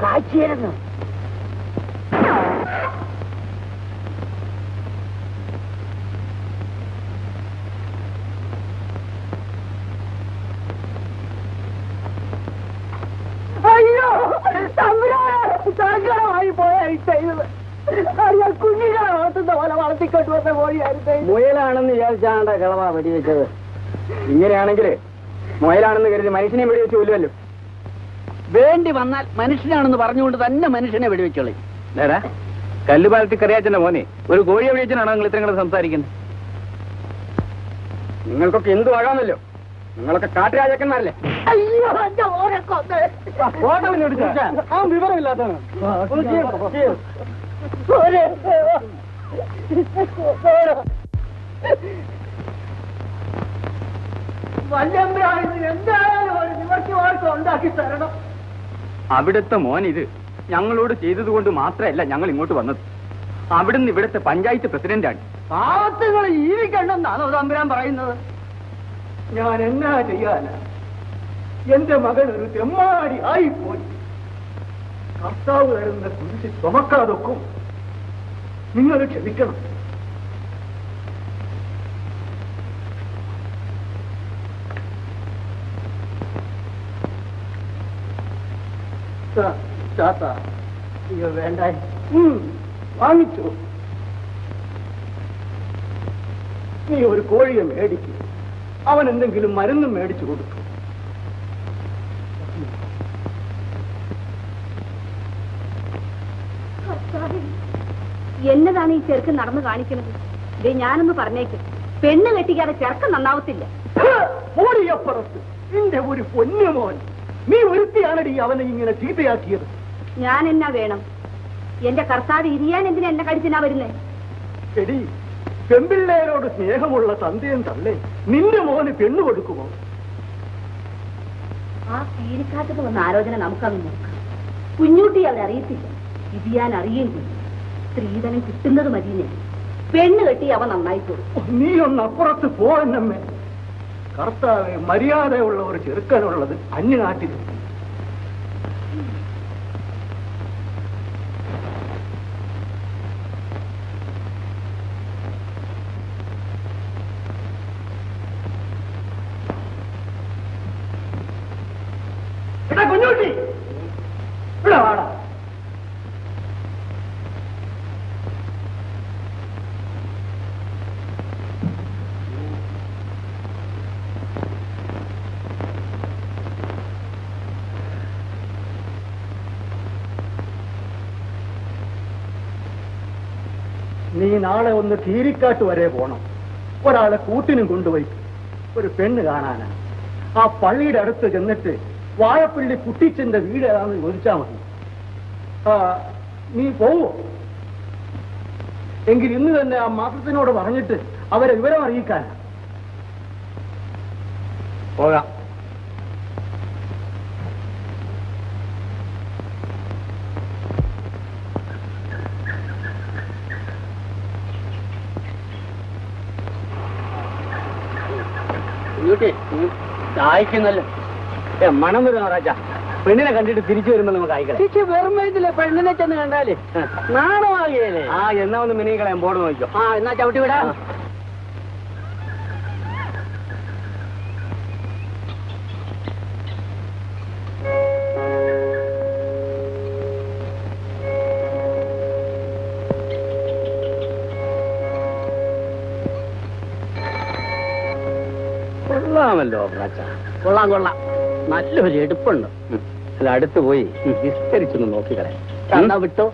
കാഴ്ചയായിരുന്നു അയ്യോ സങ്കടമായി പോയി ചെയ്തത് അയ്യോ കുഞ്ഞിനെ വളർത്തുന്ന പോലെ വളർത്തിക്കൊണ്ട് വന്ന കോഴിയായിരുന്നു മുയലാണെന്ന് വിചാരിച്ചാണ്ട കളവാ വെടിവെച്ചത് ഇങ്ങനെയാണെങ്കിൽ മുയലാണെന്ന് കരുതി മനുഷ്യനെ വെടിവെച്ച് കൊല്ലുമല്ലോ വേണ്ടി വന്നാൽ മനുഷ്യനാണെന്ന് പറഞ്ഞുകൊണ്ട് തന്നെ മനുഷ്യനെ വെടിവെച്ചോളി നേടാ കല്ലുപാലത്തിൽ കറിയാച്ചന്റെ മോനെ ഒരു കോഴിയെ വെടിവെച്ചാണോ നിങ്ങൾ ഇത്രയും കൂടെ സംസാരിക്കുന്നത് നിങ്ങൾക്കൊക്കെ എന്തു ആകാമല്ലോ നിങ്ങളൊക്കെ കാട്ടുരാജാക്കന്മാരല്ലേ അയ്യോ എന്റെ ഓരെ കൊന്ന് ആ വിവരമില്ലാത്തതാണ് ഓരെ വല്യമ്പ്രാണിന് എന്തായാലും ഒരു നിവർത്തി വാർത്ത ഉണ്ടാക്കി തരണം അവിടുത്തെ മോൻ ഇത് ഞങ്ങളോട് ചെയ്തതുകൊണ്ട് മാത്രമല്ല ഞങ്ങൾ ഇങ്ങോട്ട് വന്നത് അവിടുന്ന് ഇവിടുത്തെ പഞ്ചായത്ത് പ്രസിഡന്റാണ് പാവത്തുകൾ ജീവിക്കണ്ടെന്നാണോ തമ്പുരാൻ പറയുന്നത് ഞാൻ എന്നാ ചെയ്യാനാ എന്റെ മകൻ ഒരു തെമ്മാടി ആയിപ്പോയി കർത്താവ് തരുന്ന കുരിശ് ചുമക്കാതൊക്കും നിങ്ങൾ ക്ഷമിക്കണം ചാത്ത അയ്യോ വേണ്ട വാങ്ങിച്ചു നീ ഒരു കോഴിയെ മേടിക്കും അവൻ എന്തെങ്കിലും മരുന്നും മേടിച്ചു കൊടുക്കും എന്നതാണ് ഈ ചെറുക്കൻ നടന്നു കാണിക്കുന്നത് ദേ ഞാനൊന്ന് പറഞ്ഞേക്ക് പെണ്ണ് കെട്ടിക്കാതെ ചെറുക്കൻ നന്നാവത്തില്ല മോടിയപ്പുറത്ത് നിന്റെ ഒരു പൊന്നുമോൻ നീ ഒരുത്തിയാണടി അവനെ ഇങ്ങനെ ചീത്തയാക്കിയത് ഞാൻ എന്നാ വേണം എന്റെ കർത്താവ് ഇരിയാൻ എന്തിനാ എന്നെ കടിച്ചിനാ വരുന്നേ എടി പെമ്പിള്ളേരോട് സ്നേഹമുള്ള തന്തയും തള്ളേ നിന്റെ മോന് പെണ്ണു കൊടുക്കുമോ ആ തീരിക്കാത്തത് വന്ന ആലോചന നമുക്കങ്ങ് നോക്കാം കുഞ്ഞൂട്ടി അവരെ അറിയത്തില്ല ഇരിയാൻ അറിയുകയും ചെയ്യും സ്ത്രീധനം കിട്ടുന്നത് മതിയെ പെണ്ണ് കെട്ടി അവൻ നന്നായിക്കോളും നീ ഒന്ന് അപ്പുറത്ത് പോന്നമ്മേ കർത്താവ് മര്യാദയുള്ള ഒരു ചെറുക്കനുള്ളത് അന്യനാട്ടിൽ എടാ കുഞ്ഞുട്ടി ഇവിടെ വാടാ നീ നാളെ ഒന്ന് കീരിക്കാട്ട് വരെ പോണം ഒരാളെ കൂട്ടിനും കൊണ്ടുപോയി ഒരു പെണ്ണ് കാണാനാ ആ പള്ളിയുടെ അടുത്ത് ചെന്നിട്ട് വാഴപ്പള്ളി കുട്ടിച്ചന്റെ വീട് ഏതാണെന്ന് ചോദിച്ചാ മതി ആ നീ പോവോ എങ്കിൽ ഇന്ന് തന്നെ ആ മാസത്തിനോട് പറഞ്ഞിട്ട് അവരെ വിവരം അറിയിക്കാനാ പോകാം ദാഹിക്കുന്നല്ലോ ഏ മണം വരുന്ന രാജ പെണ്ണിനെ കണ്ടിട്ട് തിരിച്ചു വരുമ്പോ നമുക്ക് അയക്കണം വെറും വയറ്റിലെ പെണ്ണിനെ ചെന്ന് കണ്ടാലേ നാണമാകിയല്ലേ ആ എന്നാ ഒന്ന് മിനി കളയാൻ ബോർഡ് നോക്കിയോ ആ എന്നാ ചവിട്ടി വിടാ കൊള്ളാമല്ലോ പ്രാച്ച കൊള്ളാം കൊള്ളാം നല്ലൊരു എടുപ്പുണ്ട് അല്ല അടുത്ത് പോയി വിസ്തരിച്ചൊന്ന് നോക്കിക്കളയാം എന്നാ വിട്ടോ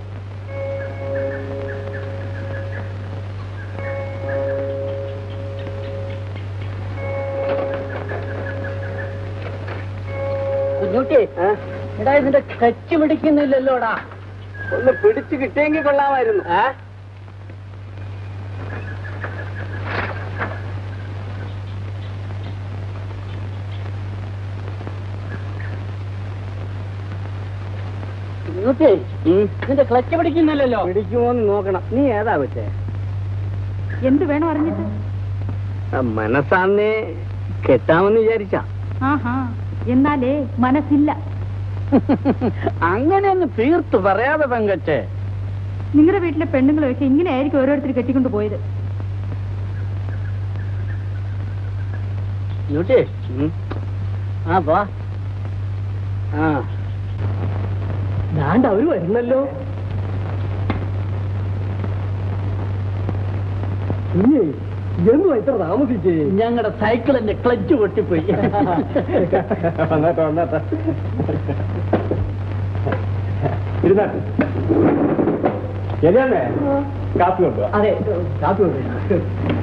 കുഞ്ഞുട്ടി എടാ ഇതിന്റെ കച്ചു പിടിക്കുന്നില്ലല്ലോടാ ഒന്ന് പിടിച്ചു കിട്ടിയെങ്കിൽ കൊള്ളാമായിരുന്നു ഏ കുഞ്ഞുട്ടി ഇതിന്റെ ക്ലച്ച് പിടിക്കുന്നില്ലല്ലോ പിടിക്കുമോന്ന് നോക്കണം നീ ഏതാ വെച്ചേ എന്ത് വേണം അറിഞ്ഞിട്ട് മനസ്സാന്നേ കെട്ടാമെന്ന് വിചാരിച്ച ആഹാ എന്നാലേ മനസ്സില്ല അങ്ങനെ അങ്ങ് തീർത്ത് പറയാതെ പെങ്കച്ചേ നിങ്ങളുടെ വീട്ടിലെ പെണ്ണുങ്ങളെയൊക്കെ ഇങ്ങനെയായിരിക്കും ഓരോരുത്തർ കെട്ടിക്കൊണ്ട് പോയത് ന്യൂട്ടി ആ വാ ആ ദാണ്ട് അവര് വരുന്നല്ലോ ഇനി എന്നും ഇത്ര താമസിച്ചേ ഞങ്ങളുടെ സൈക്കിളിന്റെ ക്ലച്ച് പൊട്ടിപ്പോയി വന്നോട്ടെ വന്നോട്ടെ ഇരുന്നാട്ടെ ശരിയാണേ കാപ്പി കൊണ്ടുവാ അതെ കാപ്പി കൊണ്ടുവരാം.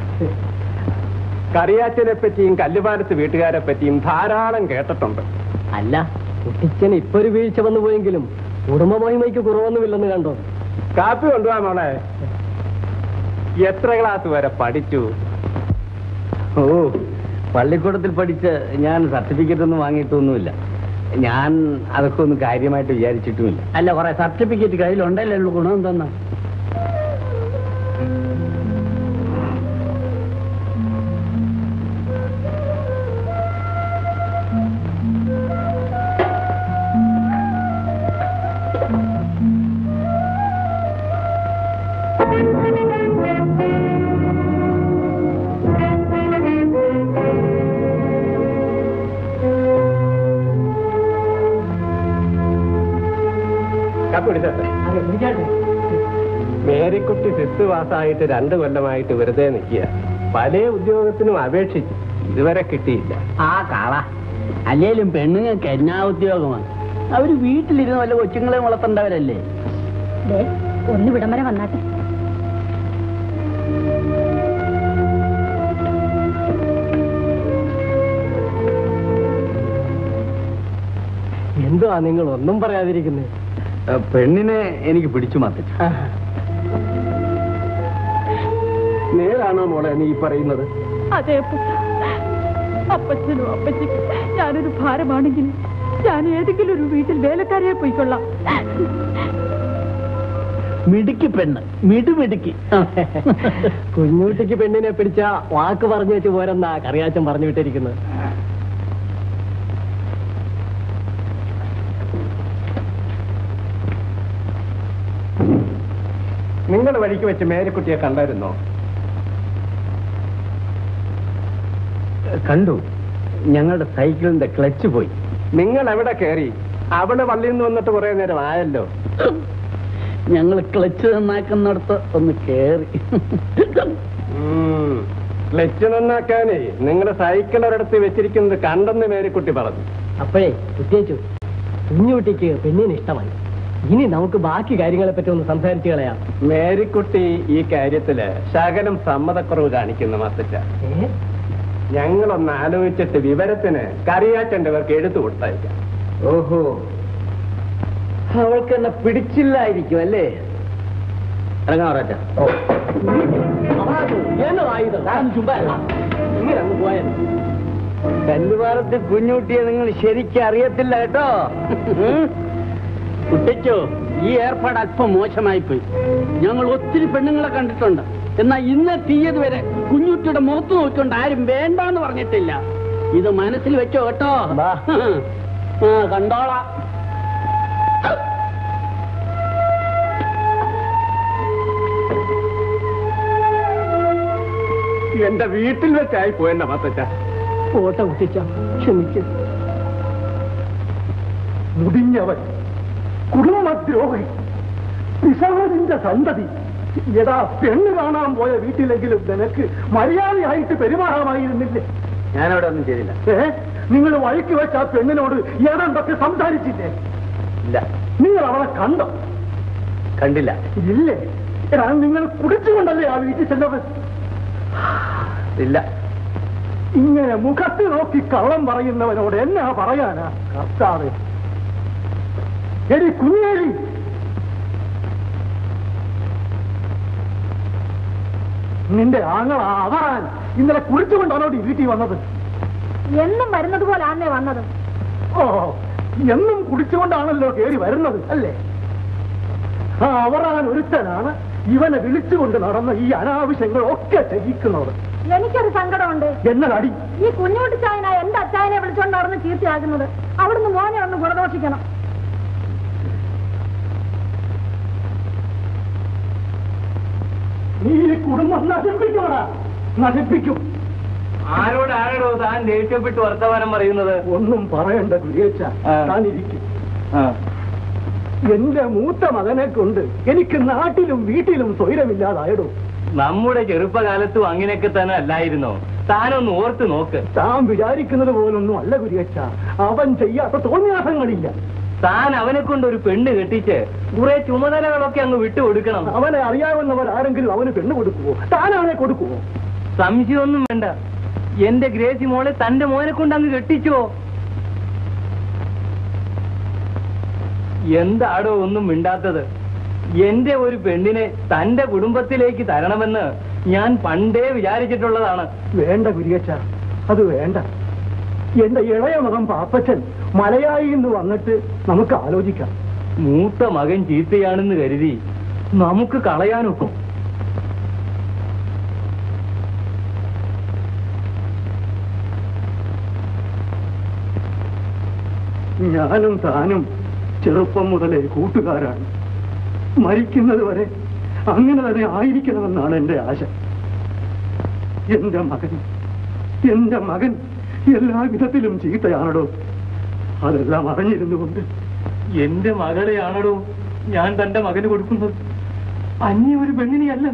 കറിയാച്ചനെ പറ്റിയും കല്ലുപാലത്ത് വീട്ടുകാരെ പറ്റിയും ധാരാളം കേട്ടിട്ടുണ്ട് അല്ല കുട്ടിച്ചൻ ഇപ്പൊ ഒരു വീഴ്ച വന്നു പോയെങ്കിലും കുടുംബ മഹിമയ്ക്ക് കുറവൊന്നുമില്ലെന്ന് കണ്ടോ കാപ്പി കൊണ്ടുപോവാ മോളെ എത്ര ക്ലാസ് വരെ പഠിച്ചു ഓ പള്ളിക്കൂടത്തിൽ പഠിച്ച് ഞാൻ സർട്ടിഫിക്കറ്റ് ഒന്നും വാങ്ങിയിട്ടൊന്നുമില്ല ഞാൻ അതൊക്കെ ഒന്നും കാര്യമായിട്ട് വിചാരിച്ചിട്ടുമില്ല അല്ല കുറെ സർട്ടിഫിക്കറ്റ് കയ്യിലുണ്ടല്ലേ ഉള്ളൂ ഗുണം എന്തെന്നാ കാപ്പി കുടിച്ചോട്ടെ മേരിക്കുട്ടി സിസ് പാസ്സായിട്ട് രണ്ടു കൊല്ലമായിട്ട് വെറുതെ നിൽക്കുക പല ഉദ്യോഗത്തിനും അപേക്ഷിച്ചു ഇതുവരെ കിട്ടിയില്ല ആ കാള അല്ലേലും പെണ്ണുങ്ങൾക്ക് എന്നാ ഉദ്യോഗമാണ് അവര് വീട്ടിലിരുന്ന് വല്ല കൊച്ചുങ്ങളെ വളർത്തേണ്ടവരല്ലേ ദേ, ഒന്ന് വിടം വരെ വന്നാട്ടെ എന്തുവാ നിങ്ങൾ ഒന്നും പറയാതിരിക്കുന്നത് പെണ്ണിനെ എനിക്ക് പിടിച്ചു മാറ്റിച്ചു നേരാണോ മോളെ നീ പറയുന്നത് അതെ അപ്പച്ച. അപ്പച്ചനും അപ്പച്ചയ്ക്കും ഞാനൊരു ഭാരമാണെങ്കിൽ ഞാൻ ഏതെങ്കിലും ഒരു വീട്ടിൽ വേലക്കാരിയെ പോയിക്കൊള്ളാം മിടുക്കി പെണ്ണ് മിടുമിടുക്കി കുഞ്ഞൂട്ടിക്ക് പെണ്ണിനെ പിടിച്ച വാക്ക് പറഞ്ഞു വെച്ച് പോരെന്നാ കറിയാച്ചൻ പറഞ്ഞു വിട്ടിരിക്കുന്നത് നിങ്ങൾ വഴിക്ക് വെച്ച് മേരിക്കുട്ടിയെ കണ്ടായിരുന്നോ കണ്ടു ഞങ്ങളുടെ സൈക്കിളിന്റെ ക്ലച്ച് പോയി നിങ്ങൾ എവിടെ കയറി അവിടെ വള്ളിയിൽ നിന്ന് വന്നിട്ട് കുറെ നേരം ആയല്ലോ ഞങ്ങൾ ക്ലച്ച് നന്നാക്കുന്നിടത്ത് ഒന്ന് കേറി ക്ലച്ച് നന്നാക്കാനേ നിങ്ങളുടെ സൈക്കിൾ ഒരിടത്ത് വെച്ചിരിക്കുന്നത് കണ്ടെന്ന് മേരിക്കുട്ടി പറഞ്ഞു അപ്പോഴേ ഉദ്ദേശിച്ചു കുഞ്ഞുകുട്ടിക്ക് പെണ്ണിന് ഇഷ്ടമായി ഇനി നമുക്ക് ബാക്കി കാര്യങ്ങളെ പറ്റി ഒന്ന് സംസാരിച്ചു കളയാം മേരിക്കുട്ടി ഈ കാര്യത്തില് ശകലം സമ്മതക്കുറവ് കാണിക്കുന്നു മത്തച്ച ഏ? ഞങ്ങളൊന്ന് ആലോചിച്ചിട്ട് വിവരത്തിന് കറിയാച്ചന്റെ പേർക്ക് എഴുത്തു കൊടുത്തയക്കാം ഓഹോ അവൾക്ക് എന്നെ പിടിച്ചില്ലായിരിക്കും അല്ലേ ഇറങ്ങാൻ പറയച്ച എന്നതായത് ഇങ്ങനെ അങ്ങ് പോയത് കല്ലുപാലത്ത് കുഞ്ഞുട്ടിയെ നിങ്ങൾ ശരിക്കും അറിയത്തില്ല കേട്ടോ ഉം? കുട്ടിക്കോ ഈ ഏർപ്പാട് അല്പം മോശമായി പോയി ഞങ്ങൾ ഒത്തിരി പെണ്ണുങ്ങളെ കണ്ടിട്ടുണ്ട് എന്നാൽ ഇന്ന് തീയതി വരെ കുഞ്ഞുട്ടിയുടെ മുഖത്ത് നോക്കിക്കൊണ്ട് ആരും വേണ്ടാന്ന് പറഞ്ഞിട്ടില്ല ഇത് മനസ്സിൽ വെച്ചോ കേട്ടോ വാ. ആ കണ്ടോളാം എന്റെ വീട്ടിൽ വെച്ചായി പോയെന്ന മത്തച്ച പോട്ടെ കുട്ടിച്ച ക്ഷമിക്കും മുടിഞ്ഞവൻ കുടുംബദ്രോഹി പിശാചിന്റെ സന്തതി എടാ പെണ്ണ് കാണാൻ പോയ വീട്ടിലെങ്കിലും നിനക്ക് മര്യാദയായിട്ട് പെരുമാറാമായിരുന്നില്ലേ ഞാനവിടെ ഒന്നും ചെയ്തില്ല ഏ നിങ്ങൾ വഴിക്ക് വെച്ച ആ പെണ്ണിനോട് ഏതാണ്ടൊക്കെ സംസാരിച്ചില്ലേ ഇല്ല നിങ്ങൾ അവളെ കണ്ടോ കണ്ടില്ല ഇല്ലേ എടാ നിങ്ങൾ കുടിച്ചുകൊണ്ടല്ലേ ആ വീട്ടിൽ ചെന്നത് ഇല്ല ഇങ്ങനെ മുഖത്ത് നോക്കി കള്ളം പറയുന്നവനോട് എന്നാ പറയാനാ കർത്താവ് എടി കുഞ്ഞേലി നിന്റെ ആങ്ങള അവറാൻ ഇന്നലെ കുളിച്ചുകൊണ്ടാണോ ഈ വീട്ടിൽ വന്നത് എന്നും വരുന്നത് പോലാന്നേ വന്നത് ഓ എന്നും കുടിച്ചുകൊണ്ടാണല്ലോ കയറി വരുന്നത് അല്ലേ ആ അവറാൻ ഒരുത്തനാണ് ഇവനെ വിളിച്ചുകൊണ്ട് നടന്ന ഈ അനാവശ്യങ്ങളൊക്കെ ചെയ്യിക്കുന്നത് എനിക്കൊരു സങ്കടമുണ്ട് എന്നതടി ഈ കുഞ്ഞുകുട്ടി ചായന എന്റെ അച്ചായനെ വിളിച്ചോണ്ട് നടന്ന് കീർത്തിയാക്കുന്നത് അവിടുന്ന് മോനെ ഒന്ന് ഗുണദോഷിക്കണം കുടുംബം നശിപ്പിക്കണ നശിപ്പിക്കും ആരോട് ആരോടോ താൻ ദേഷ്യപ്പെട്ട് വർത്തമാനം പറയുന്നത് ഒന്നും പറയണ്ട ഗുരുവേച്ച ആ. താനിരിക്കും എന്റെ മൂത്ത മകനെ കൊണ്ട് എനിക്ക് നാട്ടിലും വീട്ടിലും സ്വൈരമില്ലാതായടോ നമ്മുടെ ചെറുപ്പകാലത്തും അങ്ങനെയൊക്കെ തന്നെ അല്ലായിരുന്നോ താനൊന്ന് ഓർത്ത് നോക്ക് താൻ വിചാരിക്കുന്നത് പോലൊന്നും അല്ല ഗുരുവേച്ച അവൻ ചെയ്യാത്ത തോന്നിയാസങ്ങളില്ല താൻ അവനെ കൊണ്ട് ഒരു പെണ്ണ് കെട്ടിച്ച് കുറെ ചുമതലകളൊക്കെ അങ്ങ് വിട്ടുകൊടുക്കണം അവനെ അറിയാവുന്നവർ ആരെങ്കിലും അവന് പെണ്ണ് കൊടുക്കുവോ താനാണെ കൊടുക്കുവോ സംശയമൊന്നും വേണ്ട എന്റെ ഗ്രേസി മോളെ തന്റെ മോനെ കൊണ്ട് അങ്ങ് കെട്ടിച്ചോ എന്താടോ ഒന്നും മിണ്ടാത്തത് എന്റെ ഒരു പെണ്ണിനെ തന്റെ കുടുംബത്തിലേക്ക് തരണമെന്ന് ഞാൻ പണ്ടേ വിചാരിച്ചിട്ടുള്ളതാണ് വേണ്ട ഗുരുവേച്ച അത് വേണ്ട എന്റെ ഇളയ മകൻ പാപ്പച്ചൻ മലയായി എന്ന് വന്നിട്ട് നമുക്ക് ആലോചിക്കാം മൂത്ത മകൻ ചീത്തയാണെന്ന് കരുതി നമുക്ക് കളയാനൊക്കും ഞാനും താനും ചെറുപ്പം മുതലേ കൂട്ടുകാരാണ് മരിക്കുന്നത് വരെ അങ്ങനെ തന്നെ ആയിരിക്കണമെന്നാണ് എന്റെ ആശ എന്റെ മകൻ എന്റെ മകൻ എല്ലാ വിധത്തിലും ചീത്തയാണടോ അതെല്ലാം അറിഞ്ഞിരുന്നുകൊണ്ട് എന്റെ മകളെയാണോ ഞാൻ തന്റെ മകന് കൊടുക്കുന്നത് അന്യ ഒരു പെണ്ണിനെയല്ല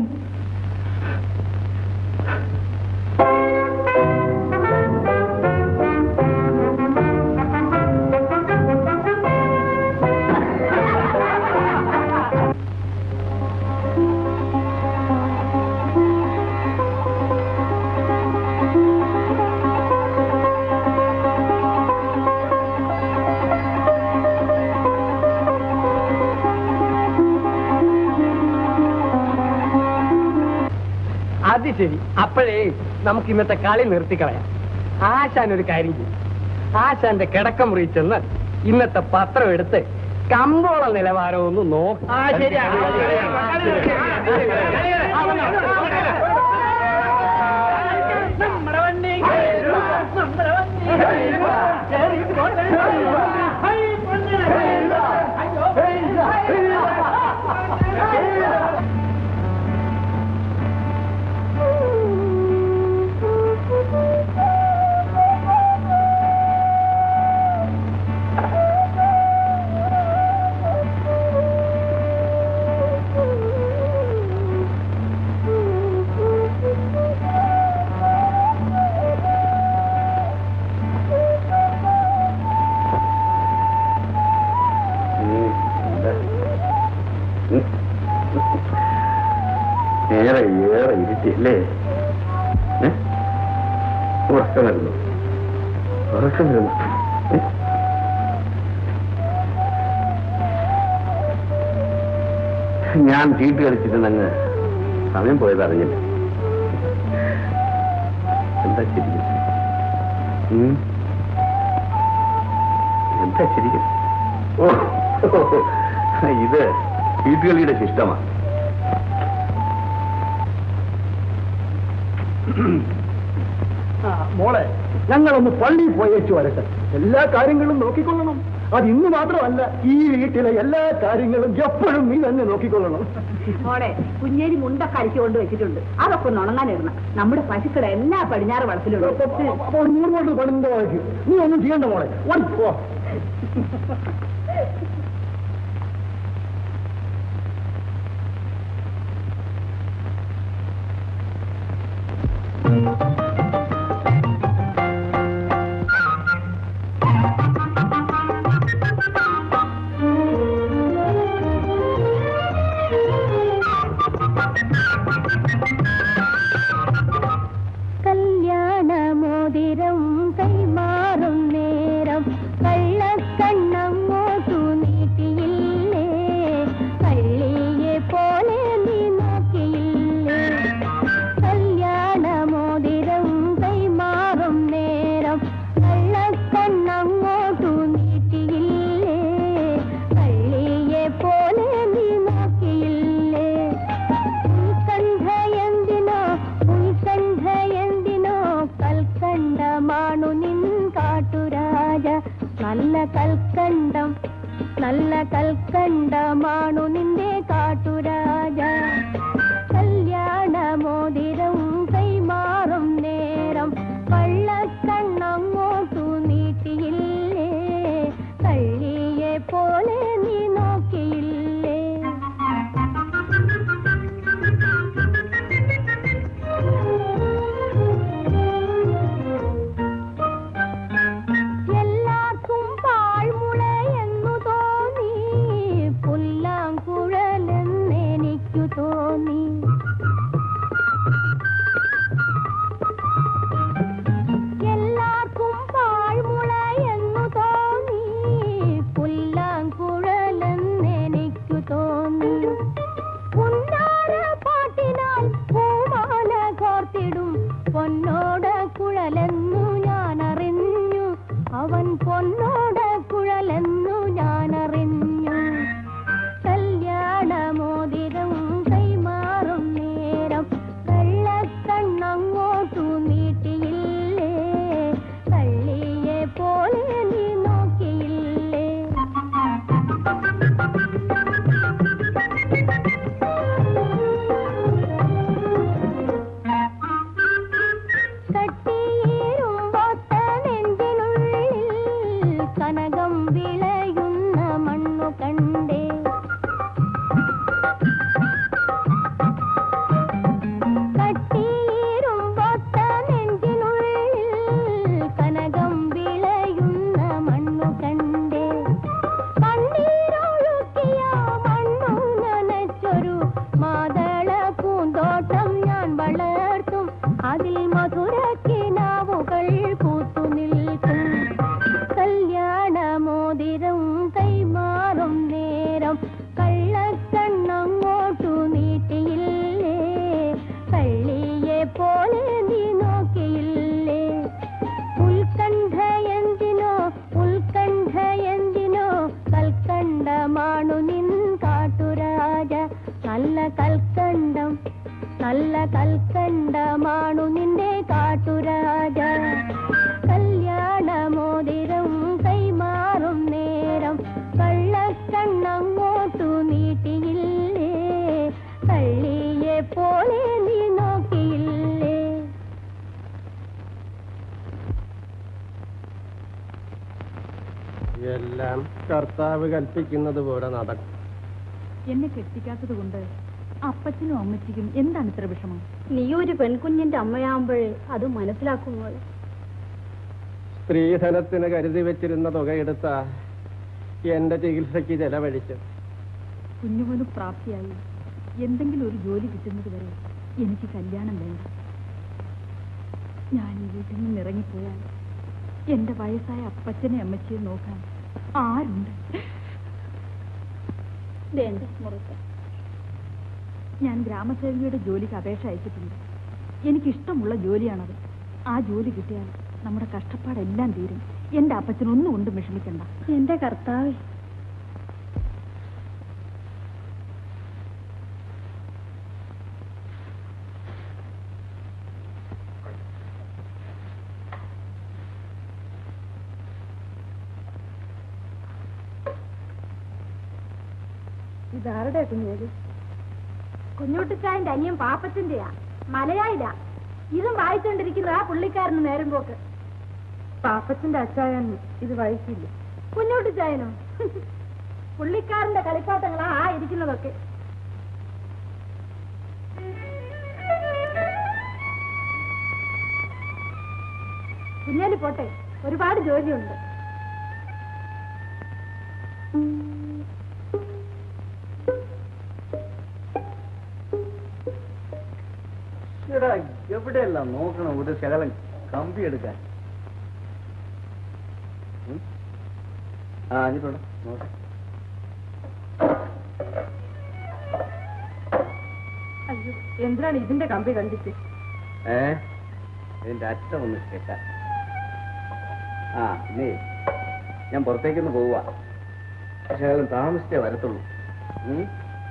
അത് ശരി അപ്പോഴേ നമുക്ക് ഇന്നത്തെ കളി നിർത്തിക്കളയാം ആശാൻ ഒരു കാര്യം ചെയ്യും ആശാന്റെ കിടക്കം മുറി ചെന്ന് ഇന്നത്തെ പത്രം എടുത്ത് കമ്പോള നിലവാരം ഒന്ന് നോക്കാം ഏറെ ഏറെ ഇരുട്ടിയല്ലേ ഏ? ഉറക്കം വരുന്നു ഉറക്കം വരുന്നു ഏ? ഞാൻ ചീട്ട് കളിച്ചിട്ടുണ്ടെന്ന് സമയം പോയത് അറിഞ്ഞില്ല എന്താ ശരിക്കും ഉം? എന്താ ശരിക്കും ഓ ഓ, ഇത് ചീട്ടുകളിയുടെ ശിഷ്ടമാണ് ആ, മോളെ ഞങ്ങളൊന്ന് പള്ളിയിൽ പോയേച്ചു വരട്ടെ എല്ലാ കാര്യങ്ങളും നോക്കിക്കൊള്ളണം അത് ഇന്ന് മാത്രമല്ല ഈ വീട്ടിലെ എല്ലാ കാര്യങ്ങളും എപ്പോഴും നീ തന്നെ നോക്കിക്കൊള്ളണം മോളെ കുഞ്ഞേരി മുണ്ടൊക്കെ അരിച്ചു കൊണ്ട് വെച്ചിട്ടുണ്ട് അതൊക്കെ ഒന്ന് ഉണങ്ങാനിടണം നമ്മുടെ പശുക്കളെ എല്ലാ പടിഞ്ഞാറ് വളത്തിലുണ്ട് അപ്പൊ നൂറ് കൊണ്ട് പണിന്റെ വായിക്ക് നീ ഒന്നും ചെയ്യണ്ട മോളെ ഓടിപ്പോ കല്യാണമോതിരം കൈമാറും നേരം കള്ളക്കണ്ണമ്മോട്ടു നീട്ടിയില്ലേ കള്ളിയെ പോലെ നീ നോക്കിയില്ലേ കല്യാണമോതിരം കൈമാറും നേരം കള്ളക്കണ്ണങ്ങോട്ടു നീട്ടിയില്ലേ കള്ളിയെ പോലെ നീ നോക്കിയില്ലേ ഉത്കണ്ഠയെന്തിനോ ഉത്കണ്ഠയെന്തിനോ കൽക്കണ്ടമാണു നിൻ കാട്ടുരാജ നല്ല കൽക്കണ്ടം നല്ല കൽക്കണ്ടമാണു നിന്റെ കാട്ടുരാജ കല്യാണമോ കൽക്കണ്ടമാണു നിൻ കാട്ടുരാജ നല്ല കൽക്കണ്ടം നല്ല കൽക്കണ്ടമാണു നിന്റെ കാട്ടുരാജ കല്യാണമോതിരം കൈമാറും നേരം കള്ളക്കണ്ണങ്ങോട്ടു നീട്ടിയില്ലേ കള്ളിയെ പോലെ നീ നോക്കിയില്ലേ എല്ലാം കർത്താവ് കൽപ്പിക്കുന്നത് പോലെ നടക്കും എന്നെ കെട്ടിക്കാത്തത് കൊണ്ട് അപ്പച്ചനും അമ്മച്ചിക്കും എന്താണ് ഇത്ര വിഷമം നീ ഒരു പെൺകുഞ്ഞിന്റെ അമ്മയാകുമ്പോഴേ അത് മനസ്സിലാക്കുമോ സ്ത്രീധനത്തിന് കരുതി വെച്ചിരുന്ന തുകയെടുത്ത എന്റെ ചികിത്സയ്ക്ക് ചെലവഴിച്ചു കുഞ്ഞുമോന് പ്രാപ്തിയായി എന്തെങ്കിലും ഒരു ജോലി കിട്ടുന്നത് വരെ എനിക്ക് കല്യാണം വേണ്ട ഞാൻ ഈ വീട്ടിൽ നിന്ന് ഇറങ്ങിപ്പോയാൽ എന്റെ വയസ്സായ അപ്പച്ചനെ അമ്മച്ചിയെ നോക്കാൻ ആരുണ്ട് വേണ്ട മുറുക്ക ഞാൻ ഗ്രാമസേവകയുടെ ജോലിക്ക് അപേക്ഷ അയച്ചിട്ടുണ്ട് എനിക്കിഷ്ടമുള്ള ജോലിയാണത് ആ ജോലി കിട്ടിയാൽ നമ്മുടെ കഷ്ടപ്പാടെല്ലാം തീരും എന്റെ അപ്പച്ചനൊന്നും കൊണ്ടും വിഷമിക്കണ്ട എന്റെ കർത്താവ് ഇതാരുടെ കുഞ്ഞേത് കുഞ്ഞുട്ടിച്ചായന്റെ അനിയൻ പാപ്പത്തിന്റെയാ മലയായില്ല ഇതും വായിച്ചുകൊണ്ടിരിക്കുന്നതാ പുള്ളിക്കാരന് നേരം പോക്ക് പാപ്പത്തിന്റെ അച്ചായൻ ഇത് വായിച്ചില്ല കുഞ്ഞുട്ടിച്ചായനോ പുള്ളിക്കാരന്റെ കളിപ്പാട്ടങ്ങളാ ആ ഇരിക്കുന്നതൊക്കെ കുഞ്ഞാലി പോട്ടെ ഒരുപാട് ജോലിയുണ്ട് എവിടെയല്ല നോക്കണം ഒരു ശകലം കമ്പി എടുക്കാൻ ഉം? ആ അതിട്ടുണ്ട് നോക്കാം അയ്യോ എന്തിനാണ് ഇതിന്റെ കമ്പി കണ്ടിട്ട് ഏ ഇതിന്റെ അറ്റം ഒന്ന് കേട്ടാ ആ പിന്നെ ഞാൻ പുറത്തേക്കൊന്ന് പോവാ ശകലം താമസിച്ചേ വരത്തുള്ളൂ ഉം?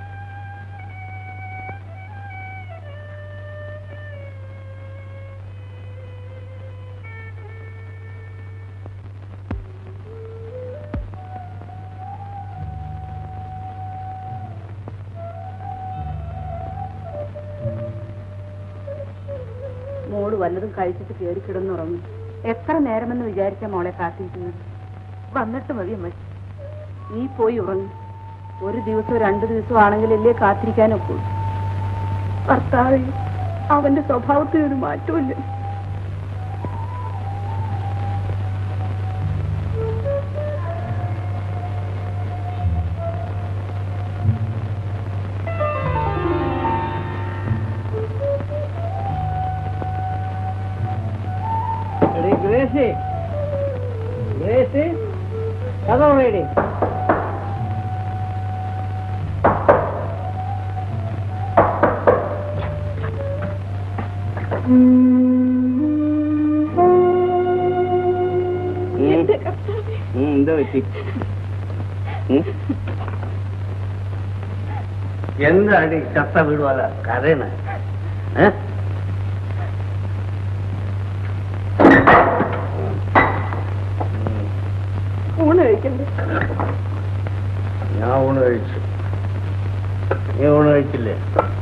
മോള് വല്ലതും കഴിച്ചിട്ട് കയറി കിടന്നുറങ്ങും എത്ര നേരമെന്ന് വിചാരിച്ച മോളെ കാത്തിരിക്കുന്നത് വന്നിട്ട് മതി അമ്മ നീ പോയി ഉറങ്ങും ഒരു ദിവസവും രണ്ടു ദിവസവും ആണെങ്കിലല്ലേ കാത്തിരിക്കാനൊക്കെ ഭർത്താവ് അവന്റെ സ്വഭാവത്തിൽ ഒരു മാറ്റമില്ല ഗ്രേസി ഗ്രേസി കഥ വേടി എന്താ പറ്റി ഉം? എന്താടി ചത്ത വീടുവല്ല കരയണ ഏ ഊണ് കഴിക്കണ്ടേ ഞാൻ ഊണ് കഴിച്ചു നീ ഊണ് കഴിച്ചില്ലേ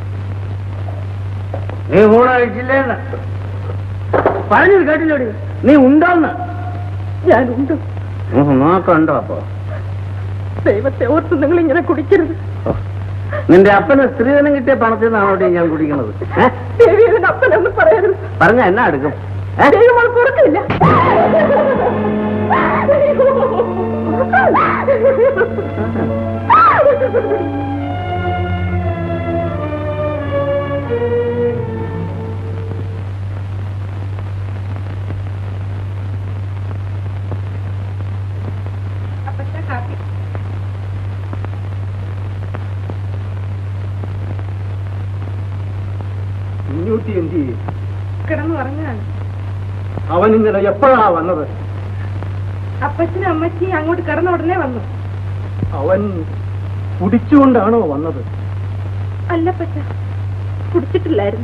നീ ഊണ് കഴിച്ചില്ലേ പറഞ്ഞത് കേട്ടില്ലോടി നീ ഉണ്ടോന്ന് ഞാനുണ്ട് നോക്കണ്ടോ അപ്പൊ ദൈവത്തെ ഓർത്ത് നിങ്ങൾ ഇങ്ങനെ കുടിക്കരുത് ഓ, നിന്റെ അപ്പന് സ്ത്രീധനം കിട്ടിയ പണത്തിൽ നിന്നാണോടി ഞാൻ കുടിക്കണത് ഏ? ദേവിയുടെ അപ്പനൊന്നും പറയരുത് പറഞ്ഞ എന്നാ എടുക്കും ഏ? ദൈവം അത് കൊടുക്കില്ല കുഞ്ഞൂട്ടി എന്ത് ചെയ്യും കിടന്നു പറഞ്ഞാണ് അവൻ ഇന്നലെ എപ്പോഴാ വന്നത് അപ്പച്ചനും അമ്മച്ചിയും അങ്ങോട്ട് കിടന്ന ഉടനെ വന്നു അവൻ കുടിച്ചുകൊണ്ടാണോ വന്നത് അല്ല പറ്റ കുടിച്ചിട്ടില്ലായിരുന്നു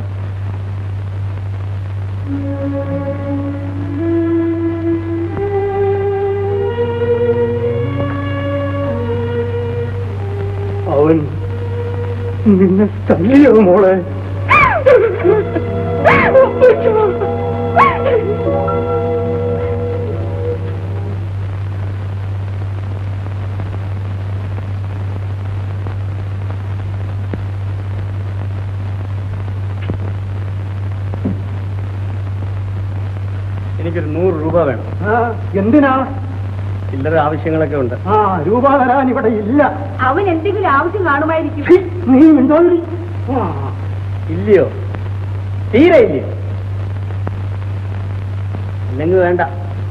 അവൻ നിന്നെ തല്ലിയോ മോളെ എനിക്കൊരു നൂറ് രൂപ വേണം ആ, എന്തിനാ ചില്ലറ ആവശ്യങ്ങളൊക്കെ ഉണ്ട് ആ രൂപ തരാൻ ഇവിടെ ഇല്ല അവൻ എന്തെങ്കിലും ആവശ്യം കാണുമായിരിക്കും ഛി, നീ മിണ്ടോടി ആ ഇല്ലയോ തീരെ ഇല്ലയോ ഇല്ലെങ്കിൽ വേണ്ട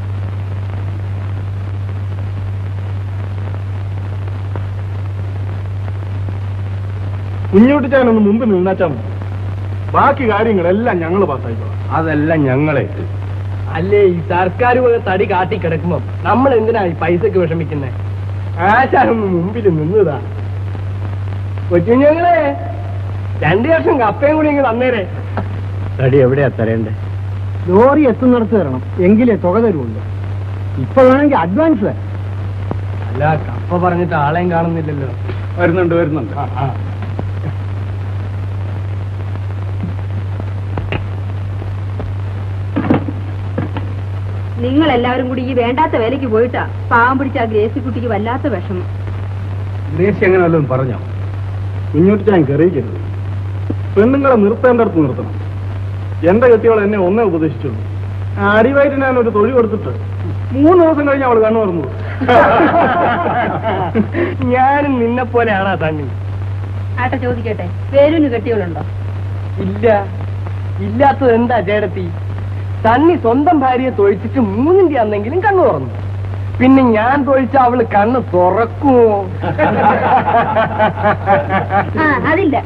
കുഞ്ഞുട്ടിച്ചാനൊന്ന് മുമ്പ് നിന്നാച്ചാ മതി. ബാക്കി കാര്യങ്ങളെല്ലാം ഞങ്ങൾ പാസ്സായിക്കോളാം അതെല്ലാം ഞങ്ങളെ അല്ലേ ഈ സർക്കാർ പോലെ തടി കാട്ടി കിടക്കുമ്പോ നമ്മൾ എന്തിനാ ഈ പൈസക്ക് വിഷമിക്കുന്നേ ആശാനൊന്ന് മുമ്പിൽ നിന്നതാ കൊച്ചുഞ്ഞങ്ങളെ രണ്ടു വർഷം കപ്പയും കൂടി ഇങ്ങ് തന്നേരെ തടി എവിടെയാ തരേണ്ടേ ലോറി എത്തുന്നിടത്ത് തരണം എങ്കിലേ തുക തരുള്ളൂ ഇപ്പൊ വേണമെങ്കിൽ അഡ്വാൻസ് തരാം അല്ല കപ്പ പറഞ്ഞിട്ട് ആളെയും കാണുന്നില്ലല്ലോ വരുന്നുണ്ട് വരുന്നുണ്ട് ആ, ആ. നിങ്ങൾ എല്ലാവരും കൂടി ഈ വേണ്ടാത്ത വേലയ്ക്ക് പോയിട്ടാ പാവം പിടിച്ച ആ ഗ്രേസി കുട്ടിക്ക് വല്ലാത്ത വിഷമം ദേശീയ അങ്ങനെ വല്ലതും പറഞ്ഞോ കുഞ്ഞുട്ടിച്ചാൻ കറിയിക്കരുത് പെണ്ണുങ്ങളെ നിർത്തേണ്ടടുത്ത് നിർത്തണം എന്റെ കെട്ടിയോൾ എന്നെ ഒന്നേ ഉപദേശിച്ചുള്ളൂ അടിവായിട്ട് ഞാൻ ഒരു തൊഴിൽ കൊടുത്തിട്ട് മൂന്ന് ദിവസം കഴിഞ്ഞ് അവൾ കണ്ണു തുറന്നു ഞാനും നിന്നെ പോലെയാണാ തണ്ണി ആട്ടെ ചോദിക്കട്ടെ പേരൂന് കെട്ടികളുണ്ടോ ഇല്ല ഇല്ലാത്തത് എന്താ ചേടത്തി തണ്ണി സ്വന്തം ഭാര്യയെ തൊഴിച്ചിട്ട് മൂന്നിന്റെ അന്നെങ്കിലും കണ്ണു തുറന്നു പിന്നെ ഞാൻ തൊഴിച്ച അവള് കണ്ണ് തുറക്കുമോ ആ അതില്ല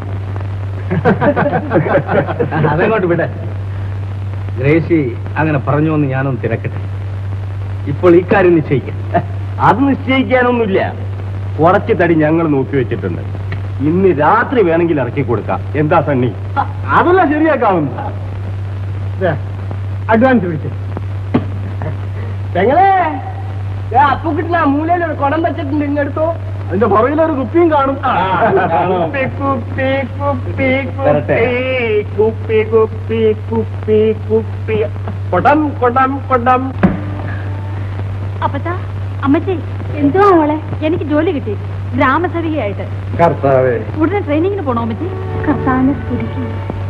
അതങ്ങോട്ട് വിട ഗ്രേസി അങ്ങനെ പറഞ്ഞു എന്ന് ഞാനൊന്ന് തിരക്കട്ടെ ഇപ്പോൾ ഇക്കാര്യം നിശ്ചയിക്കാം അത് നിശ്ചയിക്കാനൊന്നുമില്ല കുറച്ച് തടി ഞങ്ങൾ നോക്കി വെച്ചിട്ടുണ്ട് ഇന്ന് രാത്രി വേണമെങ്കിൽ ഇറക്കി കൊടുക്കാം എന്താ സണ്ണി അതെല്ലാം ശരിയാക്കാവുന്നു അഡ്വാൻസ് പിടിച്ച് പെങ്ങളെ അപ്പുക്കിട്ടിന് ആ മൂലയിൽ ഒരു കുടം വെച്ചിട്ടുണ്ട് ഇങ്ങെടുത്തോ അതിന്റെ പുറകിലൊരു കുപ്പിയും കാണും കുപ്പി കുപ്പി കുപ്പി തരട്ടെ. കുപ്പി കുപ്പി കുപ്പി കുപ്പി കൊടം കൊടം കൊടം അപ്പച്ചാ അമ്മച്ചി എന്തോ മോളെ എനിക്ക് ജോലി കിട്ടി ഗ്രാമസേവികയായിട്ട് കർത്താവേ ഉടനെ ട്രെയിനിങ്ങിന് പോണോ അമ്മച്ചി കർത്താവിനെ സ്തുതിക്കും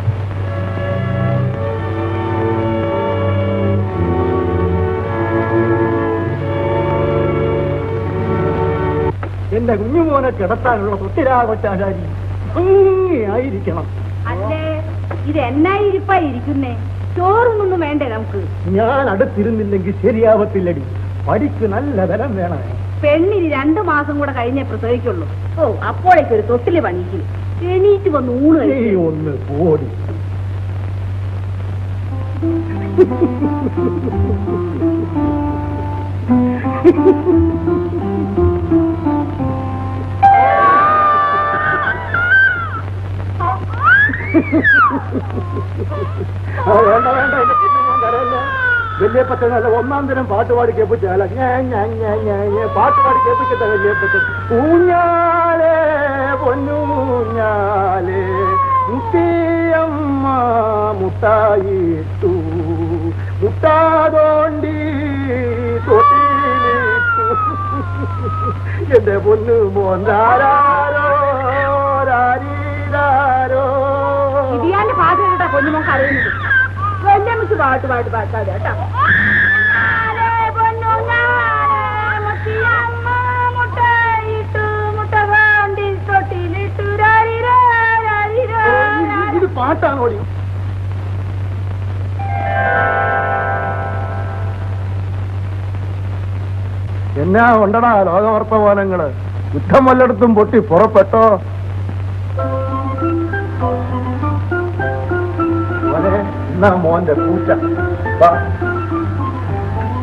എന്റെ കുഞ്ഞുമോനെ കിടത്താനുള്ള തൊട്ടിരാ കൊച്ചാചാരി ആയിരിക്കണം അല്ലേ ഇത് എന്നായിരിപ്പായി ഇരിക്കുന്നേ ചോറൊന്നും വേണ്ടേ നമുക്ക് ഞാൻ അടുത്തിരുന്നില്ലെങ്കിൽ ശരിയാവത്തില്ലടി പഠിക്ക് നല്ല ബലം വേണം പെണ്ണിന് രണ്ടു മാസം കൂടെ കഴിഞ്ഞേ പ്രസവിക്കുള്ളൂ ഓ അപ്പോഴേക്ക് ഒരു തൊട്ടില് പണിക്കും എണീറ്റ് വന്ന് ഊണ് നീ കഴിക്കും ഒന്ന് പോടി ആ, വേണ്ട വേണ്ട എന്റെ കുഞ്ഞുമോൻ കരയല്ല വല്യപ്പച്ച നല്ല ഒന്നാം തരം പാട്ട് പാടി കേൾപ്പിച്ചാല ഞാൻ ഞാൻ ഞാൻ ഞാൻ ഞാൻ പാട്ട് പാടി കേൾപ്പിക്കട്ടെ വല്യപ്പച്ച ഊഞ്ഞാലേ പൊന്നൂഞ്ഞാലേ മുത്തിയമ്മ മുട്ടായിട്ടു മുട്ടാതോണ്ടി തൊട്ടിലിട്ടു എന്റെ പൊന്നു മോന്താരോ രാരീരാരോ ഇടിയാന്റെ പാട്ട് കേട്ടാ കൊഞ്ഞുമോൻ കരയുന്നത് വല്യമ്മച്ച് പാട്ട് പാട്ട് പാട്ടാതെ കേട്ടോ ഇത് പാട്ടാണോടി എന്നാ ഉണ്ടടാ ലോകവർത്തമാനങ്ങള് യുദ്ധം വല്ലയിടത്തും പൊട്ടി പുറപ്പെട്ടോ മോനെ എന്നാ മോന്റെ പൂച്ച വാ.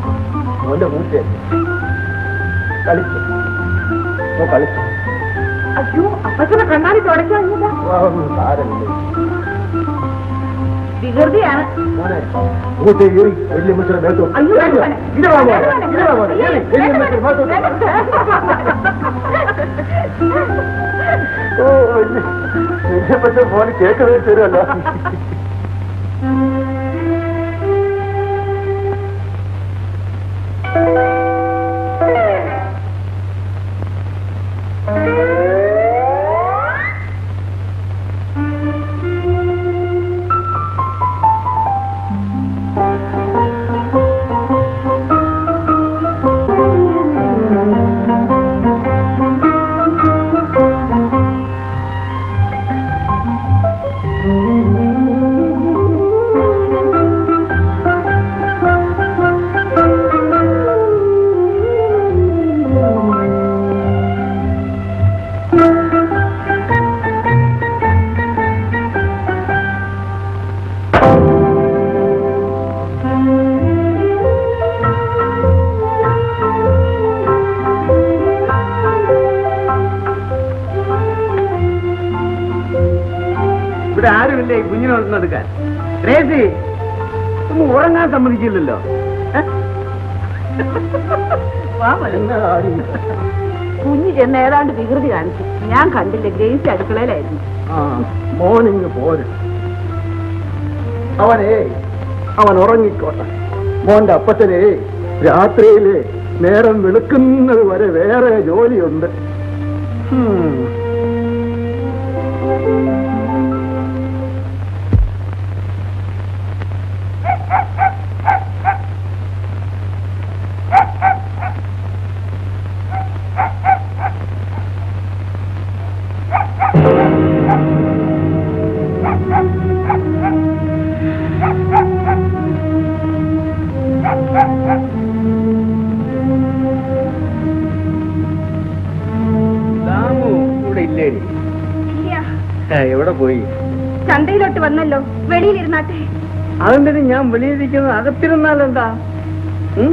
മോന്റെ പൂച്ച കളിച്ചു ഓ കളിച്ചു അയ്യോ അപ്പച്ചനെ കണ്ണാടി തുടയ്ക്കാഞ്ഞില്ല വികൃതിയാണ് അയ്യോ മോന് കേക്ക് വേണ്ടി തരുമല്ലോ ഇവിടെ ആരുമില്ലേ ഈ കുഞ്ഞിനെ ഒന്നെടുക്കാൻ ഗ്രേസി ഒന്ന് ഉറങ്ങാൻ സമ്മതിക്കില്ലല്ലോ ഏ? വാ മോനെ. കുഞ്ഞ് ചെന്ന് ഏതാണ്ട് വികൃതി കാണിച്ചു ഞാൻ കണ്ടില്ല ഗ്രേസി അടുക്കളയിലായിരുന്നു ആ മോർണിംഗ് പോരും അവനെ അവൻ ഉറങ്ങിക്കോട്ടെ മോന്റെ അപ്പച്ചനെ രാത്രിയില് നേരം വെളുക്കുന്നത് വരെ വേറെ ജോലിയുണ്ട് ഹും. ദാമു ഇവിടെ ഇല്ലേ ഏ, എവിടെ പോയി ചന്തയിലോട്ട് വന്നല്ലോ വെളിയിലിരുന്നാട്ടെ അതെന്തിനും ഞാൻ വെളിയിരിക്കുന്നത് അകത്തിരുന്നാലെന്താ ഉം?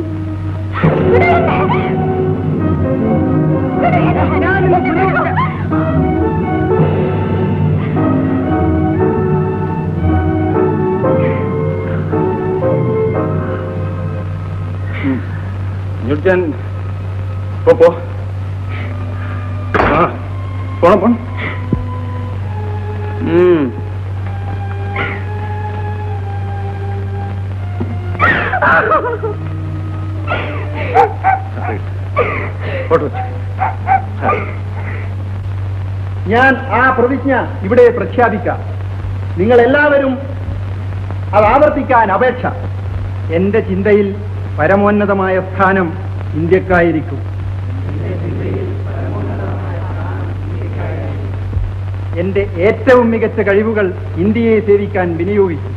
ഉം. ഇങ്ങോട്ട് ഞാൻ പോ പോ ആ പോണം പോണം ഉം ഫോട്ടോ ഞാൻ ആ പ്രതിജ്ഞ ഇവിടെ പ്രഖ്യാപിക്കാം നിങ്ങൾ എല്ലാവരും അത് ആവർത്തിക്കാൻ അപേക്ഷ എന്റെ ചിന്തയിൽ പരമോന്നതമായ സ്ഥാനം ഇന്ത്യക്കായിരിക്കും എന്റെ ഏറ്റവും മികച്ച കഴിവുകൾ ഇന്ത്യയെ സേവിക്കാൻ വിനിയോഗിക്കും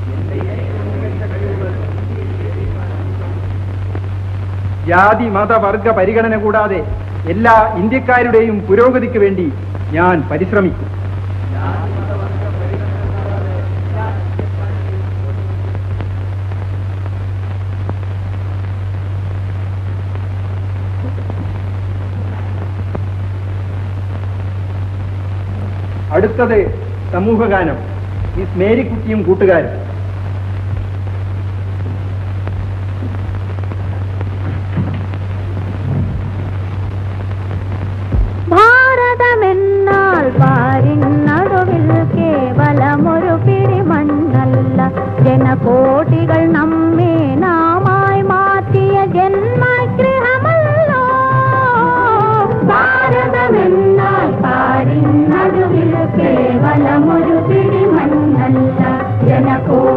ജാതി മത വർഗ പരിഗണന കൂടാതെ എല്ലാ ഇന്ത്യക്കാരുടെയും പുരോഗതിക്ക് വേണ്ടി ഞാൻ പരിശ്രമിക്കും അടുത്തത് സമൂഹഗാനം മിസ് മേരിക്കുട്ടിയും കൂട്ടുകാരും ഭാരതമെന്നാൽ പാരിൻ നടുവിൽ കേവലമൊരു പിടിമണ്ണല്ല ജനകോടികൾ നമ്മെ നാമായി മാറ്റിയ ജന്മഗൃഹമല്ലോ ഭാരതമെന്നാൽ പാരിൻ നടുവിൽ കേവലമൊരു പിടിമണ്ണല്ല ജനകോ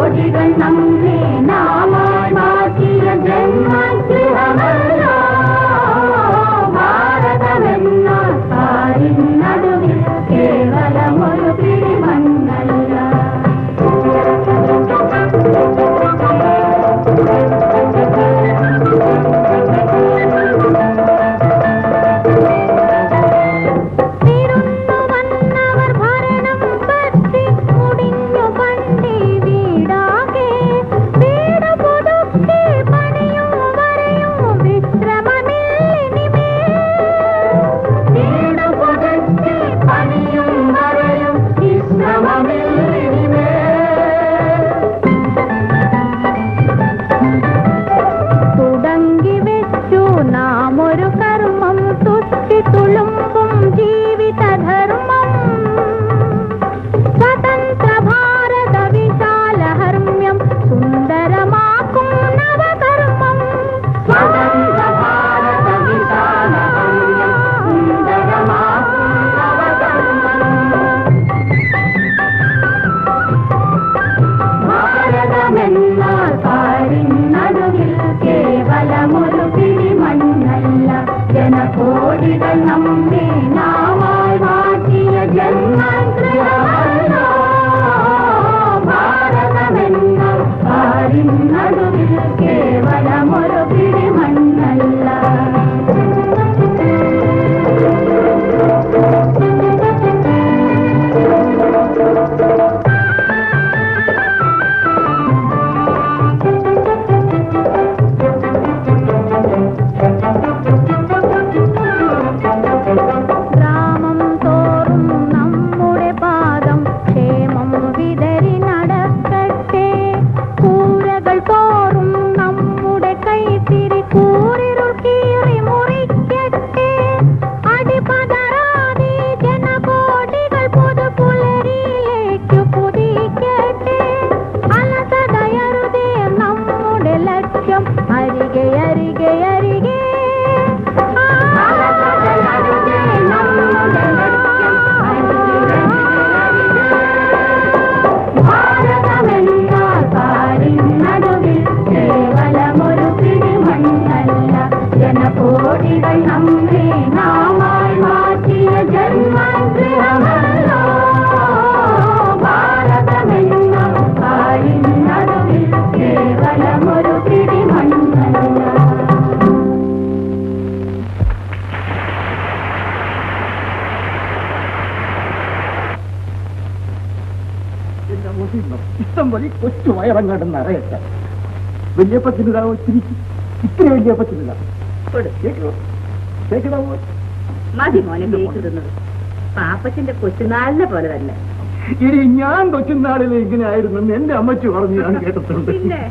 ഇഷ്ടം പോലെ കൊച്ചു വയറങ്ങാണ്ട് നിറയട്ടെ വലിയപ്പത്തിനിതാ ഒത്തിരി ഇത്തിരി വലിയപ്പത്തിനിതാ കേൾക്കണോ കേൾക്കണോ മതി മോനെ കേക്ക് തിന്നത് പാപ്പച്ചന്റെ കൊച്ചുനാളിനെ പോലെ തന്നെ ഇനി ഞാൻ കൊച്ചുനാളിൽ ഇങ്ങനെ ആയിരുന്നു എന്റെ അമ്മച്ചി പറഞ്ഞു ഞാൻ കേട്ടിട്ടുണ്ട് പിന്നെ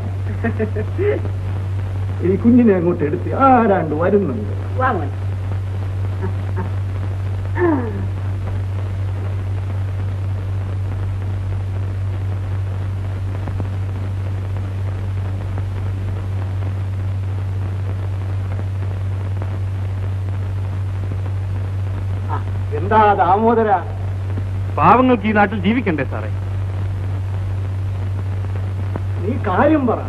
ഈ കുഞ്ഞിനെ അങ്ങോട്ട് എടുത്ത് ആരാണ്ട് വരുന്നുണ്ട് വാ മോനെ എന്താ ദാമോദര പാവങ്ങൾക്ക് ഈ നാട്ടിൽ ജീവിക്കണ്ടേ സാറേ നീ കാര്യം പറ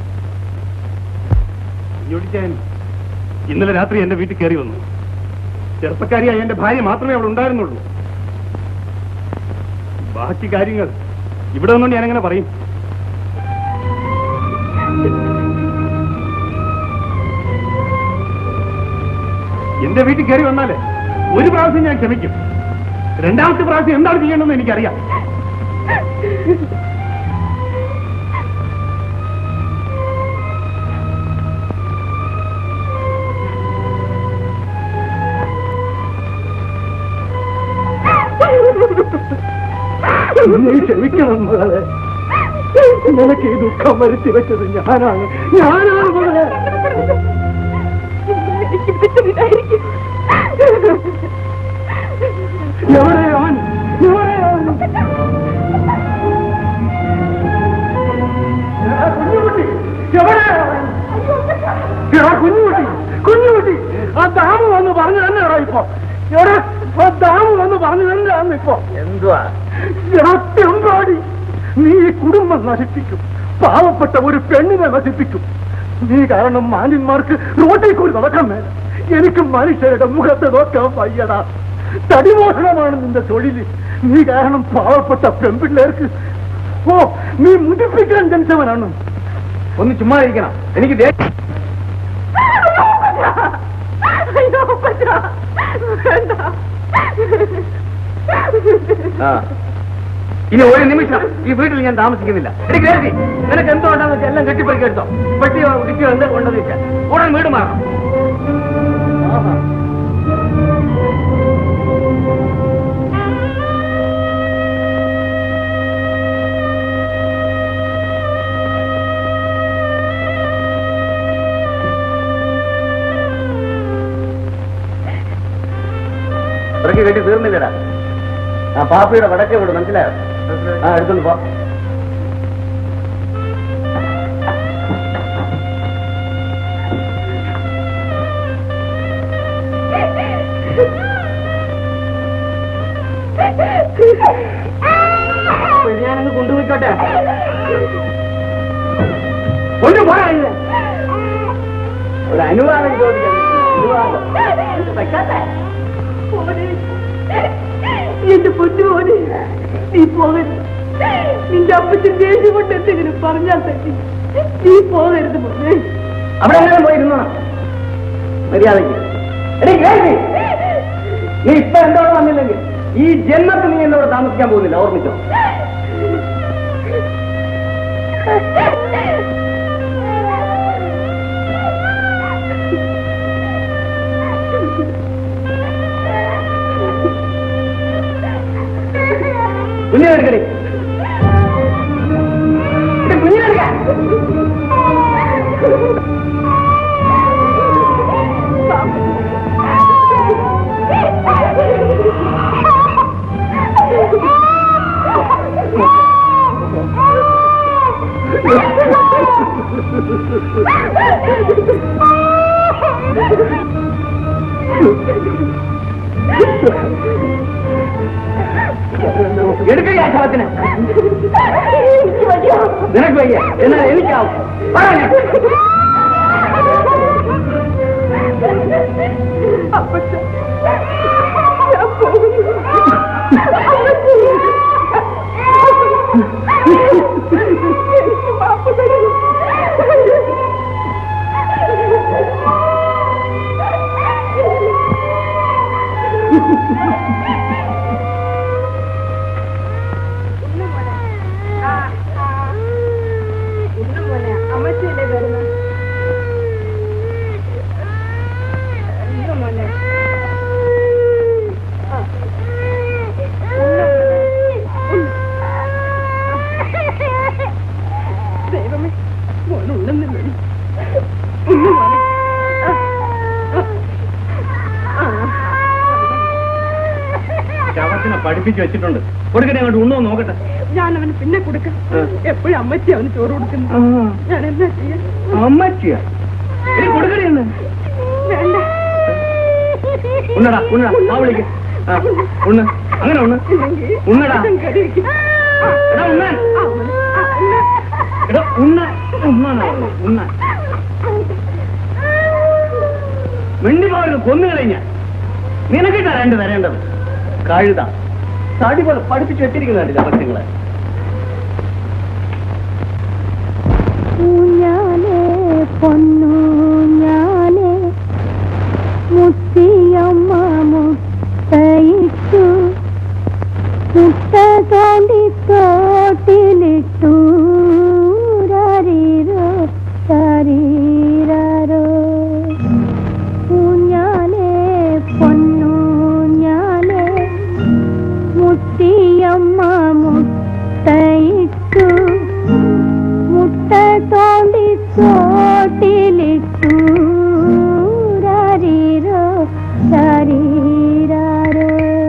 കുഞ്ഞോടിക്കാൻ ഇന്നലെ രാത്രി എന്റെ വീട്ടിൽ കയറി വന്നു ചെറുപ്പക്കാരിയായ എന്റെ ഭാര്യ മാത്രമേ അവിടെ ഉണ്ടായിരുന്നുള്ളൂ ബാക്കി കാര്യങ്ങൾ ഇവിടെ നിന്നുകൊണ്ട് ഞാൻ എങ്ങനെ പറയും എന്റെ വീട്ടിൽ കയറി വന്നാലേ ഒരു പ്രാവശ്യം ഞാൻ ക്ഷമിക്കും രണ്ടാമത്തെ പ്രാവശ്യം എന്താണ് ചെയ്യേണ്ടതെന്ന് എനിക്കറിയാം നീ ക്ഷമിക്കണം മകളെ നിനക്ക് ഈ ദുഃഖം വരുത്തി വെച്ചത് ഞാനാണ് ഞാനാണ് മകളെ എവിടെ അവൻ എവിടെ അവൻ എടാ, കുഞ്ഞുകുട്ടി എവിടെ അവൻ എടാ കുഞ്ഞുകുട്ടി കുഞ്ഞുകുട്ടി ആ ദാമു വന്ന് പറഞ്ഞു തന്നെയാണോ ഇപ്പൊ എടാ ആ ദാമു വന്ന് പറഞ്ഞു തന്നെയാന്ന് ഇപ്പൊ എന്തുവാ എമ്പാടി നീ ഈ കുടുംബം നശിപ്പിക്കും പാവപ്പെട്ട ഒരു പെണ്ണിനെ നശിപ്പിക്കും നീ കാരണം മാന്യന്മാർക്ക് റോഡിൽ കൂടി നടക്കാൻ മേല എനിക്ക് മനുഷ്യരുടെ മുഖത്ത് നോക്കാൻ വയ്യടാ തടിമോഷണമാണ് നിന്റെ തൊഴിൽ നീ കാരണം പാവപ്പെട്ട പെൺപിള്ളേർക്ക് ഓ നീ മുടിപ്പിക്കാൻ ജനിച്ചവനാണ് ഒന്ന് ചുമ്മാ ഇരിക്കണം എനിക്ക് ദേ- ആ. ഇനി ഒരു നിമിഷം ഈ വീട്ടിൽ ഞാൻ താമസിക്കുന്നില്ല എനിക്ക് ഗ്രേസി നിനക്ക് എന്തോ ഉണ്ടെന്ന് വെച്ചാൽ എല്ലാം കെട്ടിപ്പറിക്ക് എടുത്തോ പെട്ടിയോ ഇടിക്കോ എന്ത് കൊണ്ടെന്ന് വെച്ചാൽ ഉടൻ വീട് മാറണം ആഹാ. ഇറക്കി കെട്ടി തീർന്നില്ലടാ ആ പാപ്പയുടെ വടക്കേ വിട് മനസ്സിലായോ ആ എടുത്തോണ്ട് പോ ഞാനങ്ങ് കൊണ്ടുപോയിക്കോട്ടെ കൊണ്ടുപോയാ ഒരു അനുവാദം ചോദിക്കണം അനുവാദം വെക്കാത്തെ എന്റെ പൊന്നുമോനെ നീ പോകരുത് നിന്റെ അപ്പച്ചൻ ദേഷ്യം കൊണ്ട് എന്തെങ്കിലും പറഞ്ഞാൽ തന്നെ നീ പോകരുത് മോനെ അവിടെ എങ്ങനെ പോയിരുന്നോണം മര്യാദയ്ക്ക് എടീ, കേൾവി. നീ ഇപ്പൊ എന്തോടെ വന്നില്ലെങ്കിൽ ഈ ജന്മത്തിൽ നീ എന്നോട് താമസിക്കാൻ പോകുന്നില്ല ഓർമ്മിച്ചോ കുഞ്ഞിനെടുക്കടി കുഞ്ഞിനെടുക്കാൻ എടുക്കുക ആ ശവത്തിന് നിനക്ക് വയ്യ എന്നാൽ എനിക്കാവും പറയാ പഠിപ്പിച്ചു വെച്ചിട്ടുണ്ട് കൊടുക്കണേ അങ്ങോട്ട് ഉണ്ണോ നോക്കട്ടെ ഞാൻ അവന് പിന്നെ കൊടുക്കാം എപ്പോഴും അമ്മച്ചി അവന് ചോറ് കൊടുക്കുന്നു ഞാൻ എന്താ ചെയ്യാ അമ്മച്ചിയാ ഇനി കൊടുക്കണേ എന്ന് വേണ്ട ഉണ്ണടാ ഉണ്ണടാ ആ വിളിക്ക് ആ ഉണ്ണ് അങ്ങനെ ഉണ്ണ് ഉണ്ണടാ എടാ ഉണ്ണാൻ എടാ ഉണ്ണ ഉണ്ണാനാ പറഞ്ഞത്, ഉണ്ണാൻ മിണ്ടി പോകരുത് കൊന്നു കളഞ്ഞ നിനക്കിട്ടാ രണ്ട് തരേണ്ടത് കഴുത തടി പോലെ പഠിപ്പിച്ച് വെച്ചിരിക്കുന്നുണ്ടല്ലോ അപത്യങ്ങളെ ഊഞ്ഞാലേ പൊന്നൂഞ്ഞാലേ മുത്തിയമ്മ മുത്തയിട്ടു മുത്ത തോണ്ടി തോട്ടിലിട്ടു രാരീരോ രാരീരാരോ ഊഞ്ഞാലേ പൊന്നൂഞ്ഞാലേ മുത്തിയമ്മ മുത്തയിട്ടു മുട്ട തോണ്ടി തോട്ടിലിട്ടു രാരീരോ രാരീരാരോ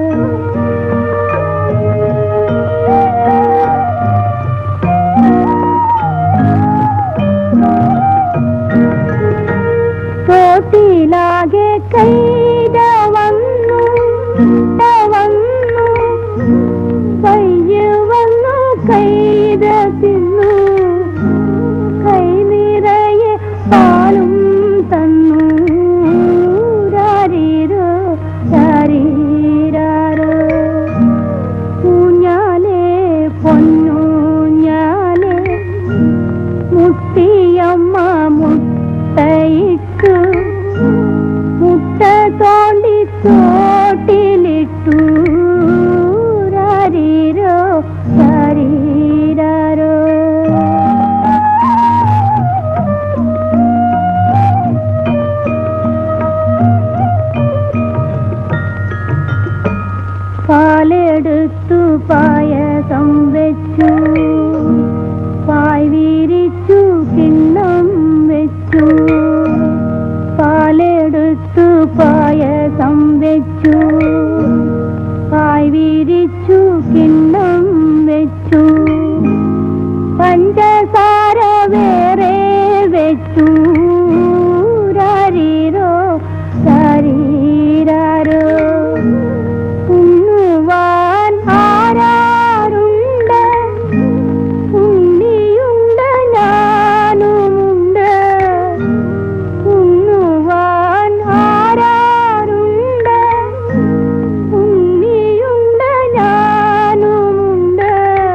തോട്ടിലാകെ കൈത വന്നു ഇട്ട വന്നു പയ്യ വന്നു കൈത തിന്നു കൈ നിറയെ പാലും തന്നു രാരീരോ രാരീരാരോ ഊഞ്ഞാലേ പൊന്നൂഞ്ഞാലേ മുത്തിയമ്മ മുട്ടയിട്ടു മുട്ട തോണ്ടി തോട്ടിലിട്ടു രാരീരോ രാരീരാരോ പാലെടുത്തു പായസം വെച്ചു പായ് വിരിച്ചു കിണ്ണം വെച്ചു പാലെടുത്തു പായസം വെച്ചു പായ് വിരിച്ചു കിണ്ണം വെച്ചു പഞ്ചസാര വേറെ വെച്ചു രാരീരോ രാരീരാരോ ഉണ്ണുവാൻ ആരാരുണ്ട് ഉണ്ണിയുണ്ട് ഞാനുമുണ്ട് ഉണ്ണുവാൻ ആരാരുണ്ട് ഉണ്ണിയുണ്ട് ഞാനുമുണ്ട്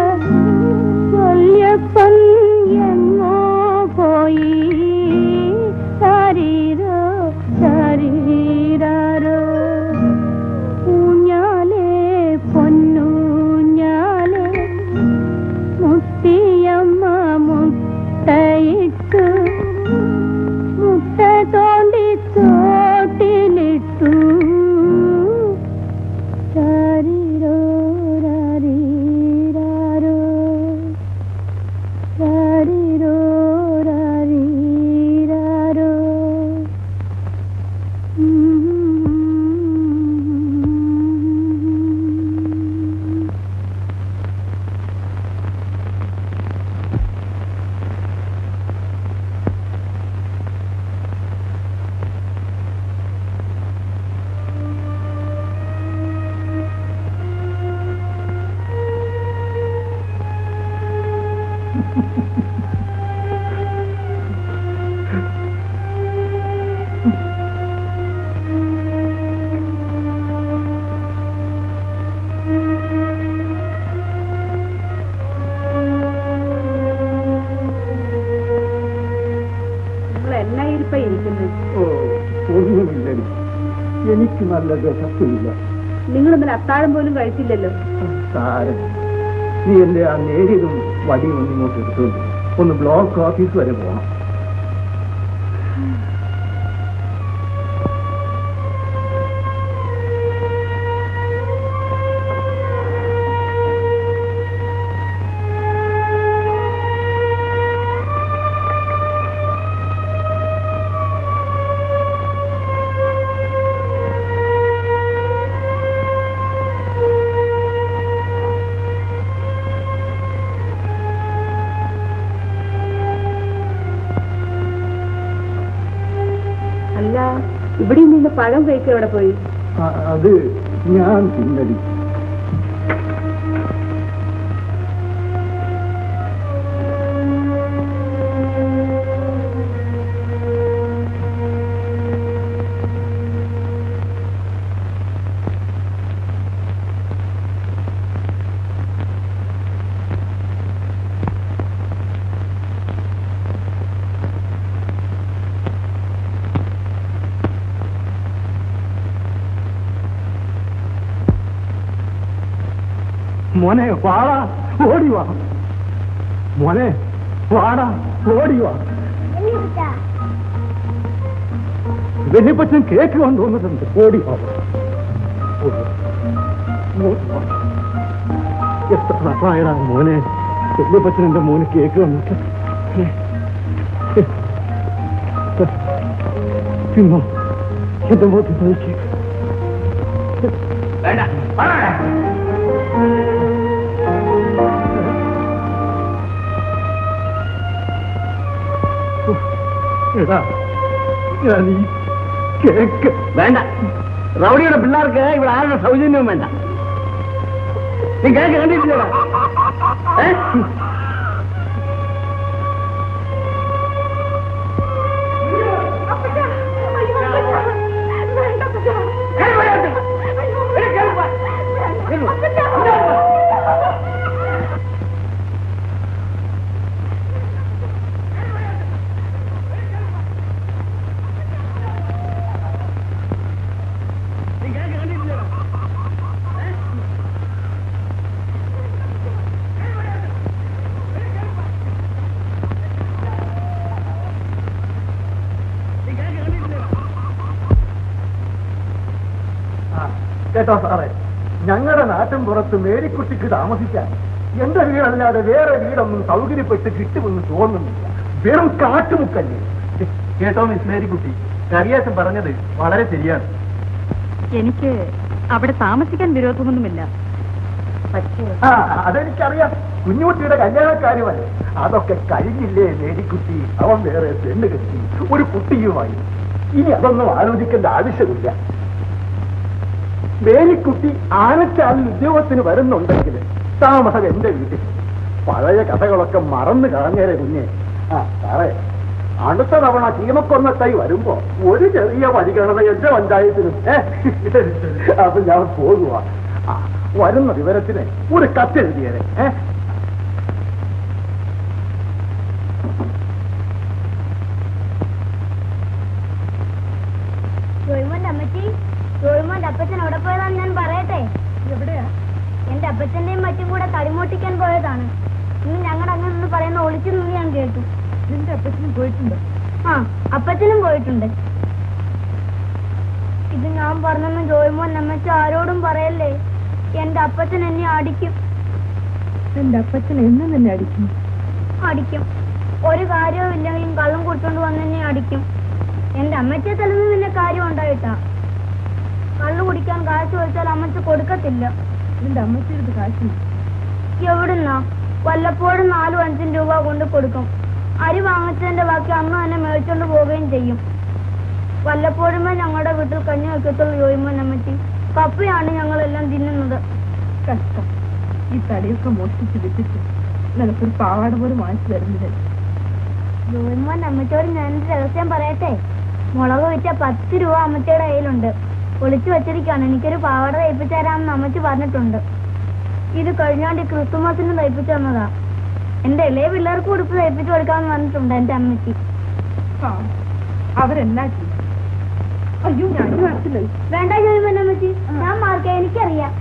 വല്യപ്പൻ എങ്ങോ പോയി ശരീരോ ശരീരാരോ ഊഞ്ഞാലേ പൊന്നൂഞ്ഞാലേ മുത്തിയമ്മ മുട്ടയിട്ടു മുട്ട തോണ്ടി തോട്ടിലിട്ടു രാരിരോ രാരീരാരോ രാരിരോ രാരീരാരോ നിങ്ങൾ എന്നാ ഇരിപ്പ ഇരിക്കുന്നത് ഓ ഒന്നുമില്ലടി എനിക്ക് നല്ല വിശപ്പില്ല നിങ്ങൾ ഇന്നലെ അത്താഴം പോലും കഴിച്ചില്ലല്ലോ സാരം നീ എന്റെ ആ നേരിയതും വടിയും ഒന്ന് ഇങ്ങോട്ട് എടുത്തോണ്ട് ഒന്ന് ബ്ലോക്ക് ഓഫീസ് വരെ പോകണം ഇവിടെ നിന്ന് പഴം കഴിക്കുക എവിടെ പോയി അ- അത് ഞാൻ തിന്നടി മോനെ വാടാ ഓടി വാ മോനെ വാടാ ഓടി വാ വെല്ലിപ്പച്ചൻ കേക്ക് കൊണ്ടുവന്നിട്ടുണ്ട് ഓടി വാ ഓടി വാ. ഇങ്ങോട്ട് വാ. എത്ര നാളായടാ മോനെ വെല്ലിപ്പച്ചൻ എന്റെ മോന് കേക്ക് വന്നിട്ട് തിന്നോ എന്റെ മോത്ത് കഴിക്ക് വേണ്ട പറയണേ എടാ ഞാൻ ഈ കേക്ക് വേണ്ട റൗഡിയുടെ പിള്ളേർക്ക് ഇവിടെ ആരുടെ സൗജന്യവും വേണ്ട നീ കേക്ക് കണ്ടിട്ടില്ല കേട്ടോ സാറേ ഞങ്ങളുടെ നാട്ടിൻ പുറത്ത് മേരിക്കുട്ടിക്ക് താമസിക്കാൻ എന്റെ വീടല്ലാതെ വേറെ വീടൊന്നും സൗകര്യപ്പെട്ട് കിട്ടുമെന്ന് തോന്നുന്നില്ല വെറും കാട്ടുമുക്കല്ലേ കേട്ടോ മിസ് മേരിക്കുട്ടി കറിയാച്ചൻ പറഞ്ഞത് വളരെ ശരിയാണ് എനിക്ക് അവിടെ താമസിക്കാൻ വിരോധമൊന്നുമില്ല പക്ഷേ ആ അതെനിക്കറിയാം കുഞ്ഞുകുട്ടിയുടെ കല്യാണക്കാരുമല്ലേ അതൊക്കെ കഴിഞ്ഞില്ലേ മേരിക്കുട്ടി അവൻ വേറെ പെണ്ണ് കെട്ടി ഒരു കുട്ടിയുമായി ഇനി അതൊന്നും ആലോചിക്കേണ്ട ആവശ്യമില്ല മേരിക്കുട്ടി ആനച്ചാലിൽ ഉദ്യോഗത്തിന് വരുന്നുണ്ടെങ്കിൽ താമസം എന്റെ വീട്ടിൽ പഴയ കഥകളൊക്കെ മറന്നു കളഞ്ഞേരെ കുഞ്ഞെ ആ സാറേ അടുത്ത തവണ ചീമക്കൊന്നത്തായി വരുമ്പോ ഒരു ചെറിയ പരിഗണന എന്റെ പഞ്ചായത്തിനും ഏ? അപ്പൊ ഞാൻ പോകുക ആ, വരുന്ന വിവരത്തിന് ഒരു കത്തെഴുതിയേരെ ഏ ജോയ്മോന്റെ അമ്മച്ചി ജോയ്മോന്റെ അപ്പച്ചൻ അവിടെ പോയതാന്ന് ഞാൻ പറയട്ടെ എവിടെയാ എന്റെ അപ്പച്ചന്റെയും മറ്റും കൂടെ തടിമോട്ടിക്കാൻ പോയതാണ് ഇന്ന് ഞങ്ങളുടെ അങ്ങനെ ഒന്ന് പറയുന്ന ഒളിച്ചു നിന്ന് ഞാൻ കേട്ടു നിന്റെ അപ്പച്ചനും പോയിട്ടുണ്ട് ആ അപ്പച്ചനും പോയിട്ടുണ്ട് ഇത് ഞാൻ പറഞ്ഞെന്ന് ജോയ്മോൻ അമ്മച്ച ആരോടും പറയല്ലേ എന്റെ അപ്പച്ചൻ എന്നെ അടിക്കും നിന്റെ അപ്പച്ചൻ എന്നും നിന്നെ അടിക്കും അടിക്കും ഒരു കാര്യവും ഇല്ലെങ്കിലും കള്ളം കുടിച്ചോണ്ട് വന്ന് എന്നെ അടിക്കും എന്റെ അമ്മച്ചെ തലന്ന് പിന്നെ കാര്യം ഉണ്ടായിട്ടാ കള്ളു കുടിക്കാൻ കാശ് ചോദിച്ചാൽ അമ്മച്ച കൊടുക്കത്തില്ല നിന്റെ അമ്മച്ചെടുത്ത് കാശി എവിടുന്നാ വല്ലപ്പോഴും നാലും അഞ്ചും രൂപ കൊണ്ട് കൊടുക്കും അരി വാങ്ങിച്ചതിന്റെ ബാക്കി അന്ന് തന്നെ മേടിച്ചോണ്ട് പോവുകയും ചെയ്യും വല്ലപ്പോഴുമേ ഞങ്ങളുടെ വീട്ടിൽ കഞ്ഞി വെക്കത്തുള്ളൂ ജോയിമോൻ അമ്മച്ചി കപ്പയാണ് ഞങ്ങളെല്ലാം തിന്നുന്നത് കഷ്ടം ഈ തടിയൊക്കെ മോഷ്ടിച്ച് വിറ്റിട്ട് നിനക്കൊരു പാവാട പോലും വാങ്ങിച്ചു തരുന്നില്ല ജോയിമോൻ അമ്മച്ചോട് ഞാനൊരു രഹസ്യം പറയട്ടെ മുളക് വിറ്റ പത്ത് രൂപ അമ്മച്ചയുടെ കയ്യിലുണ്ട് ഒളിച്ചു വെച്ചിരിക്കാണ് എനിക്കൊരു പാവാട തയ്പ്പിച്ചു തരാമെന്ന് അമ്മച്ചി പറഞ്ഞിട്ടുണ്ട് ഇത് കഴിഞ്ഞാണ്ട് ഈ ക്രിസ്തുമസിന് തയ്പ്പിച്ചു തന്നതാ എന്റെ ഇളയ പിള്ളേർക്ക് ഉടുപ്പ് തയ്പ്പിച്ചു കൊടുക്കാമെന്ന് പറഞ്ഞിട്ടുണ്ട് എന്റെ അമ്മച്ചി അവരെന്നാ ചെയ്യും അയ്യോ ഞാൻ വരത്തില്ല വേണ്ട ജോയിമോൻ അമ്മച്ചി ഞാൻ മാർക്കാം എനിക്കറിയാം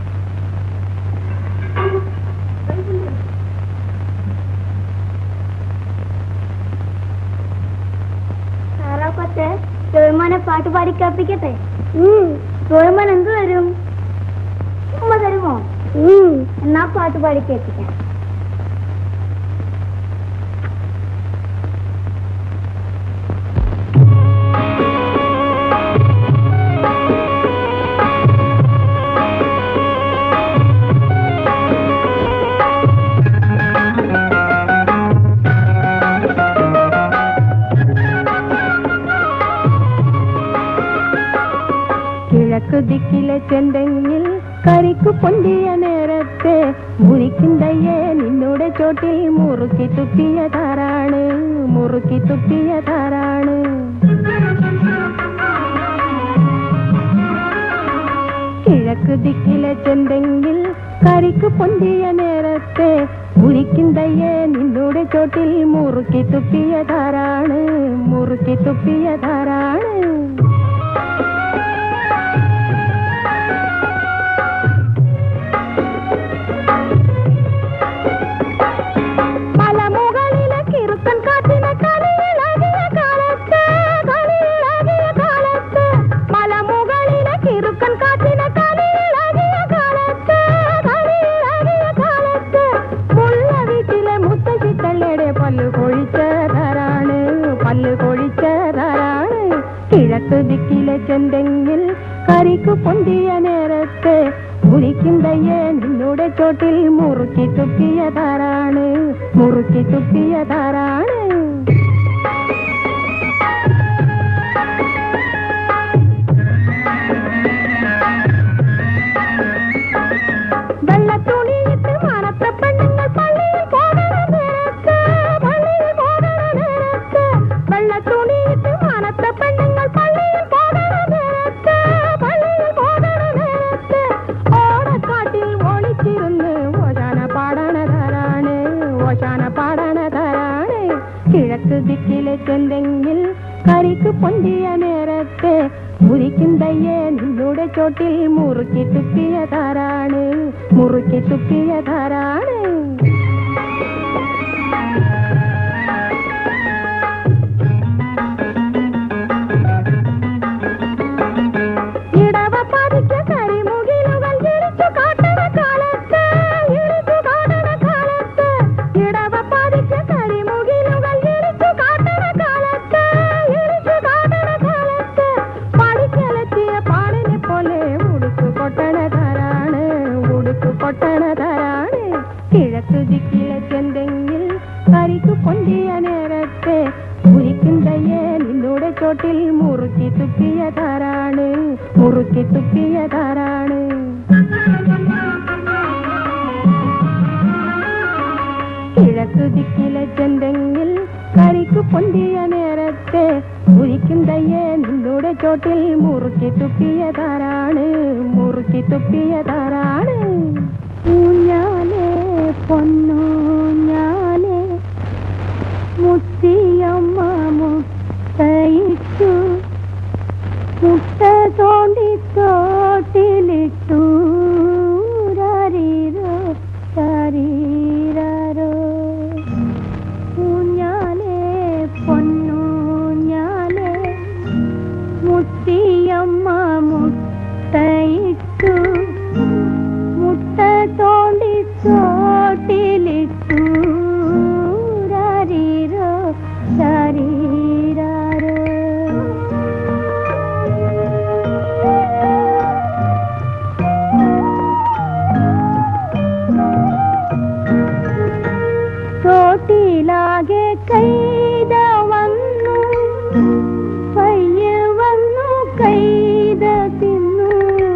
സാറാക്കൊത്തെ ജോയ്മോനെ പാട്ട് പാടി കേൾപ്പിക്കട്ടെ ജോയ്മോൻ എന്ത് തരും ഉമ്മ തരുമോ എന്നാ പാട്ട് പാടി കേൾപ്പിക്കാം ദിക്കിലെ ചെന്തെങ്ങിൽ കരിക്കു പൊന്തിയ നേരത്തെ മുരിക്കിന്തയ്യേ നിന്നോട് ചോട്ടിൽ മുറുക്കി തുപ്പിയതാരാണ് മുറുക്കി തുപ്പിയതാരാണ് കിഴക്ക് ദിക്കിലെ ചെന്തെങ്കിൽ കരിക്ക് പൊന്തിയ നേരത്തെ മുരിക്കിന്തയ്യേ നിന്നോട് ചോട്ടിൽ മുറുക്കി തുപ്പിയതാരാണ് മുറുക്കി തുപ്പിയതാരാണ് മലമുകളിലെ കിറുക്കൻ കാറ്റിന കളിയിളകിയ കാലത്ത് കളിയിളകിയ കാലത്ത് മലമുകളിലെ കിറുക്കൻ കാറ്റിന കളിയിളകിയ കാലത്ത് കളിയിളകിയ കാലത്ത് മുള്ള വീട്ടിലെ മുത്തശ്ശിത്തള്ളയുടെ പല്ല് കൊഴിച്ചതാരാണ് പല്ല് കൊഴിച്ചതാരാണ് കിഴക്ക് ദിക്കിലെ ചെന്തെങ്ങിൽ കരിക്ക് പൊന്തിയ നേരത്തെ മുറിക്കുന്തയ്യേ നിന്നോട് ചോട്ടിൽ മുറുക്കി തുപ്പിയതാരാണ് മുറുക്കി തുപ്പിയതാരാണ് വെള്ളത്തുണിയിട്ട് മണത്ത പെണ്ണുങ്ങൾ പള്ളിയിൽ പോകണ നേരത്ത് പള്ളിയിൽ പോകണ നേരത്ത് വെള്ളത്തുണിയിട്ട് മണത്ത പെണ്ണുങ്ങൾ പള്ളിയിൽ പോകണ നേരത്ത് പള്ളിയിൽ പോകണ നേരത്ത് ഓടക്കാട്ടിൽ ഒളിച്ചിരുന്ന് ഓശാന പാടണതാരാണ് ഓശാന പാടണതാരാണ് കിഴക്ക് ദിക്കിലെ ചെന്തെങ്കിൽ കരിക്ക് പൊന്തിയ നേരത്തെ മുരിക്കുന്തയ്യേ നിന്നോട് ചോട്ടിൽ മുറുക്കി തുപ്പിയതാരാണ് മുറുക്കി തുപ്പിയതാരാണ് ഇടവ പതിച്ച കരിമുകിലുകൾ ഇടിച്ചു കാട്ടണ കാലത്ത് ഇടിച്ചു കാട്ടണ കാലത്ത് ഇടവ പതിച്ച കരിമുകിലുകൾ ഇടിച്ചു കാട്ടണ കാലത്ത് ഇടിച്ചു കാട്ടണ കാലത്ത് പഠിക്കലെത്തിയ പാടിനെ പോലെ ഉടുക്കു കൊട്ടണതാരാണ് ഉടുക്കു കൊട്ടണതാരാണ് കിഴക്ക് ദിക്കിലെ ചെന്തെങ്ങിൽ കരിക്കു പൊന്തിയ നേരത്തെ മുരിക്കുന്തയ്യേ നിന്നോട് ചോട്ടിൽ മുറുക്കി തുപ്പിയതാരാണ് മുറുക്കി തുപ്പിയതാരാണ് കിഴക്ക് ദിക്കിലെ ചെന്തെങ്ങിൽ കരിക്കു പൊന്തിയ നേരത്തെ മുരിക്കുന്തയ്യേ നിന്നോട് ചോട്ടിൽ മുറുക്കി തുപ്പിയതാരാണ് മുറുക്കി തുപ്പിയതാരാണ് ഊഞ്ഞാലേ പൊന്നൂഞ്ഞാലേ മുത്തിയമ്മ മുത്തയിട്ടു മുട്ട തോണ്ടി തോട്ടിലിട്ടു രാരീരോ രാരീരാരോ ഊഞ്ഞാലേ പൊന്നൂഞ്ഞാലേ മുത്തിയമ്മ മുട്ടയിട്ടു മുട്ട തോണ്ടി തോട്ടിലിട്ടു രാരീരോ രാരീരാരോ തോട്ടിലാകെ കൈത വന്നു പയ്യ വന്നു കൈത തിന്നു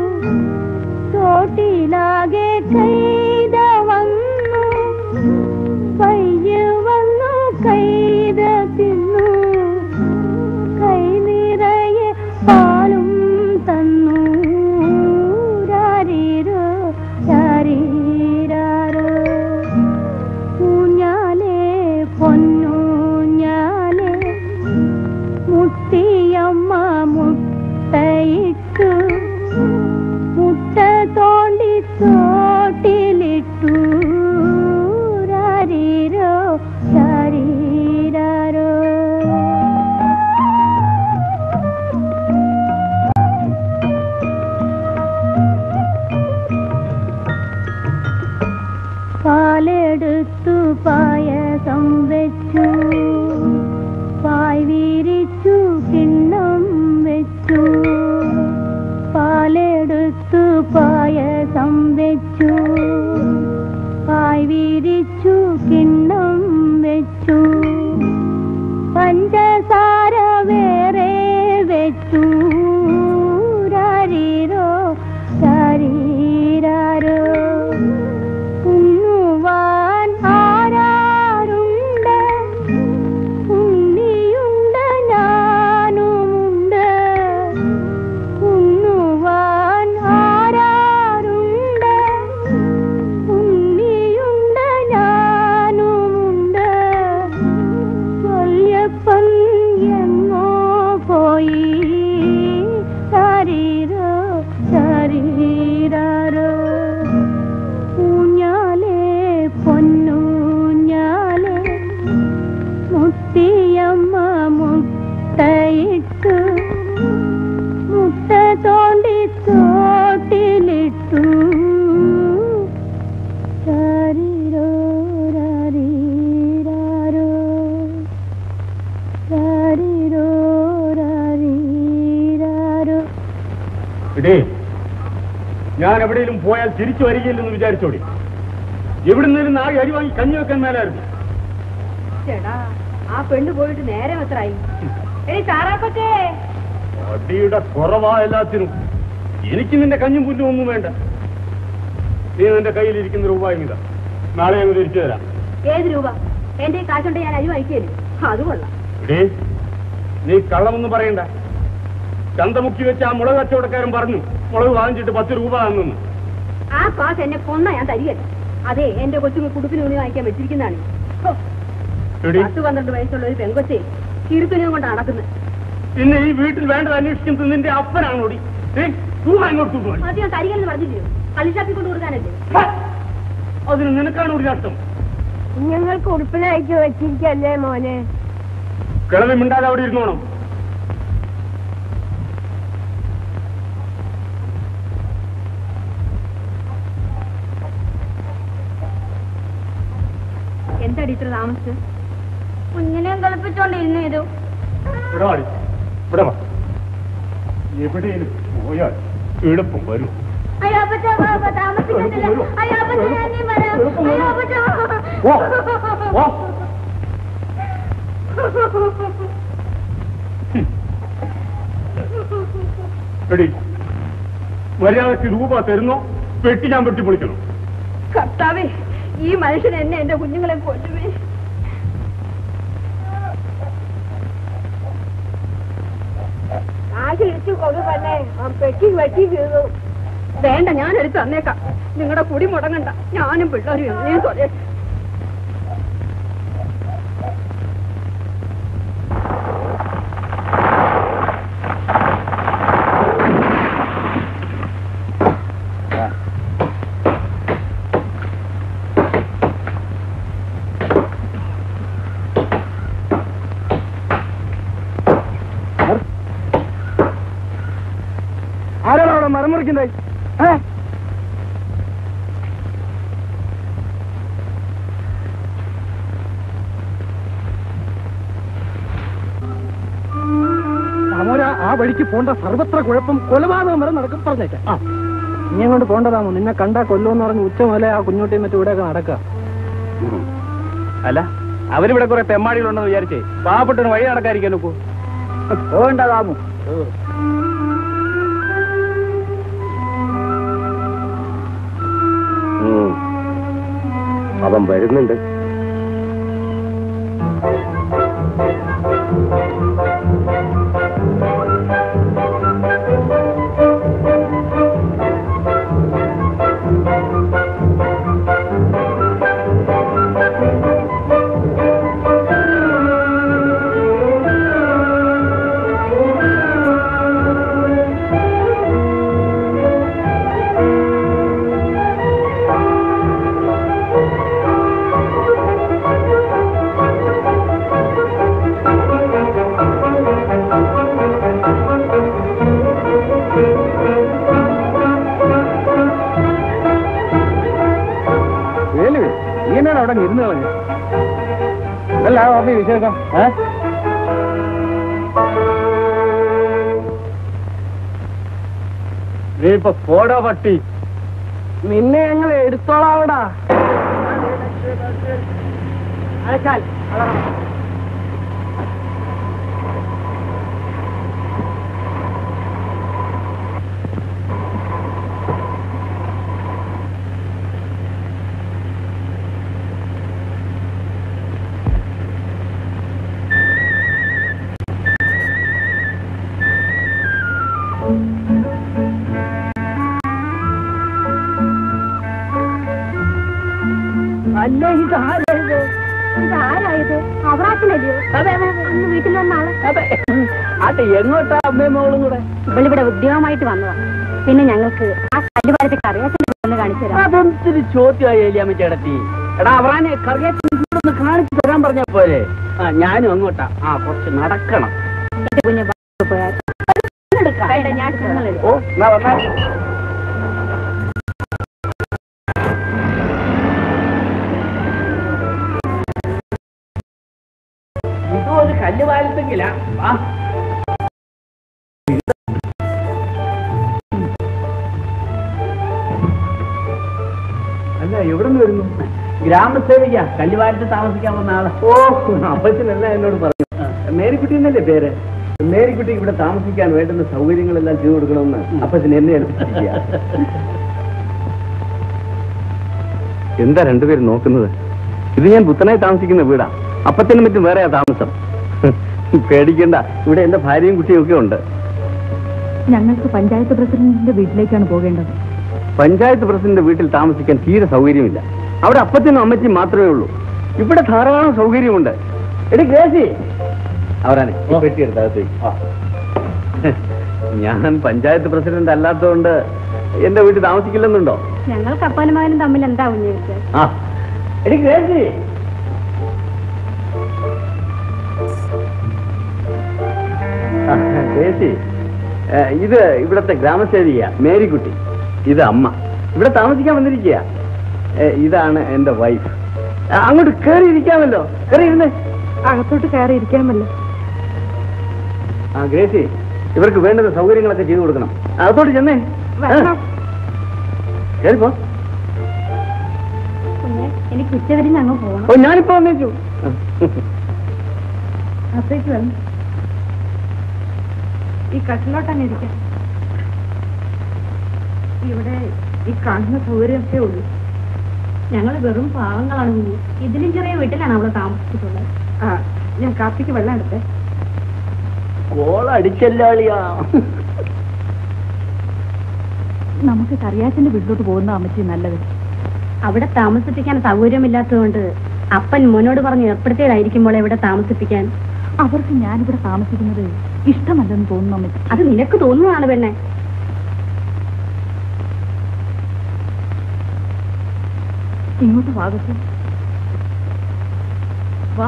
തോട്ടിലാകെ കൈത വന്നു പയ്യ വന്നു കൈത തിന്നു കൈ നിറയെ പാലും തന്നു രാരീരോ രാരീരാരോ ഊഞ്ഞാലേ പൊന്നൂഞ്ഞാലേ മുത്തിയമ്മ മുട്ടയിട്ടു മുട്ട തോണ്ടി തോട്ടിലിട്ടു രാരീരോ രാരീരാരോ പാലെടുത്തു പായസം വെച്ചു പായ് വീരിച്ചു കിണ്ണം വെച്ചു പാലെടുത്തു പായസം വെച്ചു പായ് വീരിച്ചു കിണ്ണം വെച്ചു പഞ്ചസാര വേറെ വെച്ചു രാരീരോ ഇടേ ഞാൻ എവിടെയെങ്കിലും പോയാൽ തിരിച്ചു വരികയില്ലെന്ന് വിചാരിച്ചോടി എവിടുന്നേലും നാളെ അരി വാങ്ങി കഞ്ഞി വെക്കാൻ മേലായിരുന്നു ചേടാ ആ പെണ്ണ് പോയിട്ട് നേരെ എത്രയായി എടി താറാപ്പറ്റേ അടിയുടെ കുറവാ എല്ലാത്തിനും എനിക്ക് നിന്റെ കഞ്ഞും പുല്ലും ഒന്നും വേണ്ട നീ നിന്റെ കയ്യിലിരിക്കുന്ന രൂപ ഇങ്ങിതാ നാളെ ഞങ്ങൾ തിരിച്ചു തരാം ഏത് രൂപ എന്റെ കാശുണ്ട് ഞാൻ അരി വാങ്ങിക്കല്ലേ അത് കൊള്ളാം എടീ നീ കള്ളമൊന്നും പറയണ്ട ചന്തമുക്കി വെച്ച് ആ മുളക് കച്ചവടക്കാരൻ പറഞ്ഞു മുളക് വാങ്ങിച്ചിട്ട് പത്ത് രൂപ തന്നു ആ കാശ് എന്നെ കൊന്ന ഞാൻ തരികല്ല അതെ എന്റെ കൊച്ചുങ്ങൾ കുടുപ്പിന് തുണി വാങ്ങിക്കാൻ വെച്ചിരിക്കുന്നതാണ് ഹോ, എടി പത്ത് പന്ത്രണ്ട് വയസ്സുള്ള ഒരു പെങ്കൊച്ചെ കിരുപ്പിനെ കൊണ്ട് നടക്കുന്നത് പിന്നെ ഈ വീട്ടിൽ വേണ്ടത് അന്വേഷിക്കുന്നത് നിന്റെ അപ്പനാണോടി ഏ രൂപ ഇങ്ങോട്ട് പോയി അത് ഞാൻ തരികല്ലെന്ന് പറഞ്ഞില്ലയോ കളിച്ചാപ്പി കൊണ്ട് കൊടുക്കാനല്ലേ അതിന് നിനക്കാണ് ഒരു നഷ്ടം ഞങ്ങൾക്ക് ഉടുപ്പിനയച്ചു വെച്ചിരിക്കല്ലേ മോനെ കിളവി മിണ്ടാതെ അവിടെ ഇരുന്നോണം എന്താടി ഇത്ര താമസിച്ച് കുഞ്ഞിനെയും കളിപ്പിച്ചോണ്ടിരുന്നു ഇത് ഇവിടെ വാടി ഇവിടെ വാ എവിടെയും പോയാൽ എളുപ്പം വരും അയ്യോ അപ്പച്ച താമസിക്കത്തില്ല അയ്യോ അപ്പച്ച ഞാൻ ഇനി വരാം അയ്യോ അപ്പച്ച വാ, വാ. എടി മര്യാദക്ക് രൂപ തരുന്നോ പെട്ടി ഞാൻ വെട്ടി പൊളിക്കണം കർത്താവേ ഈ മനുഷ്യൻ എന്നെ എന്റെ കുഞ്ഞുങ്ങളെ കൊല്ലുമേ ആകെ ഇടിച്ചു കൊണ്ടു തന്നെ പെട്ടി വെട്ടി വീണു വേണ്ട ഞാൻ എടുത്ത് തന്നേക്കാം നിങ്ങളുടെ കുടി മുടങ്ങണ്ട ഞാനും പിള്ളേരും എങ്ങനെയും തൊലേ ആരാണ് അവിടെ മരം മുറിക്കുന്നത് അമോര ആ വഴിക്ക് പോണ്ട സർവത്ര കുഴപ്പം കൊലപാതകം വരെ നടക്കും പറഞ്ഞേക്കാം നീ അങ്ങോട്ട് പോണ്ടതാമോ നിന്നെ കണ്ടാ കൊല്ലുമെന്ന് പറഞ്ഞ് ഉച്ച മുതലേ ആ കുഞ്ഞോട്ടിയും മറ്റും ഇവിടെയൊക്കെ നടക്കുക അല്ല അവരിവിടെ കുറെ തെമ്മാടികളുണ്ടെന്ന് വിചാരിച്ചേ പാവപ്പെട്ടൊരു വഴി നടക്കാതിരിക്കാൻ നോക്കൂ പോകണ്ടതാമോ അവൻ വരുന്നുണ്ട് വേലു നീ എന്നാണ് അവിടെ ഇരുന്ന് കളഞ്ഞു അല്ല ഓപ്പി വിശേഷം ഏ നീ ഇപ്പൊ പോടാ പട്ടി നിന്നെ ഞങ്ങൾ എടുത്തോളാവടാ അല്ലേ ഇത് ആരാ ഇത് ഇത് ആരാ ഇത് അവറാച്ചനല്ലയോ ഇന്ന് വീട്ടിൽ വന്ന ആള് അതെ എങ്ങോട്ടാ അമ്മയും മോളും കൂടെ ഇവളിവിടെ ഉദ്യോഗമായിട്ട് വന്നതാ പിന്നെ ഞങ്ങൾക്ക് ആ കല്ലുപാലത്തെ കറിയാച്ചനെ ഒന്ന് കാണിച്ചു തരാം അതെന്തൊരു ചോദ്യമായി ഏലിയാമ്മ ചേട്ടത്തി എടാ അവറാനെ കറിയാച്ചൊന്ന് കാണിച്ചു തരാൻ പറഞ്ഞ പോലെ ആ ഞാനും അങ്ങോട്ടാ ആ കുറച്ച് നടക്കണം എന്റെ കുഞ്ഞ് ബാ- പോയാൽ വേണ്ട, ഞാൻ എടുക്കാം. ഓ എന്നാ വന്നാ ഇതും ഒരു കല്ല് വാലത്തെങ്കിലാ വാ വരുന്നു ഗ്രാമസേവിക കല്ലുവാരത്ത് താമസിക്കാൻ വന്ന ആള് ഓ അപ്പച്ചനല്ല എന്നോട് പറഞ്ഞു മേരിക്കുട്ടി എന്നല്ലേ പേര് മേരിക്കുട്ടി ഇവിടെ താമസിക്കാൻ വേണ്ടുന്ന സൗകര്യങ്ങളെല്ലാം ചെയ്തു കൊടുക്കണമെന്ന് അപ്പച്ചൻ എന്നെ ഏൽപ്പിച്ചിരിക്കുക എന്താ രണ്ടുപേരും നോക്കുന്നത് ഇത് ഞാൻ പുത്തനായി താമസിക്കുന്ന വീടാ അപ്പച്ചനും മറ്റും വേറെയാ താമസം പേടിക്കണ്ട ഇവിടെ എന്റെ ഭാര്യയും കുട്ടിയും ഒക്കെ ഉണ്ട് ഞങ്ങൾക്ക് പഞ്ചായത്ത് പ്രസിഡന്റിന്റെ വീട്ടിലേക്കാണ് പോകേണ്ടത് പഞ്ചായത്ത് പ്രസിഡന്റ് വീട്ടിൽ താമസിക്കാൻ തീരെ സൗകര്യമില്ല അവിടെ അപ്പച്ചനും അമ്മച്ചിയും മാത്രമേ ഉള്ളൂ ഇവിടെ ധാരാളം സൗകര്യമുണ്ട് എടി ഗ്രേസി അവരാണ് പെട്ടിയെടുത്ത് ഞാൻ പഞ്ചായത്ത് പ്രസിഡന്റ് അല്ലാത്തതുകൊണ്ട് എന്റെ വീട്ടിൽ താമസിക്കില്ലെന്നുണ്ടോ ഞങ്ങൾക്ക് അപ്പനും മകനും തമ്മിൽ എന്താ ഉന്നയിച്ചത് ആ എടി ഗ്രേസി ആ, ഗ്രേസി ഏ, ഇത് ഇവിടത്തെ ഗ്രാമസേവിക മേരിക്കുട്ടി ഇത് അമ്മ ഇവിടെ താമസിക്കാൻ വന്നിരിക്കുക ഇതാണ് എന്റെ വൈഫ് അങ്ങോട്ട് കയറി ഇരിക്കാമല്ലോ കയറി ഇരുന്നേ അകത്തോട്ട് കയറി ഇരിക്കാമല്ലോ ആ ഗ്രേസി ഇവർക്ക് വേണ്ടുന്ന സൗകര്യങ്ങളൊക്കെ ചെയ്തു കൊടുക്കണം അതോട് ചെന്നേ വരണം. കയറിപ്പോ പിന്നെ എനിക്ക് ഉച്ചവരിഞ്ഞ് അങ്ങ് പോകണം ഓ ഞാനിപ്പോ വന്നേച്ചു അപ്പേക്ക് വന്നു ഈ കട്ടിലോട്ടങ്ങ് ഇരിക്കാം ഇവിടെ ഈ കാണുന്ന സൗകര്യമൊക്കെ ഉള്ളൂ ഞങ്ങൾ വെറും പാവങ്ങളാണ് കുഞ്ഞ് ഇതിലും ചെറിയ വീട്ടിലാണ് അവള് താമസിച്ചിട്ടുള്ളത് ആ ഞാൻ കാപ്പിക്ക് വെള്ളം എടുത്തേ കോളടിച്ചല്ലാളിയാ നമുക്ക് കറിയാച്ചന്റെ വീട്ടിലോട്ട് പോകുന്ന അമ്മച്ചി നല്ലത് അവിടെ താമസിപ്പിക്കാൻ സൗകര്യമില്ലാത്തതുകൊണ്ട് അപ്പൻ മോനോട് പറഞ്ഞ് ഏർപ്പെടുത്തിയതായിരിക്കുമ്പോൾ ഇവിടെ താമസിപ്പിക്കാൻ അവർക്ക് ഞാനിവിടെ താമസിക്കുന്നത് ഇഷ്ടമല്ലെന്ന് തോന്നുന്നു അമ്മച്ചി അത് നിനക്ക് തോന്നുന്നതാണ് പെണ്ണെ ഇങ്ങോട്ട് വാഗത്തു വാ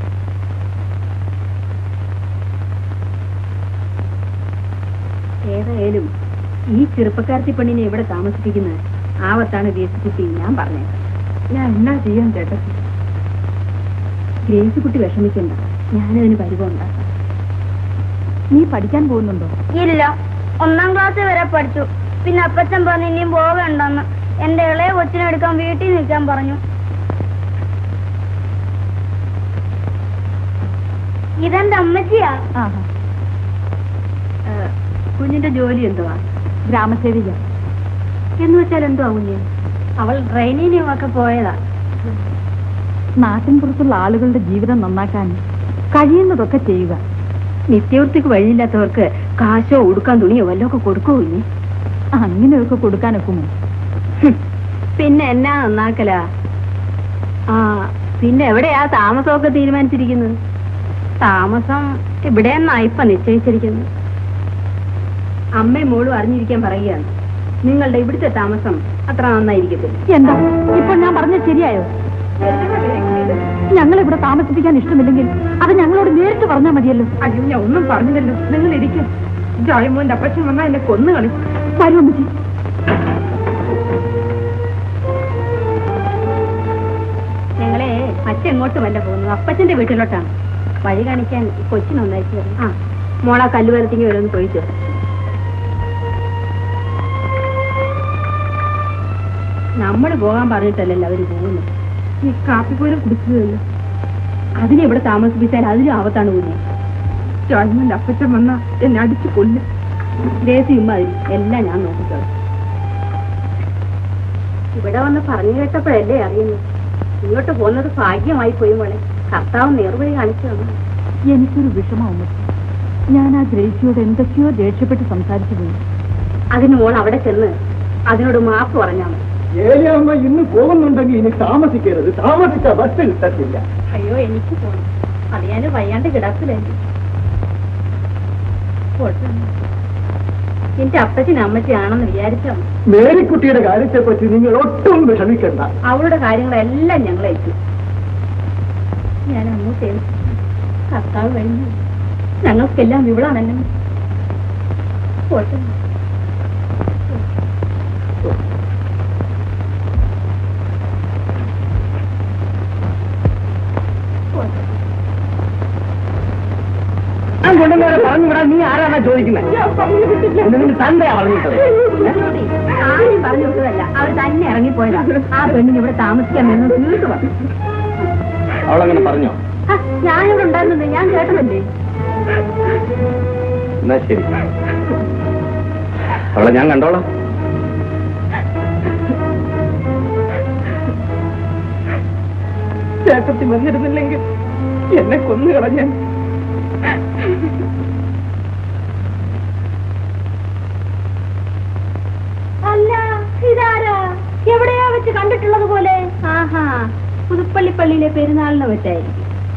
ഏതായാലും ഈ ചെറുപ്പക്കാരത്തി പെണ്ണിനെ ഇവിടെ താമസിപ്പിക്കുന്നത് ആവത്താണ് ഗ്രേസിക്കുട്ടി ഞാൻ പറഞ്ഞേക്കാം ഞാൻ എന്നാ ചെയ്യാൻ ചേട്ടത്തി ഗ്രേസിക്കുട്ടി വിഷമിക്കണ്ട ഞാനതിന് പരിവം ഉണ്ടാക്കാം നീ പഠിക്കാൻ പോകുന്നുണ്ടോ ഇല്ല ഒന്നാം ക്ലാസ് വരെ പഠിച്ചു പിന്നെ അപ്പച്ചൻ പറഞ്ഞു ഇനിയും പോകണ്ടെന്ന് എന്റെ ഇളയ കൊച്ചിനെ എടുക്കാൻ വീട്ടിൽ നിൽക്കാൻ പറഞ്ഞു ഇതെന്റെ അമ്മച്ചിയാ ആഹാ ഏ, കുഞ്ഞിന്റെ ജോലി എന്തുവാ ഗ്രാമസേവിക എന്ന് വെച്ചാൽ എന്തുവാ കുഞ്ഞ് അവൾ ട്രെയിനിനും ഒക്കെ പോയതാ നാട്ടിൻ പുറത്തുള്ള ആളുകളുടെ ജീവിതം നന്നാക്കാൻ കഴിയുന്നതൊക്കെ ചെയ്യുക നിത്യവൃത്തിക്ക് വഴിയില്ലാത്തവർക്ക് കാശോ ഉടുക്കാൻ തുണിയോ വല്ലതും ഒക്കെ കൊടുക്കോ കുഞ്ഞ് അങ്ങനെയൊക്കെ കൊടുക്കാനൊക്കുമോ ഹും, പിന്നെ എന്നാ നന്നാക്കലാ ആ പിന്നെ എവിടെയാ താമസമൊക്കെ തീരുമാനിച്ചിരിക്കുന്നത് താമസം ഇവിടെയെന്നാ ഇപ്പൊ നിശ്ചയിച്ചിരിക്കുന്നത് അമ്മയും മോളും അറിഞ്ഞിരിക്കാൻ പറയുകയാണ് നിങ്ങളുടെ ഇവിടുത്തെ താമസം അത്ര നന്നായിരിക്കത്തില്ല എന്താ ഇപ്പോൾ ഞാൻ പറഞ്ഞത് ശരിയായോ ഞങ്ങൾ ഇവിടെ താമസിപ്പിക്കാൻ ഇഷ്ടമില്ലെങ്കിൽ അത് ഞങ്ങളോട് നേരിട്ട് പറഞ്ഞാൽ മതിയല്ലോ അയ്യോ ഞാൻ ഒന്നും പറഞ്ഞില്ലല്ലോ നിങ്ങൾ ഇരിക്കും ജോയമോന്റെ അപ്പച്ചൻ വന്നാൽ എന്നെ കൊന്നു കളി വരൂ അമ്മച്ചി ഞങ്ങളെ അച്ഛൻ എങ്ങോട്ടുമല്ല പോകുന്നത് അപ്പച്ചന്റെ വീട്ടിലോട്ടാണ് വഴി കാണിക്കാൻ ഈ കൊച്ചിനൊന്ന് അയച്ചു തരും ആ മോളാ കല്ലുവരത്തിങ്ങി വരെ ഒന്ന് പോയിച്ചു നമ്മൾ പോകാൻ പറഞ്ഞിട്ടല്ലല്ലോ അവര് പോകുന്നത് ഈ കാപ്പി പോലും കുടിച്ചതല്ലോ അതിനെ ഇവിടെ താമസിപ്പിച്ചാൽ അതിലും ആപത്താണ് കുഞ്ഞെ ജോയമോന്റെ അപ്പച്ചൻ വന്നാ എന്നെ അടിച്ചു കൊല്ലും ദേശി ഇമ്മാതിരി എല്ലാം ഞാൻ നോക്കിക്കോളാം ഇവിടെ വന്ന് പറഞ്ഞു കേട്ടപ്പോഴല്ലേ അറിയുന്നു ഇങ്ങോട്ട് പോകുന്നത് ഭാഗ്യമായി പോയി മോളെ കർത്താവ് നേർവഴി കാണിച്ചു തന്നു എനിക്കൊരു വിഷമം അമ്മച്ചി ഞാൻ ആ ഗ്രേസിയോട് എന്തൊക്കെയോ ദേഷ്യപ്പെട്ട് സംസാരിച്ചു പോയി അതിന് മോൾ അവിടെ ചെന്ന് അതിനോട് മാപ്പ് പറഞ്ഞാൽ മതി ഏലിയാമ്മ ഇന്ന് പോകുന്നുണ്ടെങ്കിൽ ഇനി താമസിക്കരുത് താമസിച്ച ബസ് കിട്ടത്തില്ല അയ്യോ എനിക്ക് പോണം അത് ഞാൻ വയ്യാണ്ട് കിടക്കില്ലല്ലേ പോട്ടെ. എന്റെ അപ്പച്ചനും അമ്മച്ചിയാണെന്ന് വിചാരിച്ചാ മതി. മേരിക്കുട്ടിയുടെ കാര്യത്തെപ്പറ്റി നിങ്ങൾ ഒട്ടും വിഷമിക്കണ്ട അവളുടെ കാര്യങ്ങളെല്ലാം ഞങ്ങൾ അയച്ചു ഞാൻ അങ്ങോട്ട് ഏൽപ്പിച്ചു. കർത്താവ് കഴിഞ്ഞു ഞങ്ങൾക്കെല്ലാം ഇവളാണല്ലോ പോട്ടെ ഞാൻ കൊണ്ടുവന്നവരെ പറഞ്ഞു വിടാൻ നീ ആരാണ് ചോദിക്കുന്നത് നിന്റെ തന്തയാ പറഞ്ഞിട്ടത് ആരും പറഞ്ഞു വിട്ടതല്ല അവർ തന്നെ ഇറങ്ങിപ്പോയതാ ആ പെണ്ണിന് ഇവിടെ താമസിക്കാൻ എന്ന് തീർത്തു പറഞ്ഞു അവളങ്ങനെ പറഞ്ഞോ ആ, ഞാനിവിടെ ഉണ്ടായിരുന്നത് ഞാൻ കേട്ടതല്ലേ എന്നാ ശരി അവളെ ഞാൻ കണ്ടോളാം ചേട്ടത്തി വന്നിരുന്നില്ലെങ്കിൽ എന്നെ കൊന്നു കളഞ്ഞാൻ അല്ല ഇതാരാ എവിടെയാ വെച്ച് കണ്ടിട്ടുള്ളത് പോലെ ആഹാ പുതുപ്പള്ളി പള്ളിയിലെ പെരുന്നാളിനെ വെച്ചായിരിക്കും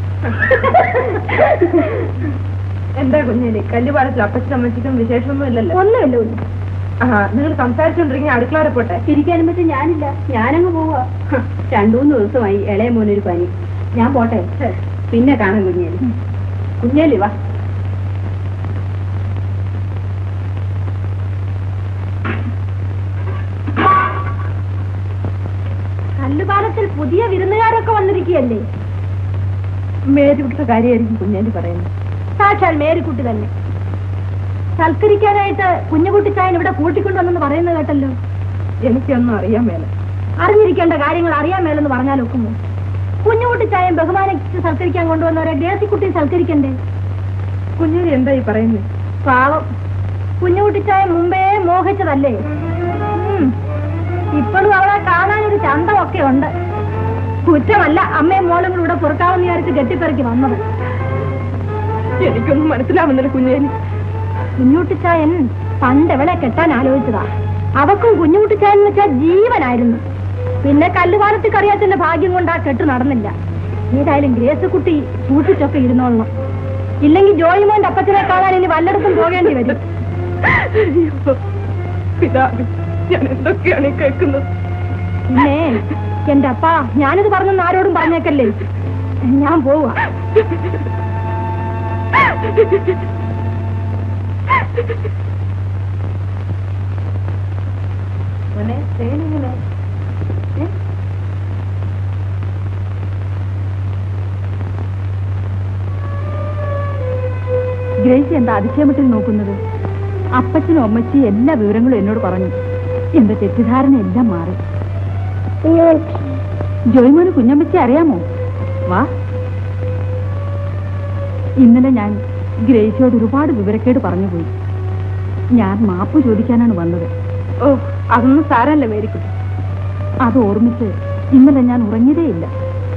എന്താ കുഞ്ഞേലി കല്ലുപാടത്തിൽ അപ്പച്ചനും അമ്മച്ചിക്കും വിശേഷമൊന്നും ഇല്ലല്ലോ ഒന്നുമില്ല ഒന്നും ആ നിങ്ങൾ സംസാരിച്ചോണ്ടിരിക്കുന്ന അടുക്കള വരെ പോട്ടെ ഇരിക്കാനും പറ്റും ഞാനില്ല ഞാനങ്ങ് പോവാ രണ്ടു മൂന്ന് ദിവസമായി ഇളയ മോനൊരു പനി ഞാൻ പോട്ടെ പിന്നെ കാണാം കുഞ്ഞേലി കുഞ്ഞേലി വാ കല്ലുപാലത്തിൽ പുതിയ വിരുന്നുകാരൊക്കെ വന്നിരിക്കുകയല്ലേ മേരിവിടുത്തെ കാര്യമായിരിക്കും കുഞ്ഞേലി പറയുന്നത് സാക്ഷാൽ മേരിക്കുട്ടി തന്നെ സൽക്കരിക്കാനായിട്ട് കുഞ്ഞുകുട്ടിച്ചായൻ ഇവിടെ കൂട്ടിക്കൊണ്ടുവന്നെന്ന് പറയുന്നത് കേട്ടല്ലോ എനിക്കൊന്നും അറിയാൻ മേല അറിഞ്ഞിരിക്കേണ്ട കാര്യങ്ങൾ അറിയാൻ മേലെന്ന് പറഞ്ഞാൽ ഒക്കുമോ കുഞ്ഞുകുട്ടിച്ചായൻ ബഹുമാനിച്ച് സൽക്കരിക്കാൻ കൊണ്ടുവന്നവരെ ഗ്രേസിക്കുട്ടി സൽക്കരിക്കണ്ടേ കുഞ്ഞേലി എന്താ ഈ പറയുന്നത് പാവം കുഞ്ഞുകുട്ടിച്ചായൻ മുമ്പേ മോഹിച്ചതല്ലേ ഉം. ഇപ്പോഴും അവളെ കാണാനൊരു ചന്തമൊക്കെ ഉണ്ട് കുറ്റമല്ല അമ്മയും മോളും കൂടെ ഇവിടെ പുറത്താവെന്ന് വിചാരിച്ച് കെട്ടിപ്പെറുക്കി വന്നത് എനിക്കൊന്നും മനസ്സിലാവുന്നില്ല കുഞ്ഞേലി കുഞ്ഞുകുട്ടിച്ചായൻ പണ്ട് എവളെ കെട്ടാൻ ആലോചിച്ചതാ അവക്കും കുഞ്ഞുകുട്ടിച്ചായൻ എന്ന് വെച്ചാൽ ജീവനായിരുന്നു പിന്നെ കല്ലുപാലത്തിൽ കറിയാത്തിന്റെ ഭാഗ്യം കൊണ്ട് ആ കെട്ട് നടന്നില്ല ഏതായാലും ഗ്രേസ് കുട്ടി സൂക്ഷിച്ചൊക്കെ ഇരുന്നോളണം ഇല്ലെങ്കിൽ ജോയിമോന്റെ അപ്പച്ചനെ കാണാൻ ഇനി വല്ലയിടത്തും പോകേണ്ടി വരും പിതാവ് ഞാൻ എന്തൊക്കെയാണ് ഈ കേൾക്കുന്നത് പിന്നെ എന്റെ അപ്പ ഞാനിത് പറഞ്ഞെന്ന് ആരോടും പറഞ്ഞേക്കല്ലേ ഞാൻ പോവാ മോനെ തേനിങ്ങനെ ഗ്രേസി എന്താ അതിശയമത്തിൽ നോക്കുന്നത് അപ്പച്ചനും അമ്മച്ചിയും എല്ലാ വിവരങ്ങളും എന്നോട് പറഞ്ഞു എന്റെ തെറ്റിദ്ധാരണ എല്ലാം മാറി ജോയ്മോന് കുഞ്ഞമ്മച്ചി അറിയാമോ വാ ഇന്നലെ ഞാൻ ഗ്രേസിയോട് ഒരുപാട് വിവരക്കേട് പറഞ്ഞു പോയി ഞാൻ മാപ്പ് ചോദിക്കാനാണ് വന്നത് ഓ അതൊന്നും സാരല്ല മേരിക്കുട്ടി അത് ഓർമ്മിച്ച് ഇന്നലെ ഞാൻ ഉറങ്ങിയതേയില്ല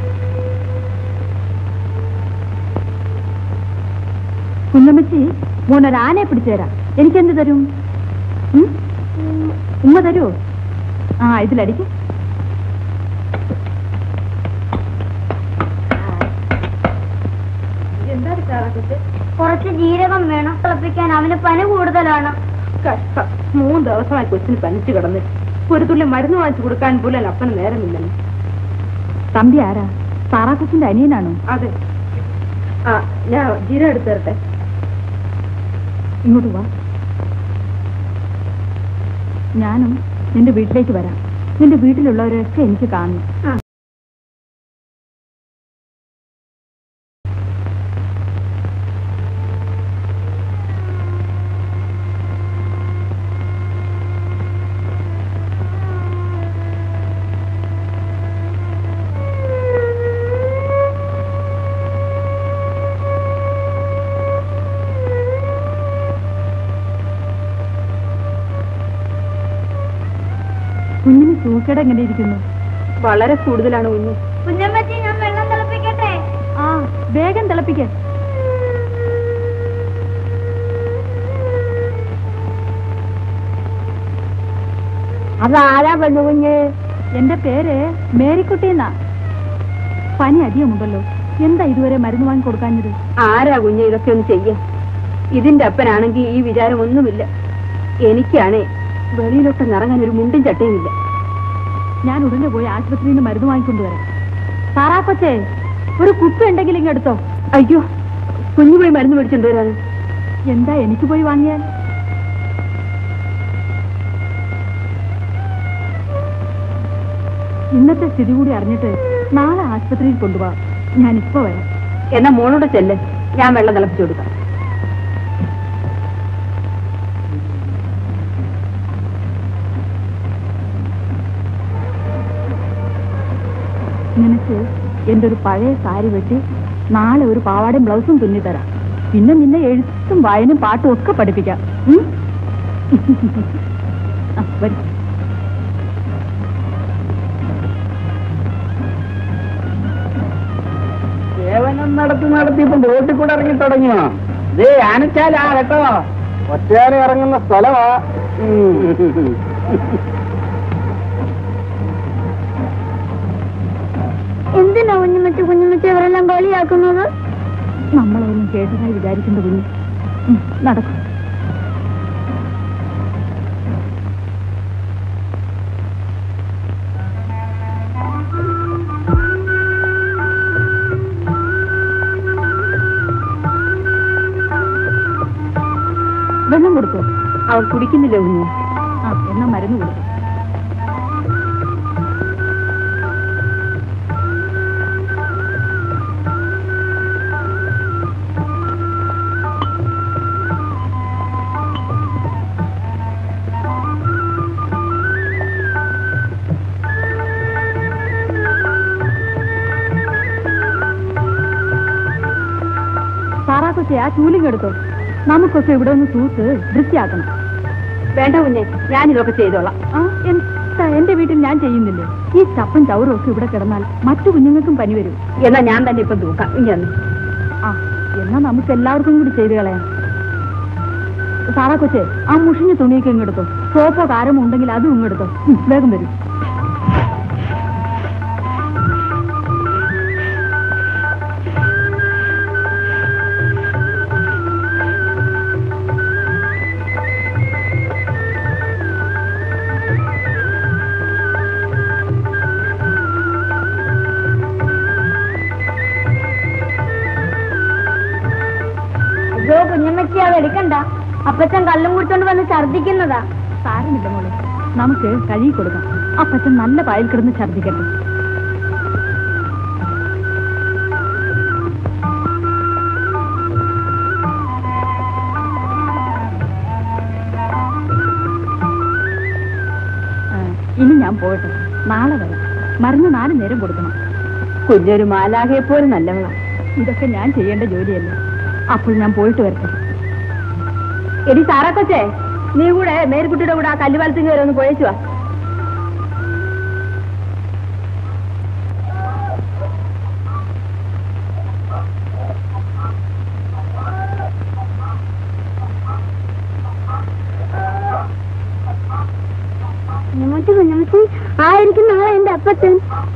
കുഞ്ഞമ്മച്ചി മോനൊരാനെ പിടിച്ചു തരാം എനിക്കെന്ത് തരും ഉം? ഉമ്മ തരുമോ ആ ഇതിലടിക്ക് എന്താ ചാറാക്കുട്ടി കുറച്ച് ജീരകം വേണം തിളപ്പിക്കാൻ അവന് പനി കൂടുതലാണ് കഷ്ടം മൂന്ന് ദിവസമായി കൊച്ചിന് പനിച്ചു കിടന്നിട്ട് ഒരു തുള്ളി മരുന്ന് വാങ്ങിച്ചു കൊടുക്കാൻ പോലും അപ്പന് നേരമില്ലല്ലോ തമ്പി ആരാ താറാക്കുച്ചിന്റെ അനിയനാണോ അതെ ആ ഞാൻ ജീരകം എടുത്തു തരട്ടെ ഇങ്ങോട്ട് വാ ഞാനും നിന്റെ വീട്ടിലേക്ക് വരാം നിന്റെ വീട്ടിലുള്ളവരൊക്കെ എനിക്ക് കാണണം കുഞ്ഞിന് സൂക്കേട് എങ്ങനെ ഇരിക്കുന്നു വളരെ കൂടുതലാണ് കുഞ്ഞ് കുഞ്ഞമ്മച്ചി ഞാൻ വെള്ളം തിളപ്പിക്കട്ടെ ആ വേഗം തിളപ്പിക്ക അതാരാ പെണ്ണു കുഞ്ഞ് എന്റെ പേര് മേരിക്കുട്ടി എന്നാ പനി അധികമുണ്ടല്ലോ എന്താ ഇതുവരെ മരുന്ന് വാങ്ങി കൊടുക്കാഞ്ഞത് ആരാ കുഞ്ഞ് ഇതൊക്കെ ഒന്ന് ചെയ്യാൻ ഇതിന്റെ അപ്പനാണെങ്കിൽ ഈ വിചാരം ഒന്നുമില്ല എനിക്കാണേ വെളിയിലോട്ട് ഇറങ്ങാൻ ഒരു മുണ്ടും ചട്ടയും ഇല്ല ഞാൻ ഉടനെ പോയി ആശുപത്രിയിൽ നിന്ന് മരുന്ന് വാങ്ങിക്കൊണ്ടുവരാം താറാക്കൊച്ചേ ഒരു കുപ്പി ഉണ്ടെങ്കിൽ ഇങ്ങെടുത്തോ അയ്യോ കുഞ്ഞു പോയി മരുന്ന് മേടിച്ചോണ്ട് വരാൻ എന്താ എനിക്ക് പോയി വാങ്ങിയാൽ ഇന്നത്തെ സ്ഥിതി കൂടി അറിഞ്ഞിട്ട് നാളെ ആശുപത്രിയിൽ കൊണ്ടുപോവാ ഞാൻ ഇപ്പൊ വരാം എന്നാ മോളോട് ചെല്ല് ഞാൻ വെള്ളം തിളപ്പിച്ചു കൊടുക്കാം നിനക്ക് എന്റെ ഒരു പഴയ സാരി വെട്ടി നാളെ ഒരു പാവാടയും ബ്ലൗസും തുന്നി തരാം പിന്നെ നിന്നെ എഴുത്തും വായനയും പാട്ടും ഒക്കെ പഠിപ്പിക്കാം ഉം? ആ, വരൂ സേവനം നടത്തി നടത്തി ഇപ്പൊ ബോട്ടിൽ കൂടെ ഇറങ്ങി തുടങ്ങിയോ ദേ ആനച്ചാലാ കേട്ടോ ഒറ്റയാനെ ഇറങ്ങുന്ന സ്ഥലമാ എന്തിനാ കുഞ്ഞുമച്ച കുഞ്ഞുമച്ച ഇവരെല്ലാം കളിയാക്കുന്നത് നമ്മളൊന്നും കേട്ടതായി വിചാരിക്കുന്ന കുഞ്ഞ് ഉം, നടക്കും വെള്ളം കൊടുത്തു അവൾ കുടിക്കുന്നില്ല കുഞ്ഞു ആ എന്നാ മരുന്ന് കൊടുത്തു സാറാക്കൊച്ചെ ആ ചൂലിങ് എടുത്തോ നമുക്കൊക്കെ ഇവിടെ ഒന്ന് തൂത്ത് വൃത്തിയാക്കണം വേണ്ട കുഞ്ഞെ ഞാനിതൊക്കെ ചെയ്തോളാം ആ എന്താ എന്റെ വീട്ടിൽ ഞാൻ ചെയ്യുന്നില്ലേ ഈ ചപ്പും ചവറും ഒക്കെ ഇവിടെ കിടന്നാൽ മറ്റു കുഞ്ഞുങ്ങൾക്കും പനി വരും എന്നാ ഞാൻ തന്നെ ഇപ്പം തൂക്കാം ഇങ്ങനെ ആ എന്നാ നമുക്ക് എല്ലാവർക്കും കൂടി ചെയ്ത് കളയാം സാറാ കൊച്ചേ ആ മുഷിഞ്ഞ തുണിയൊക്കെ ഇങ്ങെടുത്തോ സോപ്പോ കാരമോ ഉണ്ടെങ്കിൽ അതും ഇങ്ങെടുത്തോ ഉം, വേഗം വരും അയ്യോ കുഞ്ഞമ്മച്ചി അത് എടുക്കണ്ട അപ്പച്ചൻ കള്ളും കുടിച്ചോണ്ട് വന്ന് ഛർദിക്കുന്നതാ സാരമില്ല മോളെ നമുക്ക് കഴുകി കൊടുക്കാം അപ്പച്ചൻ നല്ല പായൽ കിടന്ന് ഛർദ്ദിക്കട്ടെ ആ, ഇനി ഞാൻ പോകട്ടെ നാളെ വരാം മരുന്ന് നാല് നേരം കൊടുക്കണം കുഞ്ഞൊരു മാലാകയെ പോലും നല്ലവളാ ഇതൊക്കെ ഞാൻ ചെയ്യേണ്ട ജോലിയല്ലേ അപ്പോൾ ഞാൻ പോയിട്ട് വരട്ടെ എടി സാറാ കൊച്ചേ നീ കൂടെ മേരിക്കുട്ടിയുടെ കൂടെ ആ കല്ലുപാലത്തിന് വരെ ഒന്ന് പോയേച്ചു വാ കുഞ്ഞമ്മച്ചി കുഞ്ഞമ്മച്ചി ആയിരിക്കും നാളെ എന്റെ അപ്പച്ചൻ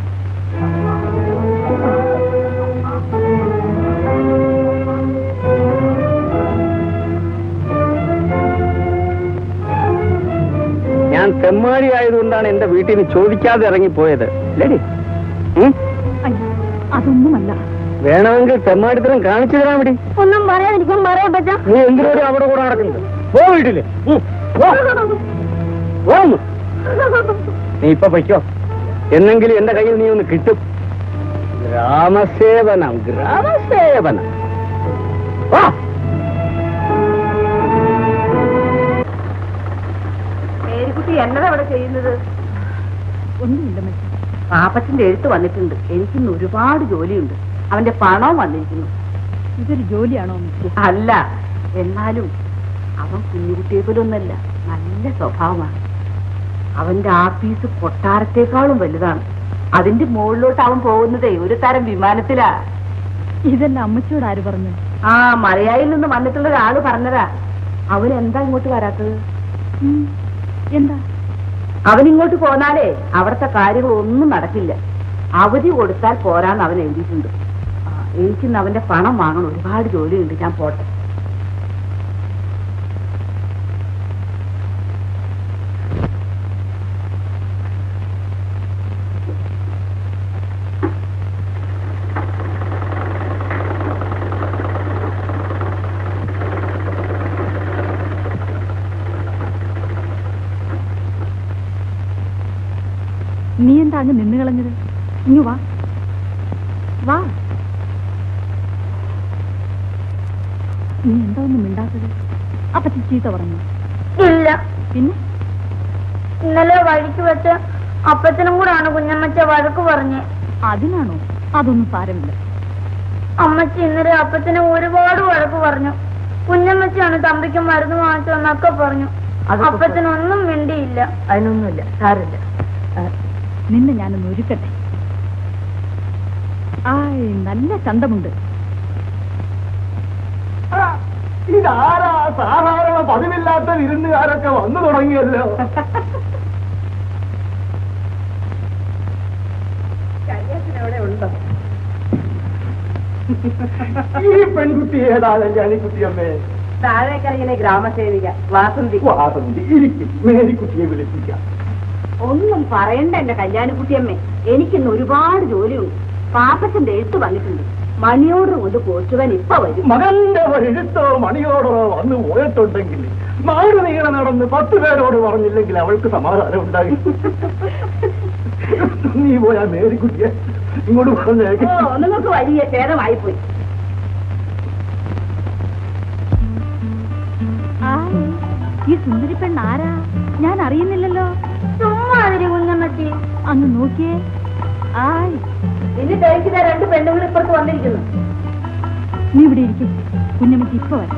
ഞാൻ തെമ്മാടി ആയതുകൊണ്ടാണ് എന്റെ വീട്ടിൽ നിന്ന് ചോദിക്കാതെ ഇറങ്ങിപ്പോയത് ലേഡി അയ്യോ അതൊന്നുമല്ല വേണമെങ്കിൽ തെമ്മാടിത്തരം കാണിച്ചു തരാൻ വേണ്ടി ഒന്നും പറയാതിരിക്കും പറയാ അപ്പച്ച നീ എന്തിനോട് അവിടെ കൂടെ നടക്കുന്നത് പോ വീട്ടില് ഉം, പോ. പോ ഒന്ന്. നീ ഇപ്പൊ പൊയ്ക്കോ എന്നെങ്കിലും എന്റെ കയ്യിൽ നീ ഒന്ന് കിട്ടും ഗ്രാമസേവനം ഗ്രാമസേവനം വാ മേരിക്കുട്ടി എന്നതാ അവിടെ ചെയ്യുന്നത് ഒന്നുമില്ല മച്ചി പാപ്പച്ചന്റെ എഴുത്ത് വന്നിട്ടുണ്ട് എനിക്കിന്ന് ഒരുപാട് ജോലിയുണ്ട് അവന്റെ പണവും വന്നിരിക്കുന്നു ഇതൊരു ജോലിയാണോ മച്ചി അല്ല എന്നാലും അവൻ കുഞ്ഞുകുട്ടിയെ പോലൊന്നല്ല നല്ല സ്വഭാവമാണ് അവന്റെ ആഫീസ് കൊട്ടാരത്തെക്കാളും വലുതാണ് അതിന്റെ മുകളിലോട്ട് അവൻ പോകുന്നതേ ഒരു തരം വിമാനത്തിലാ ഇതെല്ലാം അമ്മച്ചിയോട് ആര് പറഞ്ഞു ആ മലയായിൽ നിന്ന് വന്നിട്ടുള്ള ഒരാള് പറഞ്ഞതാ അവൻ എന്താ ഇങ്ങോട്ട് വരാത്തത് ഉം, എന്താ അവൻ ഇങ്ങോട്ട് പോന്നാലേ അവിടുത്തെ കാര്യങ്ങൾ ഒന്നും നടക്കില്ല അവധി കൊടുത്താൽ പോരാന്ന് അവൻ എഴുതിയിട്ടുണ്ട് ആ, എനിക്കിന്ന് അവന്റെ പണം വാങ്ങണം ഒരുപാട് ജോലിയുണ്ട് ഞാൻ പോട്ടെ നീ എന്താ അങ്ങ് നിന്ന് കളഞ്ഞത് ഇങ്ങു വാ വാ നീ എന്താ ഒന്നും മിണ്ടാത്തത് അപ്പച്ചി ചീത്ത പറഞ്ഞു ഇല്ല പിന്നെ ഇന്നലെ വഴിക്ക് വെച്ച് അപ്പച്ചനും കൂടാണ് കുഞ്ഞമ്മച്ച വഴക്ക് പറഞ്ഞ് അതിനാണോ അതൊന്നും സാരമില്ല അമ്മച്ചി ഇന്നലെ അപ്പച്ചനെ ഒരുപാട് വഴക്ക് പറഞ്ഞു കുഞ്ഞമ്മച്ചിയാണ് തമ്പിക്ക് മരുന്ന് വാങ്ങിച്ചതെന്നൊക്കെ പറഞ്ഞു അതൊക്കെ അപ്പച്ചനൊന്നും മിണ്ടിയില്ല അതിനൊന്നുമില്ല സാരമില്ല നിന്നെ ഞാനൊന്ന് ഒരുക്കട്ടെ ആയ് നല്ല ചന്തമുണ്ട് ആ, ഇതാരാ സാധാരണ പതിവില്ലാത്ത വിരുന്നുകാരൊക്കെ വന്നു തുടങ്ങിയല്ലോ ഉണ്ടോ ഈ പെൺകുട്ടി ഏതാ കല്യാണിക്കുട്ടിയമ്മേ താഴേക്കരയിലെ ഗ്രാമസേവിക വാസന്തി വാസന്തി ഇരിക്കും മേരിക്കുട്ടിയെ വിളിപ്പിക്കാം ഒന്നും പറയണ്ട എന്റെ കല്യാണിക്കുട്ടിയമ്മേ എനിക്കിന്ന് ഒരുപാട് ജോലിയുണ്ട് പാപ്പച്ചന്റെ എഴുത്ത് വന്നിട്ടുണ്ട് മണിയോട് കൊണ്ട് പോറ്റുവാൻ ഇപ്പൊ വരും മകന്റെ എഴുത്തോ മണിയോടോ വന്നു പോയിട്ടുണ്ടെങ്കിൽ നാട് നീളെ നടന്ന് പത്ത് പേരോട് പറഞ്ഞില്ലെങ്കിൽ അവൾക്ക് സമാധാനം ഉണ്ടായി നീ പോയാ മേരിക്കുട്ടിയെ ഇങ്ങോട്ട് പറഞ്ഞേക്ക് ഓ നിങ്ങൾക്ക് വലിയ ഛേദമായി പോയി ആയ്, ഈ സുന്ദരി പെണ്ണ് ആരാ ഞാൻ അറിയുന്നില്ലല്ലോ ചുമ്മാ അതിരി കുഞ്ഞമ്മച്ചി അങ്ങ് നോക്കിയേ ആയ് ഇനി കഴിക്കുന്ന രണ്ട് പെണ്ണുങ്ങൾ ഇപ്പുറത്ത് വന്നിരിക്കുന്നു നീ ഇവിടെ ഇരിക്കും കുഞ്ഞമ്മക്ക് ഇപ്പൊ വരാം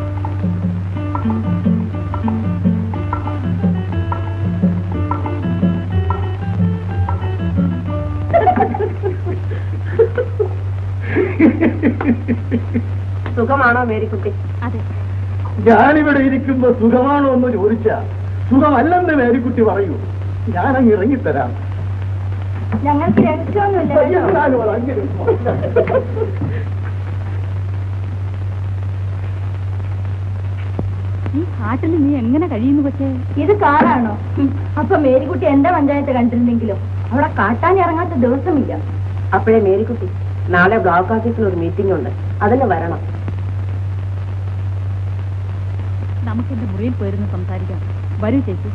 സുഖമാണോ മേരിക്കുട്ടി അതെ ഞാനിവിടെ ഇരിക്കുമ്പോ സുഖമാണോ എന്ന് ചോദിച്ചാ സുഖമല്ലെന്ന് മേരിക്കുട്ടി പറയൂ ഞാനങ്ങ് ഇറങ്ങിത്തരാം ഞങ്ങൾക്ക് രഹസ്യമൊന്നുമില്ല എന്നാലും അത് അങ്ങനെ ഈ കാട്ടിൽ നീ എങ്ങനെ കഴിയുന്നു പക്ഷേ ഇത് കാറാണോ അപ്പൊ മേരിക്കുട്ടി എന്റെ പഞ്ചായത്ത് കണ്ടിരുന്നെങ്കിലും അവിടെ കാട്ടാൻ ഇറങ്ങാത്ത ദിവസമില്ല അപ്പോഴേ മേരിക്കുട്ടി നാളെ ബ്ലോക്ക് ഓഫീസിൽ ഒരു മീറ്റിംഗ് ഉണ്ട് അതിന് വരണം നമുക്ക് എന്റെ മുറിയിൽ പോയിരുന്ന് സംസാരിക്കാം വരൂ ചേച്ചി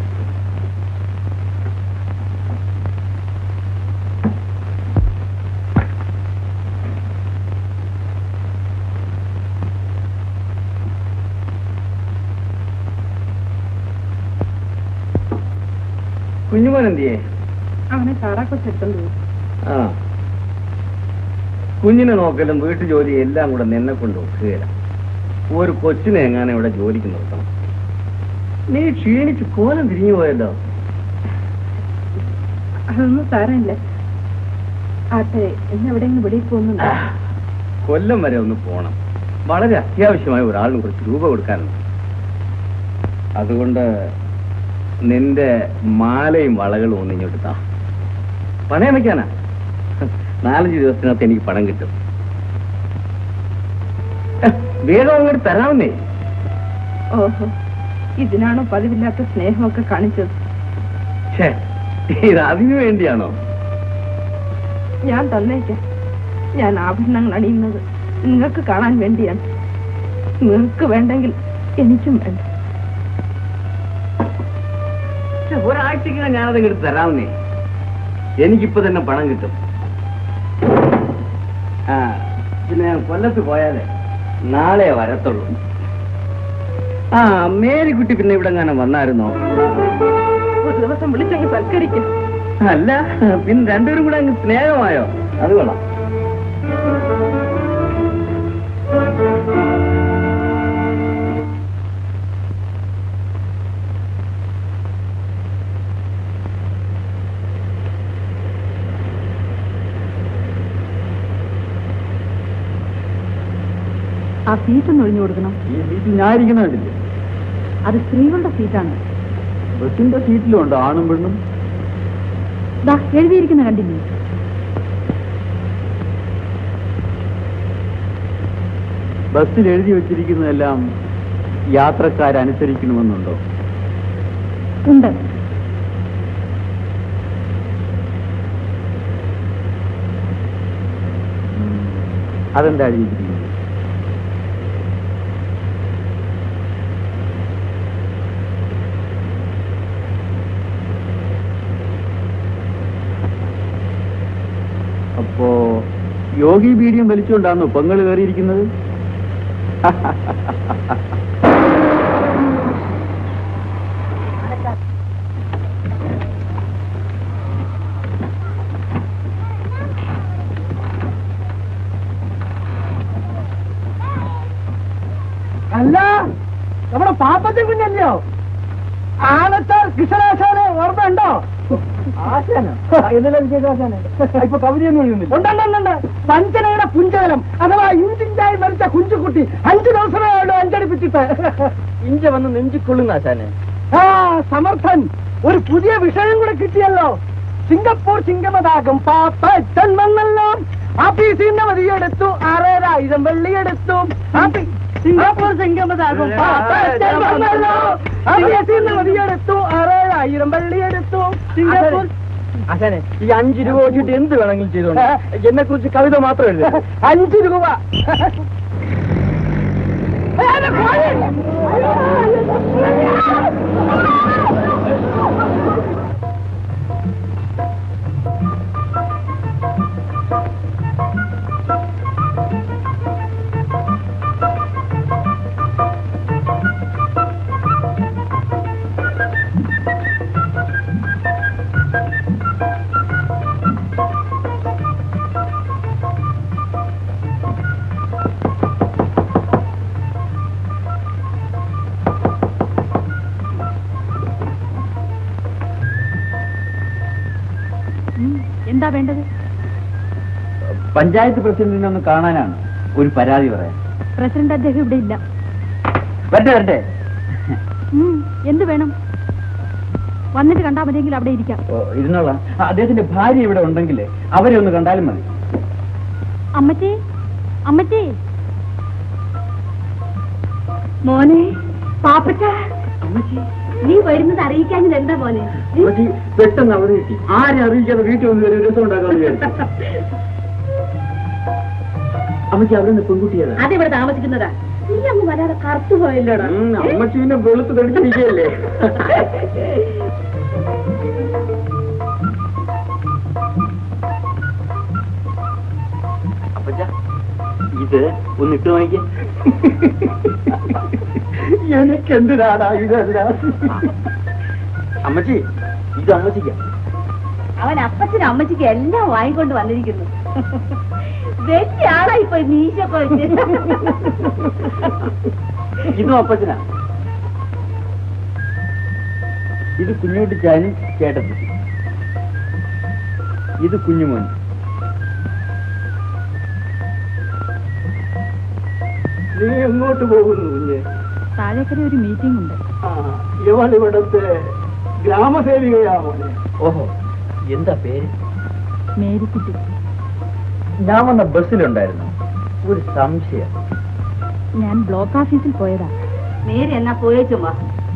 കുഞ്ഞുമോൻ എന്തിയേ അവനെ ചാറാക്കൊച്ചെടുത്തോണ്ട് പോയി ആ കുഞ്ഞിനെ നോക്കലും വീട്ടു ജോലി എല്ലാം കൂടെ നിന്നെ കൊണ്ട് ഒക്കുകയില്ല ഒരു കൊച്ചിനെ എങ്ങനെ ഇവിടെ ജോലിക്ക് നിർത്തണം നീ ക്ഷീണിച്ച് കോലം തിരിഞ്ഞു പോയല്ലോ അതൊന്നും സാരമില്ല ആട്ടെ എന്നെ എവിടെയെങ്കിലും വെളിയിൽ പോകുന്നുണ്ടോ കൊല്ലം വരെ ഒന്ന് പോണം വളരെ അത്യാവശ്യമായ ഒരാളിന് കുറച്ച് രൂപ കൊടുക്കാനുണ്ട് അതുകൊണ്ട് നിന്റെ മാലയും വളകളും ഒന്ന് ഇങ്ങോട്ട് താ പണയം വെക്കാനാ നാലഞ്ച് ദിവസത്തിനകത്ത് എനിക്ക് പണം കിട്ടും ഏ, വേഗം അങ്ങോട്ട് തരാമെന്നേ ഓഹോ ഇതിനാണോ പതിവില്ലാത്ത സ്നേഹമൊക്കെ കാണിച്ചത് ഛേ ഇത് അതിനു വേണ്ടിയാണോ ഞാൻ തന്നേക്കാം ഞാൻ ആഭരണങ്ങൾ അണിയുന്നത് നിങ്ങൾക്ക് കാണാൻ വേണ്ടിയാണ് നിങ്ങൾക്ക് വേണ്ടെങ്കിൽ എനിക്കും വേണ്ട ഛെ, ഒരാഴ്ചക്ക് ഞാനത് ഇങ്ങോട്ട് തരാമെന്നേ എനിക്കിപ്പോ തന്നെ പണം കിട്ടും ആ പിന്നെ ഞാൻ കൊല്ലത്ത് പോയാലേ നാളെ വരത്തുള്ളൂ ആ മേരിക്കുട്ടി പിന്നെ ഇവിടെ എങ്ങനെ വന്നായിരുന്നോ ഒരു ദിവസം വിളിച്ചങ്ങ് സൽക്കരിക്കും അല്ല പിന്നെ രണ്ടുപേരും കൂടെ അങ്ങ് സ്നേഹമായോ അത് കൊള്ളാം ആ സീറ്റ് ഒന്ന് ഒഴിഞ്ഞു കൊടുക്കണം ഈ സീറ്റിൽ ഞാൻ ഇരിക്കുന്നില്ലേ അത് സ്ത്രീകളുടെ സീറ്റാണ് ബസിന്റെ സീറ്റിലും ഉണ്ടോ ആണും പെണ്ണും ദാ എഴുതിയിരിക്കുന്ന കണ്ടില്ലേ ബസ്സിൽ എഴുതി വെച്ചിരിക്കുന്നതെല്ലാം യാത്രക്കാരനുസരിക്കണമെന്നുണ്ടോ ഉണ്ട് അതെന്താ എഴുതിയിരിക്കുന്നത് അപ്പോ യോഗി ബീഡിയം വലിച്ചുകൊണ്ടാണോ പെങ്ങൾ കയറിയിരിക്കുന്നത് അല്ല നമ്മുടെ പാപ്പത്തെ കുഞ്ഞല്ലയോ ആനച്ചാൽ കൃഷ്ണാശാനെ ഓർമ്മയുണ്ടോ ആശാനോ എന്തെല്ലാം വിശേഷാശാനെ ഇപ്പൊ കവിതയൊന്നും എഴുതുന്നില്ല ഉണ്ടുണ്ടുണ്ട് വഞ്ചനയുടെ പുഞ്ചകലം അഥവാ ഇഞ്ചിഞ്ചായി മരിച്ച കുഞ്ചുകുട്ടി അഞ്ചു ദിവസമേ ഉള്ളൂ അഞ്ചടിപ്പിച്ചിട്ട് ഇഞ്ച വന്ന് നെഞ്ചിക്കൊള്ളുന്ന ആശാനെ ആ സമർത്ഥൻ ഒരു പുതിയ വിഷയം കൂടെ കിട്ടിയല്ലോ സിംഗപ്പൂർ ചിങ്കമതാകും പാപ്പ ജന്മങ്ങളല്ലോ ആഫീസിൽ നിന്ന് മതിയെടുത്തു ആറേഴായിരം വെള്ളിയെടുത്തു ആഫീ- സിംഗപ്പൂർ ചിങ്കമതാകും പാപ്പ ജന്മങ്ങളല്ലോ ആഫീസിൽ നിന്ന് മതിയെടുത്തു ആറേഴായിരം വെള്ളിയെടുത്തു സിംഗപ്പൂർ ആശാനെ ഈ അഞ്ച് രൂപ വെച്ചിട്ട് എന്ത് വേണമെങ്കിലും ചെയ്തോണ്ട് എന്നെ കുറിച്ച് കവിത മാത്രം എഴുതി അഞ്ചു രൂപ ഉം, എന്താ വേണ്ടത് പഞ്ചായത്ത് പ്രസിഡന്റിനെ ഒന്ന് കാണാനാണ് ഒരു പരാതി പറയാൻ പ്രസിഡന്റ് അദ്ദേഹം ഇവിടെ ഇല്ല വരട്ടെ വരട്ടെ ഉം, എന്ത് വേണം വന്നിട്ട് കണ്ടാ മതിയെങ്കിൽ അവിടെ ഇരിക്കാം ഓ, ഇരുന്നോളാം ആ, അദ്ദേഹത്തിന്റെ ഭാര്യ ഇവിടെ ഉണ്ടെങ്കിൽ അവരെ ഒന്ന് കണ്ടാലും മതി അമ്മച്ചി അമ്മച്ചി മോനെ പാപ്പച്ച നീ വരുന്നത് അറിയിക്കാഞ്ഞത് എന്താ മോനെ അമ്മച്ചി, പെട്ടെന്ന് അവധി കിട്ടി ആരെ അറിയിക്കാതെ വീട്ടിൽ വന്ന് ഒരു രസം ഉണ്ടാക്കാന്ന് വിചാരിച്ചു അമ്മച്ചി അവിടെ നിന്ന് പെൺകുട്ടിയതാ അതിവിടെ താമസിക്കുന്നതാ നീ അങ്ങ് വരാതെ കറുത്തു പോയല്ലോടാ ഉം, അമ്മച്ചി പിന്നെ വെളുത്ത് തെളിച്ചിരിക്കുകയല്ലേ അപ്പച്ച ഇത് ഒന്ന് ഇട്ട് നോക്കിയേ എനിക്കെന്തിനാടാ ഇതെല്ലാം അമ്മച്ചി ഇത് അമ്മച്ചിക്ക അവൻ അപ്പച്ചനും അമ്മച്ചിക്കും എല്ലാം വാങ്ങിക്കൊണ്ട് വന്നിരിക്കുന്നു വലിയ ആളായി പോയി മീശൊക്കെ വെച്ച് ഇതും അപ്പച്ചനാ ഇത് കുഞ്ഞുട്ടിച്ചാനും ചേട്ടത്തി ഇത് കുഞ്ഞുമോൻ നീ എങ്ങോട്ട് പോകുന്നു കുഞ്ഞെ താഴേക്കര ഒരു മീറ്റിംഗ് ഉണ്ട് ആ ഇവൾ ഇവിടുത്തെ ഗ്രാമസേവികയാ മോനെ ഓഹോ എന്താ പേര് മേരിക്കുട്ടി ഞാൻ വന്ന ബസ്സിലുണ്ടായിരുന്നു ഒരു സംശയം ഞാൻ ബ്ലോക്ക് ഓഫീസിൽ പോയതാ നേരെ എന്നാ പോയേച്ചുമ്മാ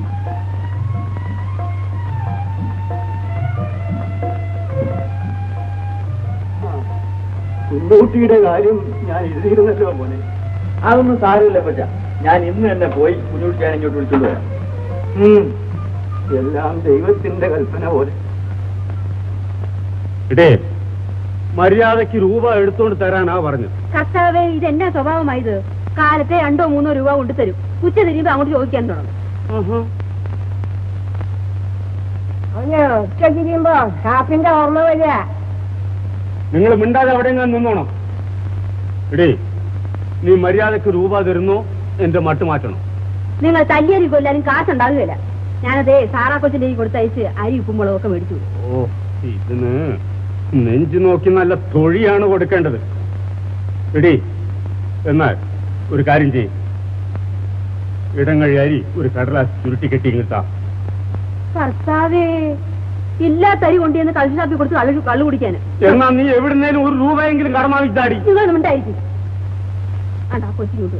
കുഞ്ഞുകുട്ടിയുടെ കാര്യം ഞാൻ എഴുതിയിരുന്നല്ലോ മോനെ അതൊന്നും സാരമില്ല പറ്റ ഞാൻ ഇന്ന് തന്നെ പോയി കുഞ്ഞുട്ടിച്ചാൻ ഇങ്ങോട്ട് വിളിച്ചോണ്ട് വരാം ഉം. എല്ലാം ദൈവത്തിന്റെ കൽപ്പന പോലെ ഇടേ മര്യാദക്ക് രൂപ എടുത്തോണ്ട് തരാനാ പറഞ്ഞത് കർത്താവേ ഇത് എന്നാ സ്വഭാവമായത് കാലത്തെ രണ്ടോ മൂന്നോ രൂപ കൊണ്ട് തരും ഉച്ച തിരിയുമ്പോ അങ്ങോട്ട് ചോദിക്കാൻ തുടങ്ങും ഉച്ചക്കിരിയുമ്പോ ഷാപ്പിന്റെ ഓർമ്മ വരിക നിങ്ങൾ മിണ്ടാതെ അവിടെ നിന്നോണം ഇടേ നീ മര്യാദക്ക് രൂപ തരുന്നോ എന്റെ മട്ട് മാറ്റണം നിങ്ങൾ തല്ലിയരി കൊല്ലാനും കാശുണ്ടാകുകയില്ല ഞാനതേ സാറാ കൊച്ചിന്റെ കയ്യിൽ കൊടുത്തയച്ച് അരി ഉപ്പും മുളകും ഒക്കെ മേടിച്ചു കൊടുക്കും. ഓ ഇതിന് നെഞ്ചു നോക്കി നല്ല തൊഴിയാണ് കൊടുക്കേണ്ടത് എടി എന്നാൽ ഒരു കാര്യം ചെയ്യും ഇടങ്ങഴി അരി ഒരു കടലാസ് ചുരുട്ടി കെട്ടി കിട്ടാ കർത്താവേ ഇല്ലാത്ത അരി കൊണ്ടുവന്ന് കള്ളു ഷാപ്പിൽ കൊടുത്ത് കള്ളു കള്ളു കുടിക്കാന് എന്നാ നീ എവിടുന്നേലും ഒരു രൂപയെങ്കിലും കടമാവിച്ചാടി നിങ്ങൾ ഉണ്ടായിരിക്കും ആണ്ടാ കൊച്ചിങ്ങോട്ട്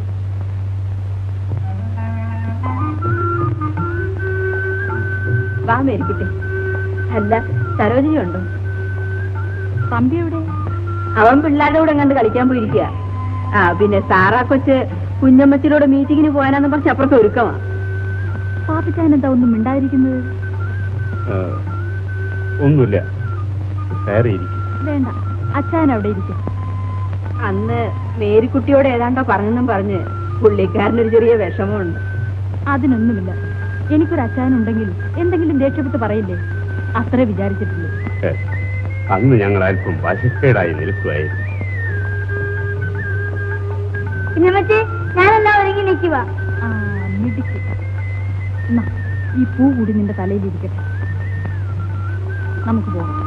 വാ മേരിക്കട്ടെ അല്ല സരോജിനി ഉണ്ടോ തമ്പി എവിടെ അവൻ പിള്ളേരുടെ കൂടെ കണ്ട് കളിക്കാൻ പോയിരിക്കുക ആ പിന്നെ സാറാ കൊച്ച് കുഞ്ഞമ്മച്ചിലൂടെ മീറ്റിങ്ങിന് പോകാനാന്ന് പറഞ്ഞ് അപ്പുറത്ത് ഒരുക്കമാ പാപ്പിച്ചാൻ എന്താ ഒന്നും മിണ്ടാതിരിക്കുന്നത് ആ, ഒന്നുമില്ല കയറിയിരിക്കും വേണ്ട അച്ഛൻ അവിടെ ഇരിക്കും അന്ന് മേരിക്കുട്ടിയോട് ഏതാണ്ടോ പറഞ്ഞെന്നും പറഞ്ഞ് പുള്ളിക്കാരനൊരു ചെറിയ വിഷമമുണ്ട് അതിനൊന്നുമില്ല എനിക്കൊരു അച്ഛനുണ്ടെങ്കിൽ എന്തെങ്കിലും ദേഷ്യപ്പെട്ട് പറയില്ലേ അത്രേ വിചാരിച്ചിട്ടുള്ളൂ ഏ, അന്ന് ഞങ്ങൾ അല്പം വശക്കേടായി നിൽക്കുമായിരുന്നു കുഞ്ഞമ്മച്ചി ഞാനെല്ലാം ഒരുങ്ങി നിൽക്കുക ആ മിടുക്കി എന്നാ, ഈ പൂ കൂടി നിന്റെ തലയിലിരിക്കട്ടെ നമുക്ക് പോകാം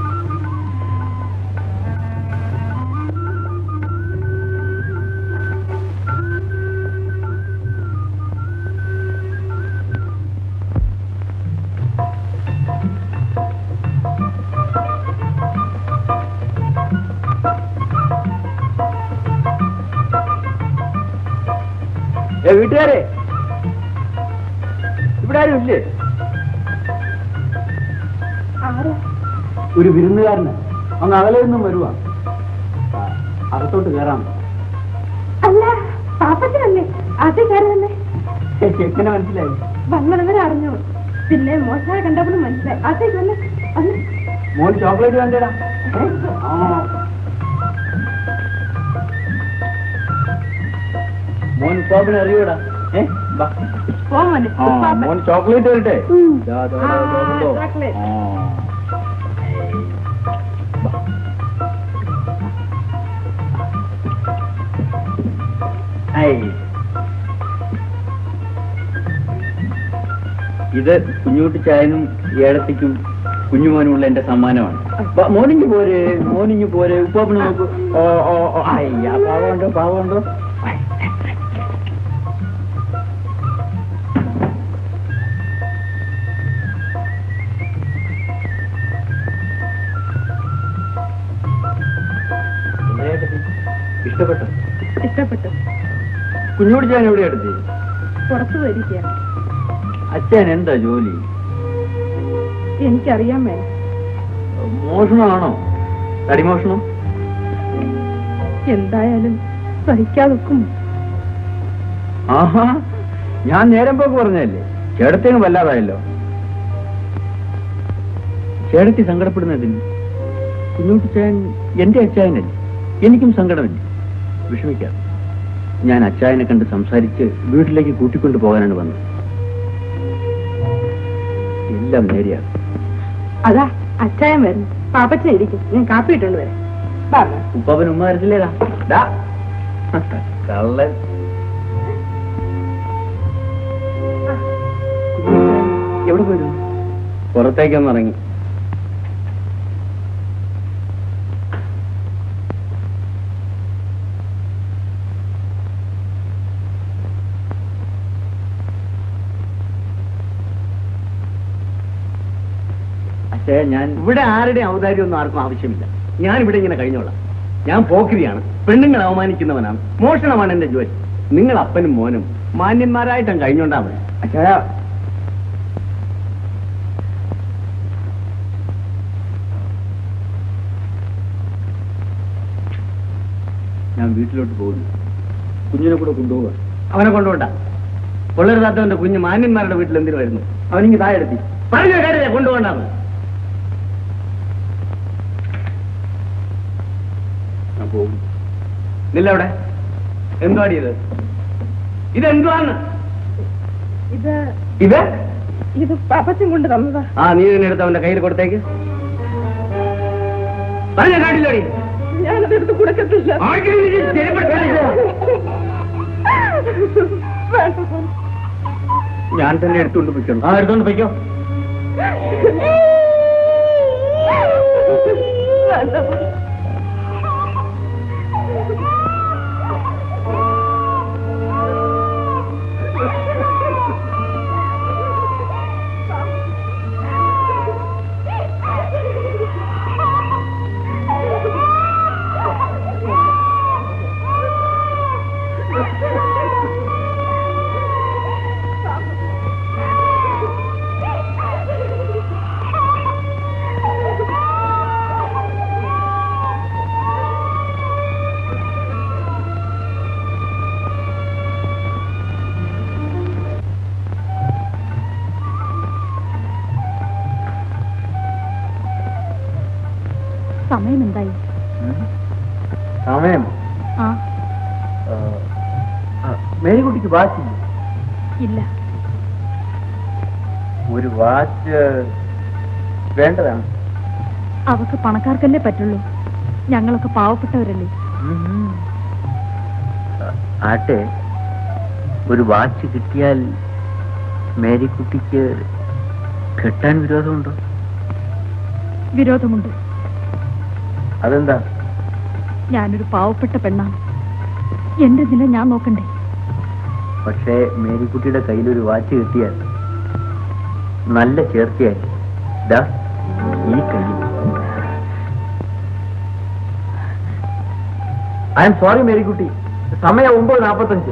ഏ വീട്ടുകാരെ ഇവിടെ ആരും ഇല്ലേ ഒരു വിരുന്നുകാരന് അങ്ങ് അകലെ നിന്നും വരുവാ ആ, അകത്തോട്ട് കയറാം അല്ല പാപ്പത്തിനല്ലേ അതേ കാര്യം തന്നെ എങ്ങനെ മനസ്സിലായി വന്നവരെ അറിഞ്ഞു പിന്നെ മോശമായി കണ്ടപ്പോഴും മനസ്സിലായി അതേ തന്നെ അന്ന് മോൻ ചോക്ലേറ്റ് വേണ്ടടാ ആ മോൻ ഉപ്പാപ്പിനെ അറിയൂടാ ഏ വാ പോ മോനെ ആ, ഉപ്പാപ്പൻ. മോൻ ചോക്ലേറ്റ് വരട്ടെ ഉം. ദാ, ദാ, ആ, ദാ, ദാ, ദാ. ചോക്ലേറ്റ്. ആ. ഐ. ഇത് കുഞ്ഞുകുട്ടി ചായനും ഏടത്തിക്കും കുഞ്ഞുമോനുമുള്ള എന്റെ സമ്മാനമാണ് വാ, മോനിഞ്ഞു പോരെ മോനിഞ്ഞു പോരെ ഉപ്പാപ്പിന് നോക്കൂ ഓ ഓ ഓ അയ്യ പാവമുണ്ടോ പാവമുണ്ടോ ഐ. എന്താ ഇഷ്ടപ്പെട്ടോ ഇഷ്ടപ്പെട്ടു കുഞ്ഞുകുട്ടി ചായൻ എവിടെ എടുത്തി പുറത്തു വരിക അച്ഛൻ എന്താ ജോലി എനിക്കറിയാൻ വേണം മോഷണമാണോ തടിമോഷണം എന്തായാലും സഹിക്കാതൊക്കും ആഹാ ഞാൻ നേരം പോക്ക് പറഞ്ഞതല്ലേ ചേട്ടത്തേനും വല്ലാതായല്ലോ ചേട്ടത്തി സങ്കടപ്പെടുന്നതിന് കുഞ്ഞുട്ടിച്ചായൻ എന്റെ അച്ചായനല്ലേ എനിക്കും സങ്കടമില്ല വിഷമിക്കാം ഞാൻ അച്ചായനെ കണ്ട് സംസാരിച്ച് വീട്ടിലേക്ക് കൂട്ടിക്കൊണ്ടു പോകാനാണ് വന്നത് എല്ലാം നേരെയാണ് അതാ അച്ചായം വരുന്നു പാപ്പച്ചൻ ഇരിക്കും ഞാൻ കാപ്പി ഇട്ടുകൊണ്ട് വരാം വാ, വാ. ഉപ്പാപ്പൻ ഉമ്മ വരത്തില്ലേടാ ഡാ. കള്ളൻ എവിടെ പോയിരുന്നു പുറത്തേക്കൊന്ന് ഇറങ്ങി പക്ഷേ ഞാൻ ഇവിടെ ആരുടെ ഔദാര്യം ഒന്നും ആർക്കും ആവശ്യമില്ല ഞാൻ ഇവിടെ ഇങ്ങനെ കഴിഞ്ഞോളാം ഞാൻ പോക്രിയാണ് പെണ്ണുങ്ങൾ അവമാനിക്കുന്നവനാണ് മോഷണമാണ് എന്റെ ജോലി നിങ്ങൾ അപ്പനും മോനും മാന്യന്മാരായിട്ടും കഴിഞ്ഞോണ്ടാ മതി അച്ഛാ ഞാൻ വീട്ടിലോട്ട് പോകുന്നു കുഞ്ഞിനെ കൂടെ കൊണ്ടുപോവുക അവനെ കൊണ്ടുപോണ്ട കൊള്ളരുതാത്തവന്റെ കുഞ്ഞ് മാന്യന്മാരുടെ വീട്ടിൽ എന്തിനു വരുന്നു അവനിങ്ങ് താഴെ എടുത്തി പറഞ്ഞ കാര്യത്തെ കൊണ്ടുപോകണ്ടാന്ന് ഞാൻ പോകും നില്ലവിടെ എന്തുവാടി ഇത് ഇതെന്തുവാന്ന് ഇത് ഇത് ഇത് പാപ്പച്ചൻ കൊണ്ട് തന്നതാ ആ നീ ഇതിനെ എടുത്ത് അവന്റെ കയ്യിൽ കൊടുത്തേക്ക് പറഞ്ഞ കാട്ടില്ലോടി ഞാനത് എടുത്ത് കൊടുക്കത്തില്ല ഞാൻ തന്നെ എടുത്തുകൊണ്ട് പൊയ്ക്കണം ആ എടുത്തോണ്ട് പൊയ്ക്കോ സമയം എന്തായി സമയം ആ മേരിക്കുട്ടിക്ക് വാച്ചില്ല ഇല്ല ഒരു വാച്ച് വേണ്ടതാണ് അവക്ക് പണക്കാർക്കല്ലേ പറ്റുള്ളൂ ഞങ്ങളൊക്കെ പാവപ്പെട്ടവരല്ലേ ആട്ടെ ഒരു വാച്ച് കിട്ടിയാൽ മേരിക്കുട്ടിക്ക് കെട്ടാൻ വിരോധമുണ്ടോ വിരോധമുണ്ട് അതെന്താ ഞാനൊരു പാവപ്പെട്ട പെണ്ണാണ് എന്റെ നില ഞാൻ നോക്കണ്ടേ പക്ഷേ മേരിക്കുട്ടിയുടെ കയ്യിലൊരു വാച്ച് കിട്ടിയാൽ നല്ല ചേർച്ചയായി ദാ ഈ കയ്യിൽ ഐ എം സോറി മേരിക്കുട്ടി സമയം ഒമ്പത് നാൽപ്പത്തഞ്ച്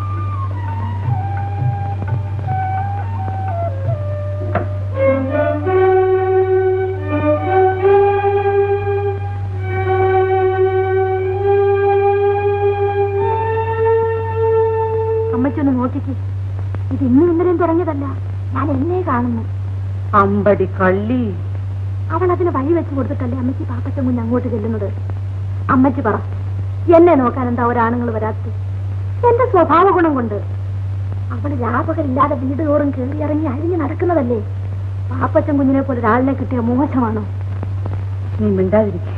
അമ്മച്ചൊന്ന് നോക്കിക്ക് ഇത് ഇന്നും ഇന്നലെയും തുടങ്ങിയതല്ല ഞാൻ എന്നെ കാണുന്നു അമ്പടി കള്ളി അവൾ അതിന് വഴി വെച്ച് കൊടുത്തിട്ടല്ലേ അമ്മച്ചി പാപ്പച്ചൻ കുഞ്ഞ് അങ്ങോട്ട് ചെല്ലുന്നത് അമ്മച്ചി പറ എന്നെ നോക്കാൻ എന്താ ഒരാണുങ്ങൾ വരാത്തത് എന്റെ സ്വഭാവ ഗുണം കൊണ്ട് അവൾ ലാഭകരില്ലാതെ വീട് തോറും കയറി ഇറങ്ങി അഴിഞ്ഞു നടക്കുന്നതല്ലേ പാപ്പച്ചൻ കുഞ്ഞിനെ പോലെ ഒരാളിനെ കിട്ടിയ മോശമാണോ നീ മിണ്ടാതിരിക്ക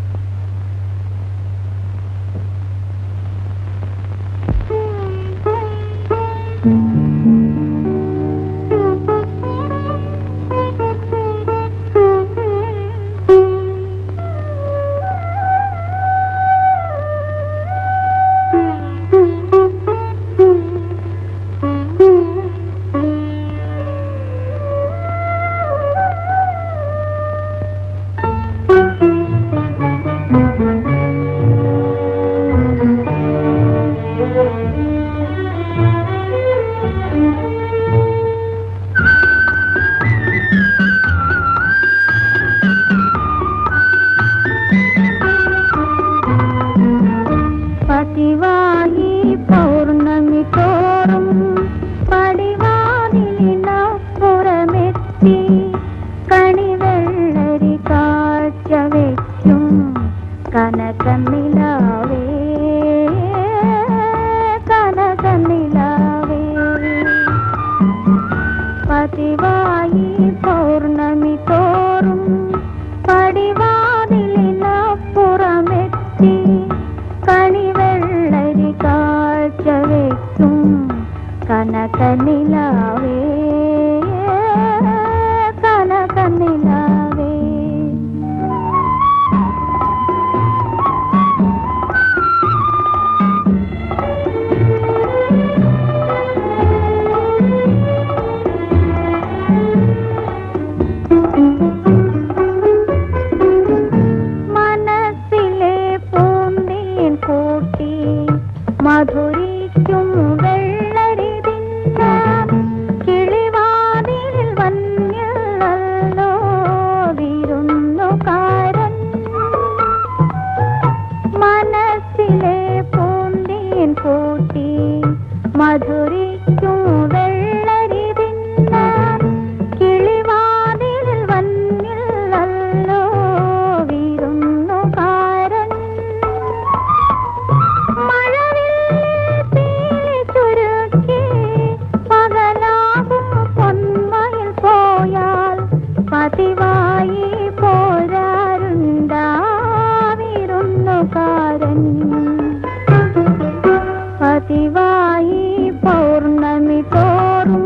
പതിവായി പൗർണമി തോറും പടിവാതിലിനപ്പുറമെത്തി കണിവെള്ളരി കാഴ്ച വയ്ക്കും കനകനിലാവേ കനകനിലാവേ പതിവായി പൗർണമി തോറും പടിവാതിലിനപ്പുറമെത്തി കണിവെള്ളരി കാഴ്ച വയ്ക്കും കനകനിലാവേ കനകനിലാവേ മനസ്സിലെ പൂന്തേൻ കൂട്ടി മധുരിക്കും വെള്ളരി തിന്നാൻ കിളിവാതിലിൽ വന്നല്ലോ വിരുന്നുകാരൻ മനസ്സിലെ പൂന്തേൻ കൂട്ടി മധുരിക്കും വെള്ളരി തിന്നാൻ കിളിവാതിലിൽ വന്നില്ലല്ലോ വിരുന്നുകാരൻ ചുരുക്കി പകലാകും പൊന്മയിൽ പോയാൽ പതിവായി പോരാറുണ്ടാവിരുന്നുകാരൻ പതിവായി പൗർണമി തോറും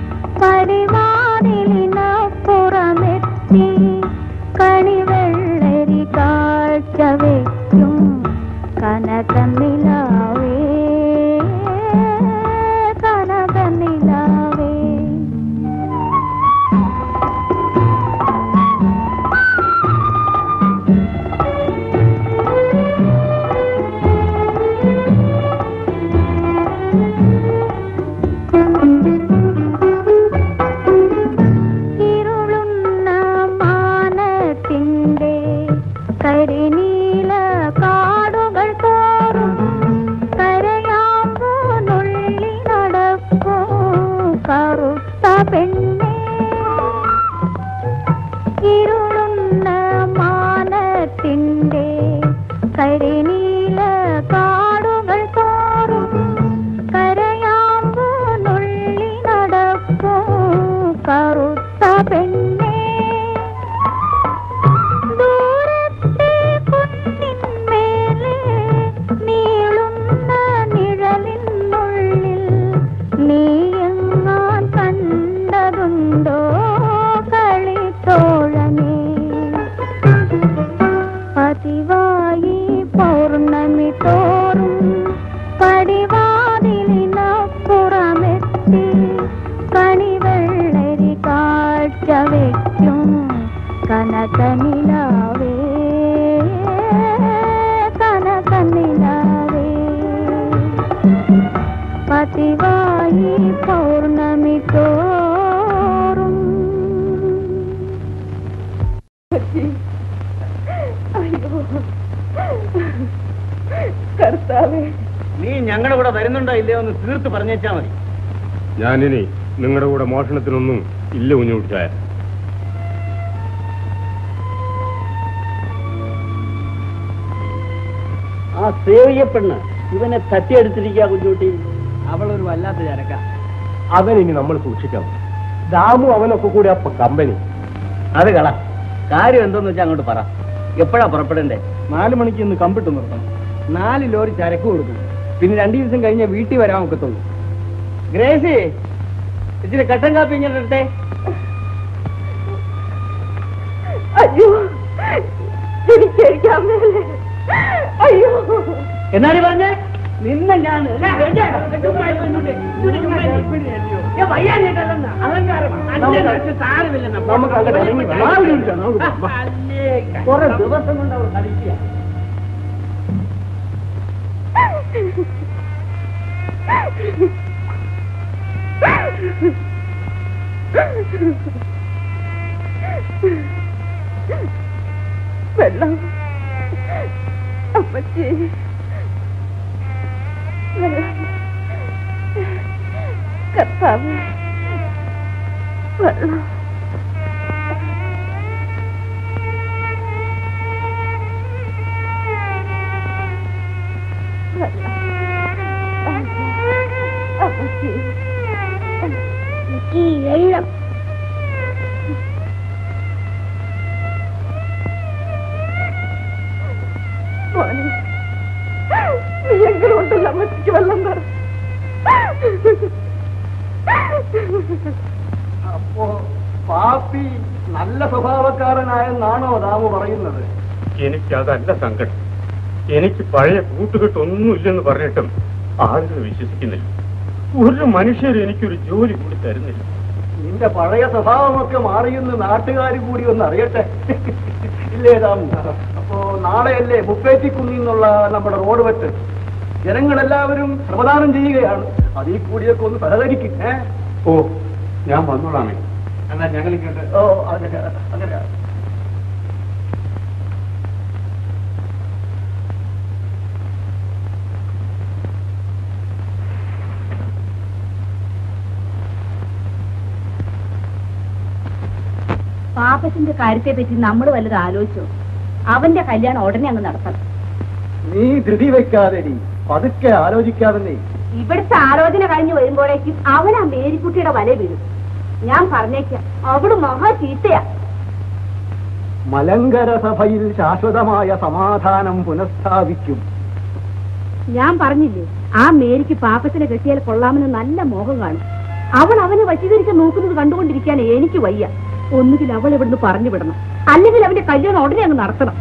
പരിവാതിലിനപ്പുറമെത്തി കണിവെള്ളരി കാഴ്ച വയ്ക്കും കനകനിലാവേ കനകനിലാവേ ഇരുളുന്ന മാനത്തിന്റെ കരിനീല കാടുകൾ തോറും കരയാമ്പോ നുള്ളി നടപ്പോ കറുത്ത പെണ്ണേ ഇരുളുന്ന മാനത്തിന്റെ കരിനീല കാടുകൾ തോറും കരയാമ്പോ നുള്ളി നടപ്പോ കറുത്ത പെണ്ണേ ദൂരത്തെ കുന്നിന്മേലെ നീളുന്ന നിഴലിനുള്ളിൽ കർത്താവേ നീ ഞങ്ങളുടെ കൂടെ വരുന്നുണ്ടോ ഇല്ലയോ എന്ന് തീർത്ത് പറഞ്ഞേച്ചാ മതി ഞാനിനി നിങ്ങളുടെ കൂടെ മോഷണത്തിനൊന്നും ഇല്ല കുഞ്ഞുകുട്ടിച്ചായ ആ സേവിയ പെണ്ണ് ഇവനെ തട്ടിയെടുത്തിരിക്കുക കുഞ്ഞുട്ടി അവളൊരു വല്ലാത്ത ചരക്ക അവനിനി നമ്മൾ സൂക്ഷിക്കാം ദാമു അവനൊക്കെ കൂടി അപ്പൊ കമ്പനി അത് കള കാര്യം എന്തോന്ന് വെച്ചാ അങ്ങോട്ട് പറ എപ്പോഴാ പുറപ്പെടണ്ടേ നാല് മണിക്ക് ഇന്ന് കമ്പിട്ട് നിർത്തണം നാല് ലോറി ചരക്ക് കൊടുക്കും പിന്നെ രണ്ടു ദിവസം കഴിഞ്ഞ വീട്ടിൽ വരാൻ ഒക്കത്തുള്ളൂ ഗ്രേസി ഇച്ചിരി കട്ടൻ കാപ്പി ഇങ്ങനെ എടുത്തേ അയ്യോ എനിക്ക് കഴിക്കാൻ മേലെ അയ്യോ എന്നാണ് പറഞ്ഞേ നിന്നെ ഞാൻ നമുക്ക് അങ്ങോട്ട് ഇറങ്ങി വരാം. നാല് മിനിറ്റാ, നമുക്ക് വാ. കുറെ ദിവസം കൊണ്ട് അവർ കളിക്കുക വെള്ളം അമ്മച്ചി വെള്ളം കർത്താവ് വെള്ളം വെള്ളം അമ്മച്ചി എനിക്ക് വെള്ളം മോനെ നീ എങ്കിലും ഉണ്ടല്ലോ അമ്മച്ചിക്ക് വെള്ളം തരാം അപ്പോ പാപ്പി നല്ല സ്വഭാവക്കാരനായെന്നാണോ ദാമു പറയുന്നത് എനിക്കതല്ല സങ്കടം എനിക്ക് പഴയ കൂട്ടുകെട്ടൊന്നുമില്ലെന്ന് പറഞ്ഞിട്ടും ആളുകൾ വിശ്വസിക്കുന്നില്ല ഒരു മനുഷ്യർ എനിക്കൊരു ജോലി കൂടി തരുന്നില്ല നിന്റെ പഴയ സ്വഭാവമൊക്കെ മാറിയെന്ന് നാട്ടുകാർ കൂടി ഒന്ന് അറിയട്ടെ ഇല്ലേ ദാമു അപ്പോ നാളെയല്ലേ മുപ്പേറ്റിക്കുന്നിൽ നിന്നുള്ള നമ്മുടെ റോഡ് വെട്ട് ജനങ്ങളെല്ലാവരും ശ്രമദാനം ചെയ്യുകയാണ് അതിൽ കൂടിയൊക്കെ ഒന്ന് സഹകരിക്കും ഏ ഓ ഞാൻ വന്നോളാമേ എന്നാ ഞങ്ങൾ ഇങ്ങോട്ട് ഓ അങ്ങനെ അങ്ങനെ പാപ്പച്ചന്റെ കാര്യത്തെ പറ്റി നമ്മൾ വല്ലത് ആലോചിച്ചോ അവന്റെ കല്യാണം ഉടനെ അങ്ങ് നടത്തണം നീ ധൃതി വെക്കാതെ നീ പതുക്കെ ആലോചിക്കാതെ നീ ഇവിടുത്തെ ആലോചന കഴിഞ്ഞ് വരുമ്പോഴേക്കും അവൻ ആ മേരിക്കുട്ടിയുടെ വല വീഴും ഞാൻ പറഞ്ഞേക്കാം അവള് മഹാ ചീത്തയാ മലങ്കര സഭയിൽ ശാശ്വതമായ സമാധാനം പുനഃസ്ഥാപിക്കും ഞാൻ പറഞ്ഞില്ലേ ആ മേരിക്ക് പാപ്പത്തിനെ കെട്ടിയാൽ കൊള്ളാമെന്ന് നല്ല മോഹം കാണും അവൾ അവനെ വശീകരിക്കാൻ നോക്കുന്നത് കണ്ടുകൊണ്ടിരിക്കാൻ എനിക്ക് വയ്യ ഒന്നുകിൽ അവൾ ഇവിടുന്ന് പറഞ്ഞു വിടണം അല്ലെങ്കിൽ അവന്റെ കല്യാണം ഉടനെ അങ്ങ് നടത്തണം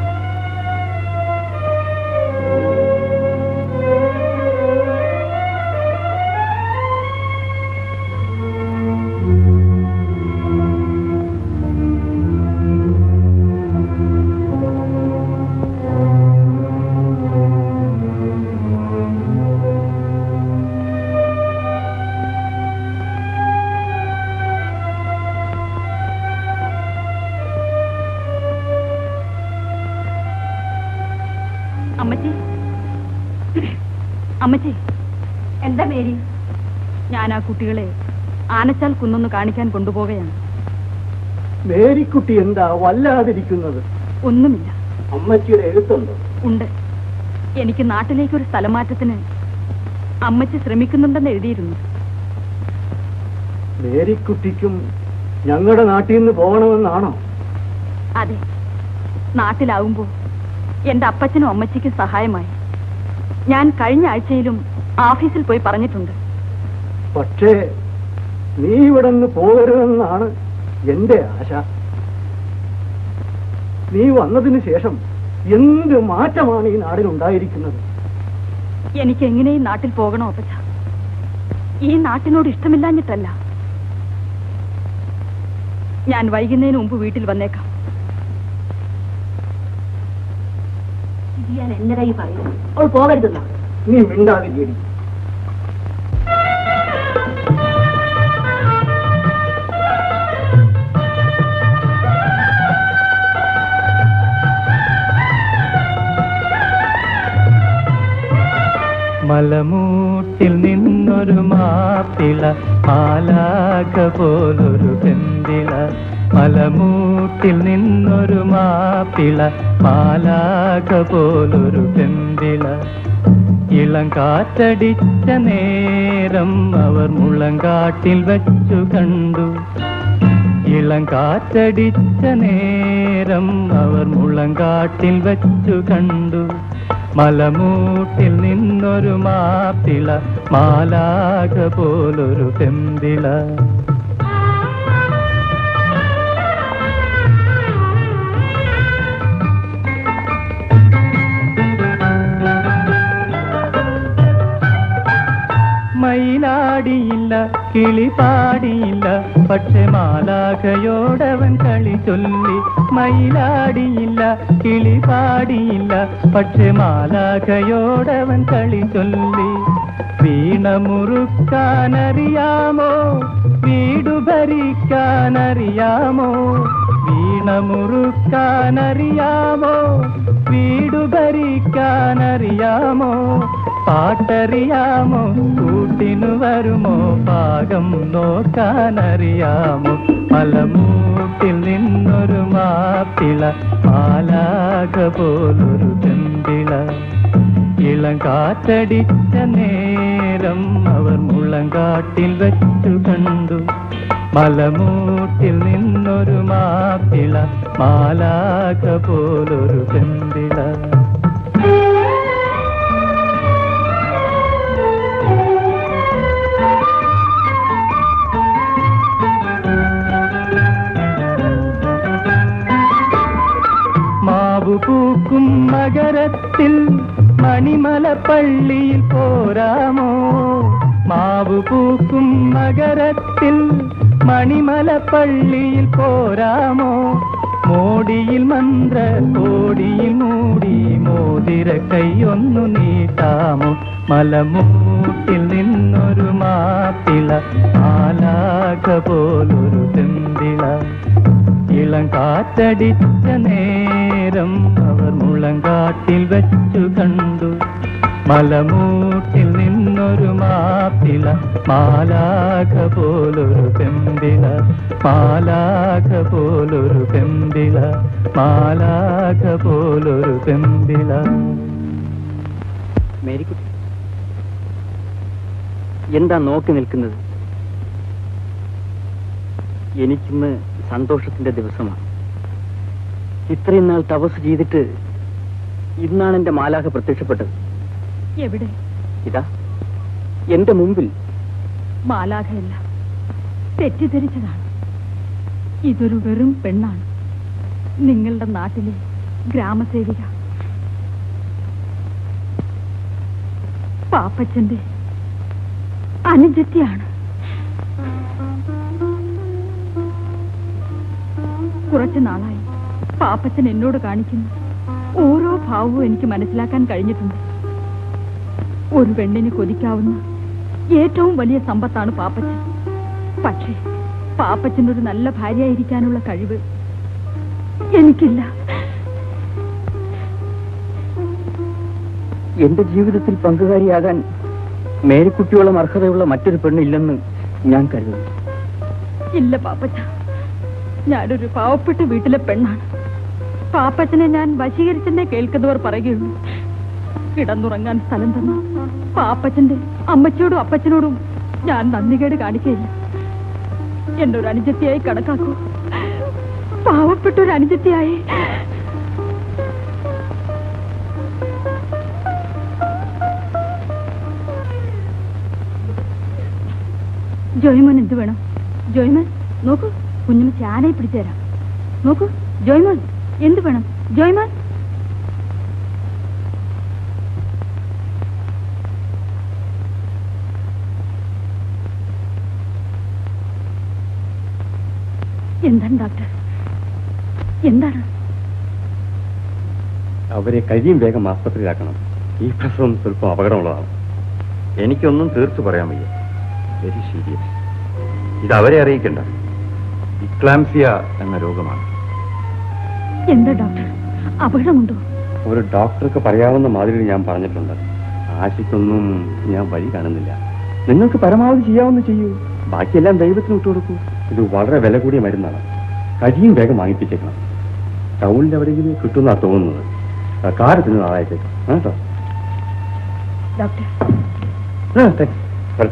അമ്മച്ചി അമ്മച്ചി എന്താ മേരി ഞാൻ ആ കുട്ടികളെ ആനച്ചാൽ കുന്നൊന്ന് കാണിക്കാൻ കൊണ്ടുപോവുകയാണ് മേരിക്കുട്ടി എന്താ വല്ലാതിരിക്കുന്നത് ഒന്നുമില്ല അമ്മച്ചിയുടെ എഴുത്തുണ്ടോ ഉണ്ട് എനിക്ക് നാട്ടിലേക്ക് ഒരു സ്ഥലമാറ്റത്തിന് അമ്മച്ചി ശ്രമിക്കുന്നുണ്ടെന്ന് എഴുതിയിരുന്നു മേരിക്കുട്ടിക്കും ഞങ്ങളുടെ നാട്ടിൽ നിന്ന് പോകണമെന്നാണോ അതെ നാട്ടിലാവുമ്പോ എന്റെ അപ്പച്ചനും അമ്മച്ചിക്കും സഹായമായി ഞാൻ കഴിഞ്ഞ ആഴ്ചയിലും ഓഫീസിൽ പോയി പറഞ്ഞിട്ടുണ്ട് പക്ഷേ നീ ഇവിടെ നിന്ന് പോകരുതെന്നാണ് എന്റെ ആശ നീ വന്നതിന് ശേഷം എന്ത് മാറ്റമാണ് ഈ നാടിനുണ്ടായിരിക്കുന്നത് എനിക്ക് എങ്ങനെയും നാട്ടിൽ പോകണോ അപ്പച്ച ഈ നാട്ടിനോട് ഇഷ്ടമില്ലാഞ്ഞിട്ടല്ല ഞാൻ വൈകുന്നതിന് മുമ്പ് വീട്ടിൽ വന്നേക്കാം ഇത് ഞാൻ എന്നതായി പറയുന്നു അവൾ പോകരുതെന്നാ നീ മിണ്ടാതിരിക്കടി മലമൂട്ടിൽ നിന്നൊരു മാപ്പിള മാലാക പോലൊരു പെന്തിള മലമൂട്ടിൽ നിന്നൊരു മാപ്പിള മാലാക പോലൊരു പെന്തിള ഇളം കാറ്റടിച്ച നേരം അവർ മുളങ്കാട്ടിൽ വെച്ചു കണ്ടു ഇളം കാറ്റടിച്ച നേരം അവർ മുളങ്കാട്ടിൽ വെച്ചു കണ്ടു മലമൂട്ടിൽ നിന്നൊരു മാപ്പിള മാലാക പോലൊരു പെന്തിള മയിലാടിയില്ല കിളി പാടിയില്ല പക്ഷെ മാലാഖയോടവൻ കളി ചൊല്ലി മയിലാടിയില്ല കിളി പാടിയില്ല പക്ഷെ മാലാഖയോടവൻ കളി ചൊല്ലി വീണ മുറുക്കാനറിയാമോ വീടു ഭരിക്കാനറിയാമോ വീണ മുറുക്കാനറിയാമോ വീടു ഭരിക്കാനറിയാമോ പാട്ടറിയാമോ കൂട്ടിനു വരുമോ പാകം നോക്കാനറിയാമോ മലമൂട്ടിൽ നിന്നൊരു മാപ്പിള പാലാക പോലൊരു ചെമ്പിള ഇളം കാറ്റടിച്ച നേരം അവർ മുളങ്കാട്ടിൽ വെച്ചു കണ്ടു മലമൂട്ടിൽ നിന്നൊരു മാപ്പിള മാലാക പോലൊരു ചെമ്പിള മാവു പൂക്കും മകരത്തിൽ മണിമല പള്ളിയിൽ പോരാമോ മാവു പൂക്കും മകരത്തിൽ മണിമല പള്ളിയിൽ പോരാമോ മോടിയിൽ മന്ത്ര കോടിയിൽ മൂടി മോതിര കൈയൊന്നു നീട്ടാമോ മലമൂട്ടിൽ നിന്നൊരു മാപ്പിള ആലാക പോലൊരു ചെന്തിള ഇളം കാറ്റടിച്ച നേരം അവർ മുളങ്കാട്ടിൽ വെച്ചു കണ്ടു മലമൂട്ടിൽ നിന്നൊരു മാപ്പിള മാലാക പോലൊരു പെമ്പിള മാലാക പോലൊരു പെമ്പിള മാലാക പോലൊരു പെമ്പിള മേരിക്കുട്ടി എന്താ നോക്കി നിൽക്കുന്നത് എനിക്കിന്ന് സന്തോഷത്തിന്റെ ദിവസമാണ് ഇത്രയും നാൾ തപസ് ചെയ്തിട്ട് ഇന്നാണ് എന്റെ മാലാഖ പ്രത്യക്ഷപ്പെട്ടത് എവിടെ ഇതാ എന്റെ മുമ്പിൽ മാലാഖയല്ല തെറ്റിദ്ധരിച്ചതാണ് ഇതൊരു വെറും പെണ്ണാണ് നിങ്ങളുടെ നാട്ടിലെ ഗ്രാമസേവിക പാപ്പച്ചന്റെ അനുജത്തിയാണ് കുറച്ചു നാളായി പാപ്പച്ചൻ എന്നോട് കാണിക്കുന്ന ഓരോ ഭാവവും എനിക്ക് മനസ്സിലാക്കാൻ കഴിഞ്ഞിട്ടുണ്ട് ഒരു പെണ്ണിന് കൊതിക്കാവുന്ന ഏറ്റവും വലിയ സമ്പത്താണ് പാപ്പച്ചൻ പക്ഷേ പാപ്പച്ചൻ ഒരു നല്ല ഭാര്യയായിരിക്കാനുള്ള കഴിവ് എനിക്കില്ല എന്റെ ജീവിതത്തിൽ പങ്കുകാരിയാകാൻ മേരിക്കുട്ടിയോളം അർഹതയുള്ള മറ്റൊരു പെണ്ണില്ലെന്ന് ഞാൻ കരുതുന്നു ഇല്ല പാപ്പച്ച ഞാനൊരു പാവപ്പെട്ട വീട്ടിലെ പെണ്ണാണ് പാപ്പച്ചനെ ഞാൻ വശീകരിച്ചെന്നേ കേൾക്കുന്നവർ പറയുകയുള്ളൂ കിടന്നുറങ്ങാൻ സ്ഥലം തന്ന പാപ്പച്ചന്റെ അമ്മച്ചിയോടും അപ്പച്ചനോടും ഞാൻ നന്ദികേട് കാണിക്കയില്ല എന്നെ ഒരു അനുജത്തിയായി കണക്കാക്കൂ പാവപ്പെട്ട ഒരു അനുജത്തിയായി ജോയ്മോൻ എന്ത് വേണം ജോയ്മോൻ നോക്കൂ കുഞ്ഞിന് ചാനയെ പിടിച്ചു തരാം നോക്കൂ ജോയ്മോൻ എന്ത് വേണം ജോയ്മോൻ എന്താണ് ഡോക്ടർ എന്താണ് അവരെ കഴിയും വേഗം ആസ്പത്രിയിലാക്കണം ഈ പ്രസവം സ്വല്പം അപകടമുള്ളതാണ് എനിക്കൊന്നും തീർത്തു പറയാൻ വയ്യ വെരി സീരിയസ് ഇത് അവരെ അറിയിക്കണ്ട ഇക്ലാംസിയ എന്ന രോഗമാണ് എന്താ ഡോക്ടർ അപകടമുണ്ടോ ഒരു ഡോക്ടർക്ക് പറയാവുന്ന മാതിരി ഞാൻ പറഞ്ഞിട്ടുണ്ട് ആശയ്ക്കൊന്നും ഞാൻ വഴി കാണുന്നില്ല നിങ്ങൾക്ക് പരമാവധി ചെയ്യാവുന്ന ചെയ്യൂ ബാക്കിയെല്ലാം ദൈവത്തിന് വിട്ടുകൊടുക്കൂ ഇത് വളരെ വില കൂടിയ മരുന്നാണ് കരിയും വേഗം വാങ്ങിപ്പിച്ചേക്കണം ടൗണിൽ എവിടെയെങ്കിലും കിട്ടുന്നാ തോന്നുന്നത് ആ, കാരത്തിന് നാളായിട്ടേക്കാം കേട്ടോ ഡോക്ടർ ആ, thanks. വരട്ടെ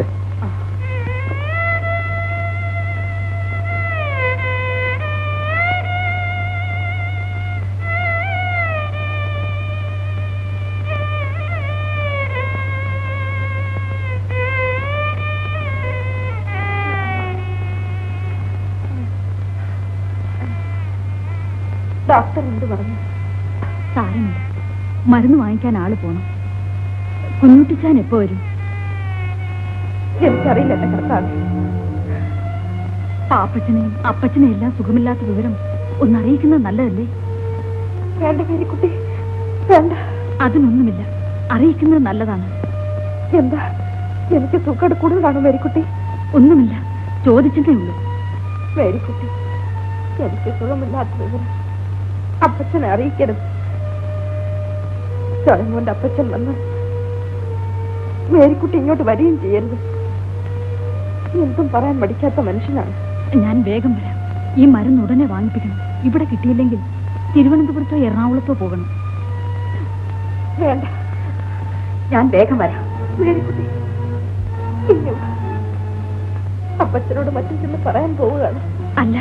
ഡോക്ടർ എന്ത് പറഞ്ഞു സാരമില്ല മരുന്ന് വാങ്ങിക്കാൻ ആള് പോണം കുഞ്ഞുട്ടിച്ചാൻ എപ്പോ വരും എനിക്കറിയില്ല എന്റെ കർത്താവ് പാപ്പച്ചനെയും അപ്പച്ചനെയും എല്ലാം സുഖമില്ലാത്ത വിവരം ഒന്നറിയിക്കുന്നത് നല്ലതല്ലേ വേണ്ട മേരിക്കുട്ടി വേണ്ട അതിനൊന്നുമില്ല അറിയിക്കുന്നത് നല്ലതാണ് എന്താ എനിക്ക് സുഖം കൂടുതലാണോ മേരിക്കുട്ടി ഒന്നുമില്ല ചോദിച്ചതേ ഉള്ളൂ മേരിക്കുട്ടി എനിക്ക് സുഖമില്ലാത്ത വിവരം അപ്പച്ചനെ അറിയിക്കരുത് ചോളമോന്റെ അപ്പച്ചൻ വന്ന് മേരിക്കുട്ടി ഇങ്ങോട്ട് വരികയും ചെയ്യരുത് എന്തും പറയാൻ മടിക്കാത്ത മനുഷ്യനാണ് ഞാൻ വേഗം വരാം ഈ മരുന്ന് ഉടനെ വാങ്ങിപ്പിക്കണം ഇവിടെ കിട്ടിയില്ലെങ്കിൽ തിരുവനന്തപുരത്തോ എറണാകുളത്തോ പോകണം വേണ്ട ഞാൻ വേഗം വരാം മേരിക്കുട്ടി ഇനി വാ. അപ്പച്ചനോട് മറ്റും ചെന്ന് പറയാൻ പോവുകയാണ് അല്ല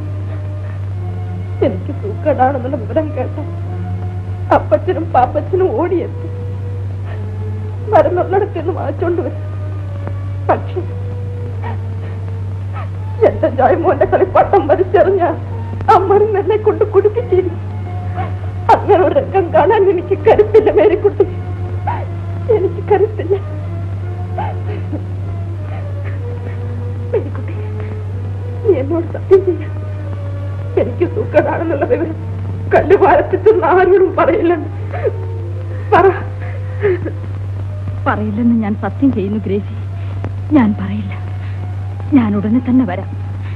എനിക്ക് സൂക്കടാണെന്നുള്ള വിവരം കേട്ട അപ്പച്ചനും പാപ്പച്ചനും ഓടിയെത്തി മരുന്നുള്ളിടത്ത് നിന്ന് വാങ്ങിച്ചോണ്ട് വരും പക്ഷെ എന്റെ ജയമോന്റെ കളിപ്പാട്ടം വലിച്ചെറിഞ്ഞ ആ മരുന്നെന്നെ കൊണ്ട് കുടിപ്പിച്ചിരുന്നു അങ്ങനെ ഒരു രംഗം കാണാൻ എനിക്ക് കരുത്തില്ല മേരിക്കുട്ടി എനിക്ക് കരുത്തില്ല മേരിക്കുട്ടി നീ എന്നോട് സത്യം ചെയ്യാം എനിക്ക് സുഖമാണെന്നുള്ള വിവരം കല്ല് വാരത്തിച്ചെന്ന് ആരോടും പറയില്ലെന്ന് പറ പറയില്ലെന്ന് ഞാൻ സത്യം ചെയ്യുന്നു ഗ്രേസി ഞാൻ പറയില്ല ഞാൻ ഉടനെ തന്നെ വരാം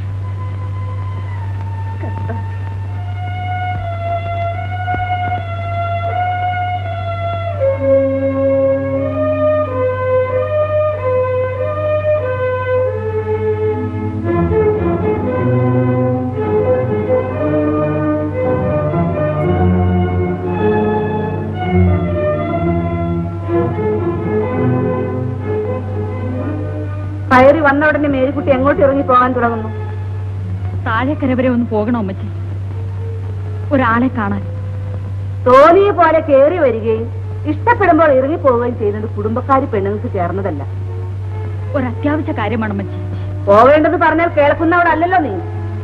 കയറി വന്ന ഉടനെ മേരിക്കുട്ടി എങ്ങോട്ട് ഇറങ്ങി പോകാൻ തുടങ്ങുന്നു താഴേക്കര വരെ ഒന്ന് പോകണോ അമ്മച്ചി ഒരാളെ കാണാൻ തോന്നിയ പോലെ കയറി വരികയും ഇഷ്ടപ്പെടുമ്പോൾ ഇറങ്ങി പോവുകയും ചെയ്യുന്നത് കുടുംബക്കാരി പെണ്ണുങ്ങൾക്ക് ചേർന്നതല്ല ഒരു അത്യാവശ്യ കാര്യമാണ് അമ്മച്ചി പോവേണ്ടെന്ന് പറഞ്ഞാൽ കേൾക്കുന്നവളല്ലല്ലോ നീ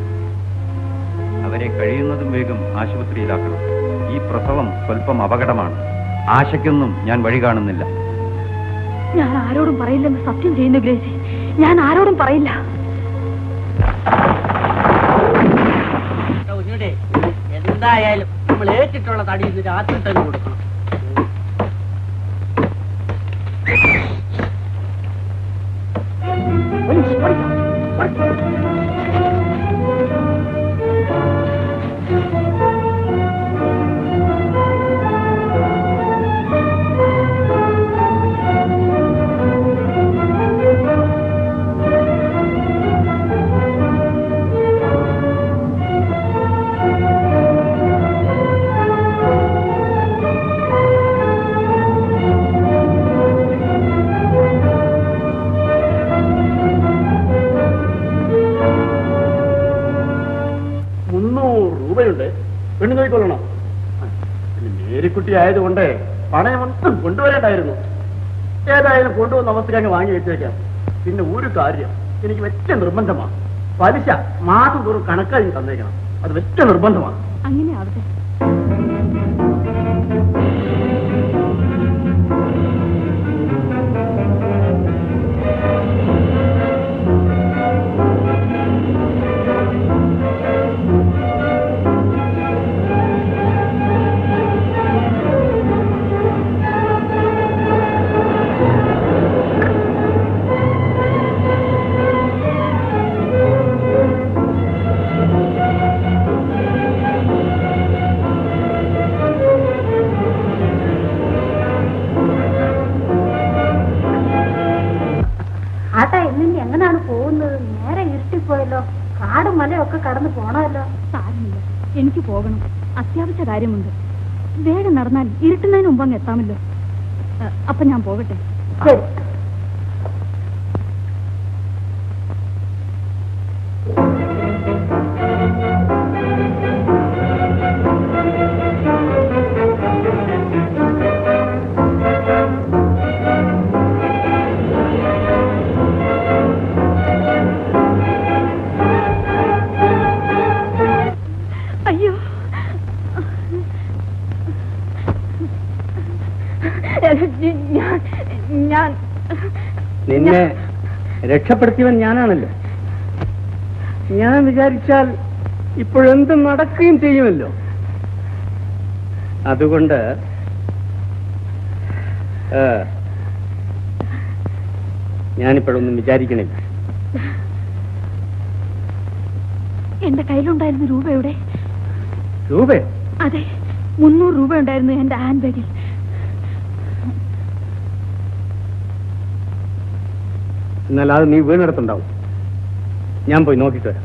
അവരെ കഴിയുന്നതും വേഗം ആശുപത്രിയിലാക്കണം ഈ പ്രസവം സ്വല്പം അപകടമാണ് ആശയ്ക്കൊന്നും ഞാൻ വഴി കാണുന്നില്ല ഞാൻ ആരോടും പറയില്ലെന്ന് സത്യം ചെയ്യുന്നു ഗ്രേസി ഞാൻ ആരോടും പറയില്ല കുഞ്ഞുടെ എന്തായാലും നമ്മൾ ഏറ്റിട്ടുള്ള തടി ഇന്ന് രാത്രി തന്നെ കൊടുക്കണം മുന്നൂറ് രൂപയുണ്ട് പെണ്ണു നോക്കിക്കൊള്ളണം പിന്നെ മേരിക്കുട്ടി ആയതുകൊണ്ട് പണയമൊന്നും കൊണ്ടുവരേണ്ടായിരുന്നു ഏതായാലും കൊണ്ടുവന്ന് അവസ്ഥയ്ക്ക് അങ്ങ് വാങ്ങി വെച്ചേക്കാം പിന്നെ ഒരു കാര്യം എനിക്ക് വെച്ച നിർബന്ധമാണ് പലിശ മാസം തോറും കണക്കായി തന്നേക്കണം അത് വെച്ച നിർബന്ധമാണ് അങ്ങനെ ആവട്ടെ ആ എങ്ങനെയാണ് പോകുന്നത് നേരെ ഇരുട്ടിപ്പോയല്ലോ കാടും മലയും ഒക്കെ കടന്നു പോണമല്ലോ സാരമില്ല എനിക്ക് പോകണം അത്യാവശ്യ കാര്യമുണ്ട് വേഗം നടന്നാൽ ഇരുട്ടുന്നതിന് മുമ്പ് അങ്ങ് എത്താമല്ലോ ഏ, അപ്പൊ ഞാൻ പോകട്ടെ ശരി അയ്യോ ഞാൻ ഞാൻ നിന്നെ രക്ഷപ്പെടുത്തിയവൻ ഞാനാണല്ലോ ഞാൻ വിചാരിച്ചാൽ ഇപ്പോഴെന്ത് നടക്കുകയും ചെയ്യുമല്ലോ അതുകൊണ്ട് ഏ, ഞാനിപ്പോഴൊന്നും വിചാരിക്കണില്ല എന്റെ കയ്യിലുണ്ടായിരുന്ന രൂപ എവിടെ രൂപയോ അതെ മുന്നൂറ് രൂപ ഉണ്ടായിരുന്നു എന്റെ ഹാൻഡ് ബാഗിൽ എന്നാൽ അത് നീ വീണെടുത്തുണ്ടാവും ഞാൻ പോയി നോക്കിയിട്ട് വരാം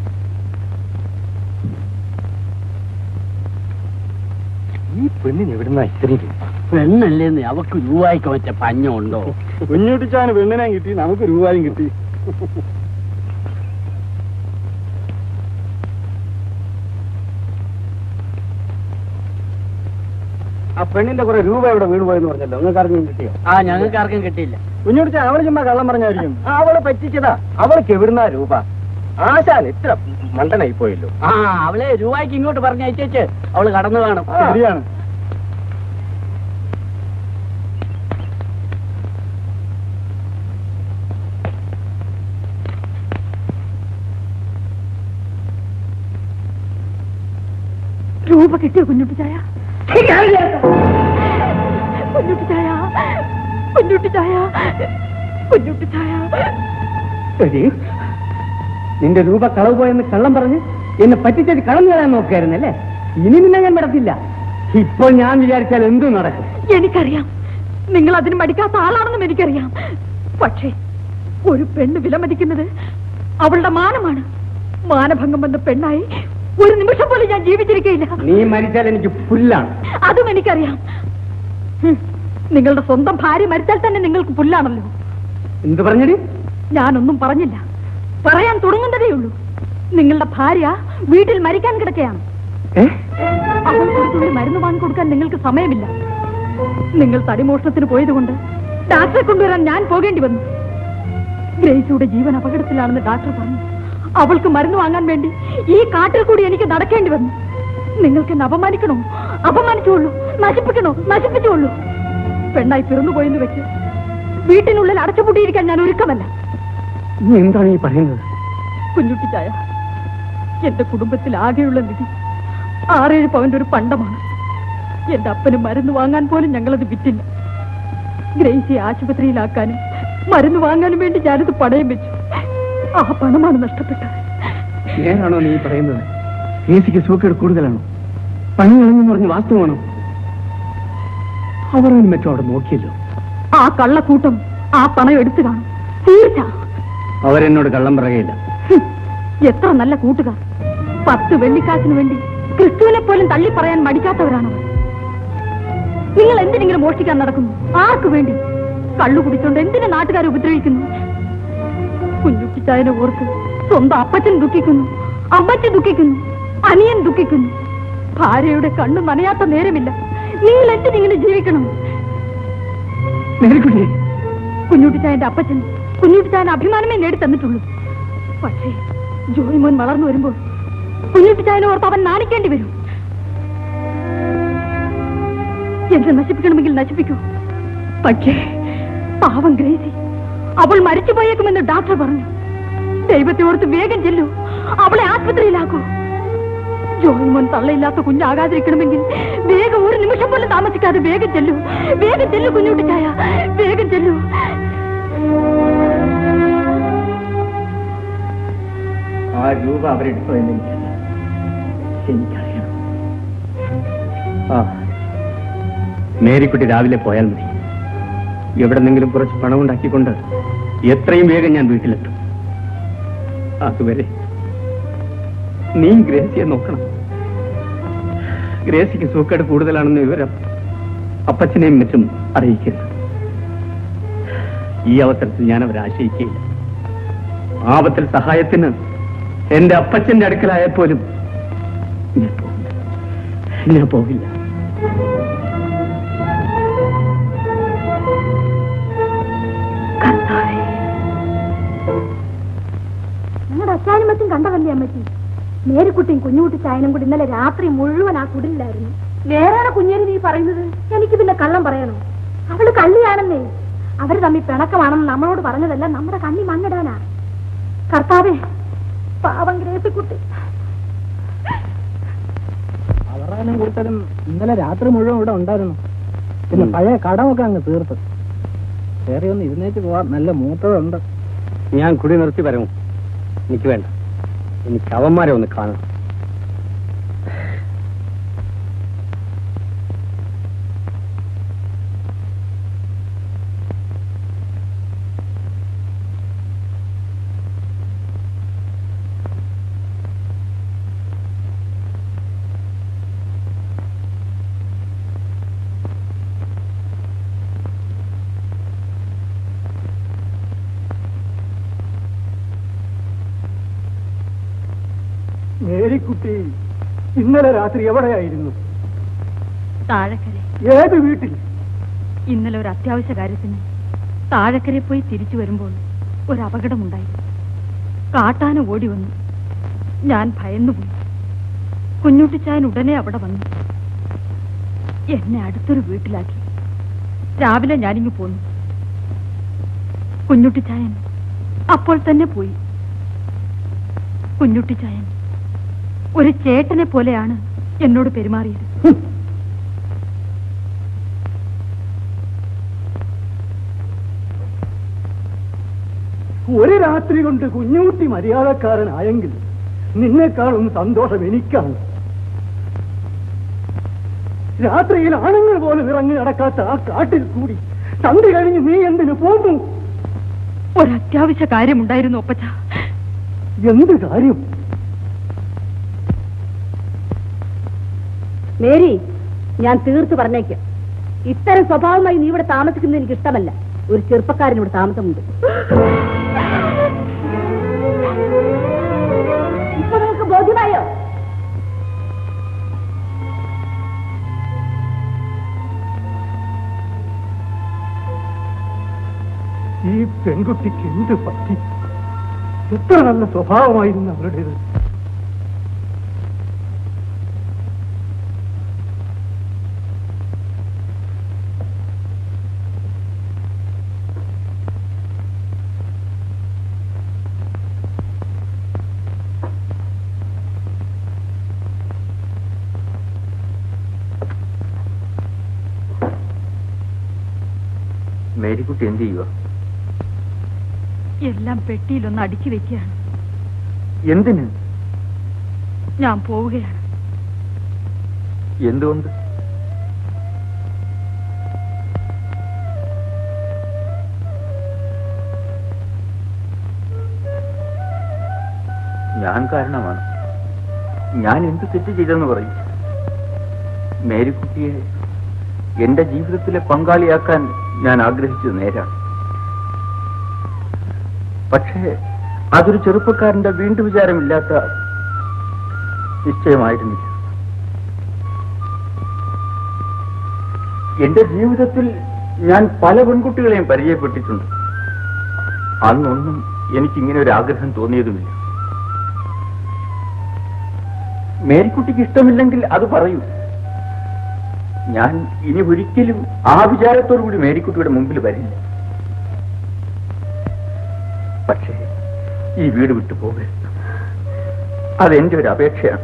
ഈ പെണ്ണിന് എവിടുന്ന ഇത്രയും രൂപ പെണ്ണല്ലേന്ന് അവക്ക് രൂപായിക്ക് മറ്റേ പഞ്ഞുണ്ടോ കുഞ്ഞുട്ടിച്ചാന് പെണ്ണിനെ കിട്ടി നമുക്ക് രൂപയും കിട്ടി ആ പെണ്ണിന്റെ കുറെ രൂപ ഇവിടെ വീണ് പോയെന്ന് പറഞ്ഞല്ലോ നിങ്ങൾക്ക് ആർക്കും കിട്ടിയോ ആ ഞങ്ങൾക്ക് ആർക്കും കിട്ടിയില്ല കുഞ്ഞുട്ടിച്ച അവള് ചുമ്മാ കള്ളം പറഞ്ഞായിരിക്കും അവളെ പറ്റിച്ചതാ അവൾക്ക് എവിടുന്നാ രൂപ ആശാൻ ഇത്ര മണ്ടനായി പോയല്ലോ ആ അവളെ രൂപായ്ക്ക് ഇങ്ങോട്ട് പറഞ്ഞയച്ചേച്ച് അവള് കടന്നു കാണും ശരിയാണ് രൂപ കിട്ടിയോ കുഞ്ഞുട്ടി ചായ കുഞ്ഞുട്ടി ചായ കുഞ്ഞുട്ടി ചായ കുഞ്ഞുട്ടി ചായ ശരി നിന്റെ രൂപ കളവ് പോയെന്ന് കള്ളം പറഞ്ഞ് എന്നെ പറ്റിച്ചത് കളഞ്ഞു തരാൻ നോക്കുകയായിരുന്നല്ലേ ഇനി നിന്നെ ഞാൻ വിടത്തില്ല ഇപ്പോൾ ഞാൻ വിചാരിച്ചാൽ എന്തും നടക്കും എനിക്കറിയാം നിങ്ങൾ അതിന് മടിക്കാത്ത ആളാണെന്നും എനിക്കറിയാം പക്ഷേ ഒരു പെണ്ണ് വിലമതിക്കുന്നത് അവളുടെ മാനമാണ് മാനഭംഗം വന്ന പെണ്ണായി ഒരു നിമിഷം പോലും ഞാൻ ജീവിച്ചിരിക്കയില്ല നീ മരിച്ചാൽ എനിക്ക് പുല്ലാണ് അതും എനിക്കറിയാം ഹും, നിങ്ങളുടെ സ്വന്തം ഭാര്യ മരിച്ചാൽ തന്നെ നിങ്ങൾക്ക് പുല്ലാണല്ലോ എന്ത് പറഞ്ഞടി ഞാനൊന്നും പറഞ്ഞില്ല പറയാൻ തുടങ്ങുന്നതേ ഉള്ളൂ നിങ്ങളുടെ ഭാര്യ വീട്ടിൽ മരിക്കാൻ കിടക്കുകയാണ് ഏ? അവൾ കൊടുത്തുള്ളി മരുന്ന് വാങ്ങി കൊടുക്കാൻ നിങ്ങൾക്ക് സമയമില്ല നിങ്ങൾ തടിമോഷണത്തിന് പോയതുകൊണ്ട് ഡാക്ടറെ കൊണ്ടുവരാൻ ഞാൻ പോകേണ്ടി വന്നു ഗ്രേസിയുടെ ജീവൻ അപകടത്തിലാണെന്ന് ഡാക്ടർ പറഞ്ഞു അവൾക്ക് മരുന്ന് വാങ്ങാൻ വേണ്ടി ഈ കാട്ടിൽ കൂടി എനിക്ക് നടക്കേണ്ടി വന്നു നിങ്ങൾക്ക് എന്നെ അപമാനിക്കണോ അപമാനിച്ചുള്ളൂ നശിപ്പിക്കണോ നശിപ്പിച്ചുള്ളൂ പെണ്ണായി പിറന്നുപോയെന്ന് വെച്ച് വീട്ടിനുള്ളിൽ അടച്ചുപൂട്ടിയിരിക്കാൻ ഞാൻ ഒരുക്കമല്ല നീ എന്താണ് ഈ പറയുന്നത് കുഞ്ഞുട്ടിച്ചായ എന്റെ കുടുംബത്തിൽ ആകെയുള്ള നിധി ആറേഴ് പവന്റെ ഒരു പണ്ടമാണ് എന്റെ അപ്പന് മരുന്ന് വാങ്ങാൻ പോലും ഞങ്ങളത് വിറ്റില്ല ഗ്രേസിയെ ആശുപത്രിയിലാക്കാനും മരുന്ന് വാങ്ങാനും വേണ്ടി ഞാനത് പണയം വെച്ചു ആ പണമാണ് നഷ്ടപ്പെട്ടത് നേരാണോ നീ പറയുന്നത് കേസിക്ക് സൂക്കേട് കൂടുതലാണോ പണി കളഞ്ഞെന്ന് പറഞ്ഞ് വാസ്തവമാണോ അവർ മറ്റോ അവിടെ നോക്കിയല്ലോ ആ കള്ളക്കൂട്ടം ആ പണം എടുത്തു കാണും തീർച്ച അവരെന്നോട് കള്ളം പറയുകയില്ല ഹും, എത്ര നല്ല കൂട്ടുകാർ പത്ത് വെള്ളിക്കാശിന് വേണ്ടി ക്രിസ്തുവിനെ പോലും തള്ളി പറയാൻ മടിക്കാത്തവരാണ് നിങ്ങൾ എന്തിനെങ്കിലും മോഷ്ടിക്കാൻ നടക്കുന്നു ആർക്കു വേണ്ടി കള്ളു കുടിച്ചോണ്ട് എന്തിനെ നാട്ടുകാരെ ഉപദ്രവിക്കുന്നു കുഞ്ഞുട്ടിച്ചായനെ ഓർത്ത് സ്വന്തം അപ്പച്ചൻ ദുഃഖിക്കുന്നു അമ്മച്ചൻ ദുഃഖിക്കുന്നു അനിയൻ ദുഃഖിക്കുന്നു ഭാര്യയുടെ കണ്ണു നനയാത്ത നേരമില്ല നിങ്ങൾ എന്തിനിങ്ങനെ ജീവിക്കണം നേരിക്കുട്ടി കുഞ്ഞുട്ടിച്ചായന്റെ അപ്പച്ചൻ കുഞ്ഞുട്ടിച്ചായന്റെ അഭിമാനമേ നേടി തന്നിട്ടുള്ളൂ പക്ഷേ ജോയിമോൻ വളർന്നു വരുമ്പോൾ കുഞ്ഞുട്ടിച്ചായനെ ഓർത്ത് അവൻ നാണിക്കേണ്ടി വരും എന്നെ നശിപ്പിക്കണമെങ്കിൽ നശിപ്പിക്കൂ പക്ഷേ പാവം ഗ്രേസി അവൾ മരിച്ചു പോയേക്കുമെന്ന് ഡോക്ടർ പറഞ്ഞു ദൈവത്തെ ഓർത്ത് വേഗം ചെല്ലൂ അവളെ ആശുപത്രിയിലാക്കൂ ജോയിമോൻ തള്ളയില്ലാത്ത കുഞ്ഞാകാതിരിക്കണമെങ്കിൽ വേഗം ഒരു നിമിഷം പോലും താമസിക്കാതെ വേഗം ചെല്ലൂ വേഗം ചെല്ലു കുഞ്ഞുട്ടിച്ചായ വേഗം ചെല്ലൂ ആ രൂപ അവരെടുത്തോ എന്ന് എനിക്കറിയാം എനിക്കറിയാം ആ മേരിക്കുട്ടി രാവിലെ പോയാൽ മതി എവിടെന്നെങ്കിലും കുറച്ച് പണം ഉണ്ടാക്കിക്കൊണ്ട് എത്രയും വേഗം ഞാൻ വീട്ടിലെത്തും അതുവരെ നീ ഗ്രേസിയെ നോക്കണം ഗ്രേസിക്ക് സൂക്കേട് കൂടുതലാണെന്ന വിവരം അപ്പച്ചനെയും മറ്റും അറിയിക്കരുത് ഈ അവസരത്തിൽ ഞാൻ അവരെ ആശയിക്കുകയില്ല ആപത്തിൽ സഹായത്തിന് എന്റെ അപ്പച്ചന്റെ അടുക്കലായപ്പോലും ഞാൻ പോകില്ല ഞാൻ പോകില്ല നിങ്ങളുടെ അച്ഛനും മറ്റും കണ്ടതല്ലേ അമ്മച്ചി മേരിക്കുട്ടിയും കുഞ്ഞുകുട്ടി ചായനും കൂടി ഇന്നലെ രാത്രി മുഴുവൻ ആ കുടിലായിരുന്നു വേറെ കുഞ്ഞേരി നീ പറയുന്നത് എനിക്ക് പിന്നെ കള്ളം പറയണോ അവള് കള്ളിയാണെന്നേ അവര് തമ്മിൽ പിണക്കമാണെന്ന് നമ്മളോട് പറഞ്ഞതല്ല നമ്മുടെ കണ്ണി മണ്ണിടാനാ കർത്താവേ പാവം ഗ്രേസിക്കുട്ടി അവറാനും കൂട്ടരും ഇന്നലെ രാത്രി മുഴുവൻ ഇവിടെ ഉണ്ടായിരുന്നു പിന്നെ പഴയ കടമൊക്കെ അങ്ങ് തീർത്ത് വേറെ ഒന്ന് ഇരുന്നേച്ച് പോവാൻ നല്ല മൂത്തതുണ്ട് ഞാൻ കുടി നിർത്തി വരമോ എനിക്ക് വേണ്ട എനിക്ക് അവന്മാരെ ഒന്ന് കാണണം മേരിക്കുട്ടി ഇന്നലെ രാത്രി എവിടെയായിരുന്നു താഴക്കര ഏത് വീട്ടിൽ ഇന്നലെ ഒരു അത്യാവശ്യ കാര്യത്തിന് താഴക്കരെ പോയി തിരിച്ചു വരുമ്പോൾ ഒരു അപകടമുണ്ടായി കാട്ടാന ഓടി വന്നു ഞാൻ ഭയന്നുപോയി കുഞ്ഞുട്ടിച്ചായൻ ഉടനെ അവിടെ വന്നു എന്നെ അടുത്തൊരു വീട്ടിലാക്കി രാവിലെ ഞാനിങ്ങ് പോന്നു കുഞ്ഞുട്ടിച്ചായൻ അപ്പോൾ തന്നെ പോയി കുഞ്ഞുട്ടിച്ചായൻ ഒരു ചേട്ടനെ പോലെയാണ് എന്നോട് പെരുമാറിയത് ഒരു രാത്രി കൊണ്ട് കുഞ്ഞുകുട്ടി മര്യാദക്കാരനായെങ്കിൽ നിന്നെക്കാളും സന്തോഷം എനിക്കാണ് രാത്രിയിൽ ആണുങ്ങൾ പോലും ഇറങ്ങി നടക്കാത്ത ആ കാട്ടിൽ കൂടി സന്ധി കഴിഞ്ഞ് നീ എന്തിനു പോന്നു ഒരു അത്യാവശ്യ കാര്യമുണ്ടായിരുന്നു ഒപ്പച്ച എന്ത് കാര്യം മേരി ഞാൻ തീർത്ത് പറഞ്ഞേക്കാം ഇത്തരം സ്വഭാവമായി നീ ഇവിടെ താമസിക്കുന്നത് എനിക്ക് ഇഷ്ടമല്ല ഒരു ചെറുപ്പക്കാരൻ ഇവിടെ താമസമുണ്ട് ഇപ്പൊ നിങ്ങൾക്ക് ബോധ്യമായോ ഈ പെൺകുട്ടിക്ക് എന്ത് പറ്റി എത്ര നല്ല സ്വഭാവമായിരുന്നു അവരുടേത് മേരിക്കുട്ടി എന്ത് ചെയ്യുക എല്ലാം പെട്ടിയിലൊന്ന് അടുക്കി വെക്കുകയാണ് എന്തിന് ഞാൻ പോവുകയാണ് എന്തുകൊണ്ട് ഞാൻ കാരണമാണ് ഞാൻ എന്ത് തെറ്റ് ചെയ്തെന്ന് പറയും മേരിക്കുട്ടിയെ എന്റെ ജീവിതത്തിലെ പങ്കാളിയാക്കാൻ ഞാൻ ആഗ്രഹിച്ചത് നേരാണ് പക്ഷേ അതൊരു ചെറുപ്പക്കാരന്റെ വീണ്ടു വിചാരമില്ലാത്ത നിശ്ചയമായിരുന്നില്ല എന്റെ ജീവിതത്തിൽ ഞാൻ പല പെൺകുട്ടികളെയും പരിചയപ്പെട്ടിട്ടുണ്ട് അന്നൊന്നും എനിക്കിങ്ങനെ ഒരു ആഗ്രഹം തോന്നിയതുമില്ല മേരിക്കുട്ടിക്ക് ഇഷ്ടമില്ലെങ്കിൽ അത് പറയൂ ഞാൻ ഇനി ഒരിക്കലും ആ വിചാരത്തോടു കൂടി മേരിക്കുട്ടിയുടെ മുമ്പിൽ വരില്ല പക്ഷേ ഈ വീട് വിട്ടു പോകരുത് അതെന്റെ ഒരു അപേക്ഷയാണ്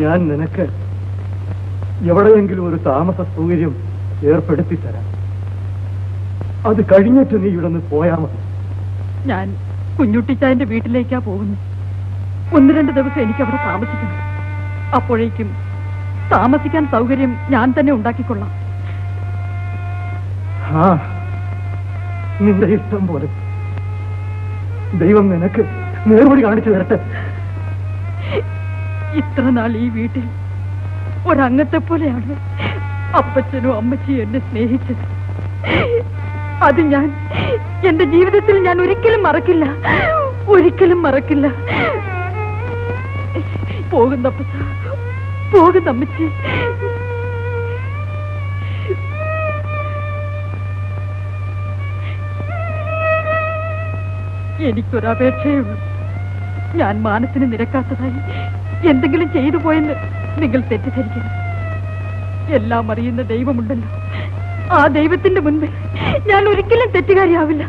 ഞാൻ നിനക്ക് എവിടെയെങ്കിലും ഒരു താമസ സൗകര്യം ഏർപ്പെടുത്തി തരാം അത് കഴിഞ്ഞിട്ട് നീ ഇവിടെ നിന്ന് പോയാൽ മതി ഞാൻ കുഞ്ഞുട്ടിച്ചായന്റെ വീട്ടിലേക്കാ പോകുന്നു ഒന്ന് രണ്ട് ദിവസം എനിക്ക് അവിടെ താമസിക്കണം അപ്പോഴേക്കും താമസിക്കാൻ സൗകര്യം ഞാൻ തന്നെ ഉണ്ടാക്കിക്കൊള്ളാം ആ നിന്റെ ഇഷ്ടം പോലെ ദൈവം നിനക്ക് നേർവഴി കാണിച്ചു തരട്ടെ ഇത്ര നാൾ ഈ വീട്ടിൽ ഒരംഗത്തെ പോലെയാണ് അപ്പച്ചനും അമ്മച്ചിയും എന്നെ സ്നേഹിച്ചത് അത് ഞാൻ എന്റെ ജീവിതത്തിൽ ഞാൻ ഒരിക്കലും മറക്കില്ല ഒരിക്കലും മറക്കില്ല പോകുന്നപ്പച്ച പോകുന്നമ്മച്ചി എനിക്കൊരപേക്ഷയേ ഉള്ളൂ ഞാൻ മാനസിന് നിരക്കാത്തതായി എന്തെങ്കിലും ചെയ്തു പോയെന്ന് നിങ്ങൾ തെറ്റിദ്ധരിക്കരുത് എല്ലാം അറിയുന്ന ദൈവമുണ്ടല്ലോ ആ ദൈവത്തിന്റെ മുൻപിൽ ഞാൻ ഒരിക്കലും തെറ്റുകാരിയാവില്ല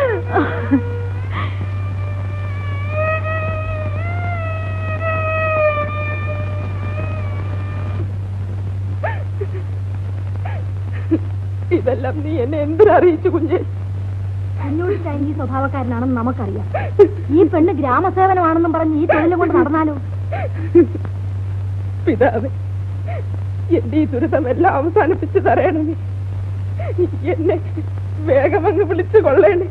ഇതെല്ലാം നീ എന്നെ എന്തിനറിയിച്ചു കുഞ്ഞെ അഞ്ഞൂറ് ചൈനീസ് സ്വഭാവക്കാരനാണെന്ന് നമുക്കറിയാം ഈ പെണ്ണ് ഗ്രാമസേവനമാണെന്നും പറഞ്ഞ് ഈ തൊഴിലും കൊണ്ട് നടന്നാലോ പിതാവ് എന്റെ ഈ ദുരിതമെല്ലാം അവസാനിപ്പിച്ച് തരയണമേ എന്നെ വേഗം അങ്ങ് വിളിച്ചു കൊള്ളേണേ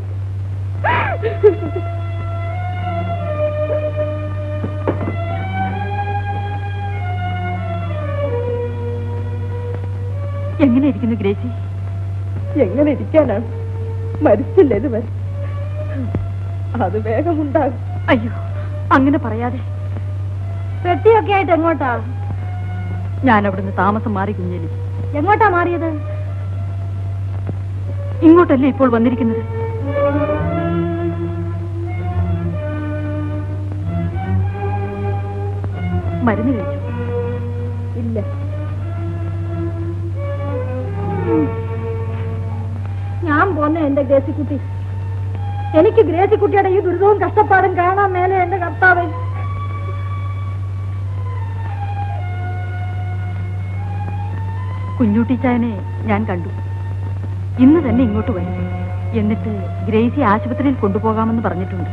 എങ്ങനെ ഇരിക്കുന്നു ഗ്രേസി എങ്ങനെ ഇരിക്കാനാണ് മരിച്ചില്ല ഇതുവരെ അത് വേഗമുണ്ടാകും അയ്യോ അങ്ങനെ പറയാതെ പെട്ടിയൊക്കെ ആയിട്ട് എങ്ങോട്ടാ ഞാൻ അവിടുന്ന് താമസം മാറി കുഞ്ഞേലി എങ്ങോട്ടാ മാറിയത് ഇങ്ങോട്ടല്ലേ ഇപ്പോൾ വന്നിരിക്കുന്നത് മരുന്ന് കഴിച്ചു ഇല്ല ഞാൻ പോന്നെ എന്റെ ഗ്രേസിക്കുട്ടി എനിക്ക് ഗ്രേസിക്കുട്ടിയുടെ ഈ ദുരിതവും കഷ്ടപ്പാടും കാണാൻ മേലെ എന്റെ കർത്താവേ കുഞ്ഞുട്ടിച്ചായനെ ഞാൻ കണ്ടു ഇന്ന് തന്നെ ഇങ്ങോട്ട് വരും എന്നിട്ട് ഗ്രേസി ആശുപത്രിയിൽ കൊണ്ടുപോകാമെന്ന് പറഞ്ഞിട്ടുണ്ട്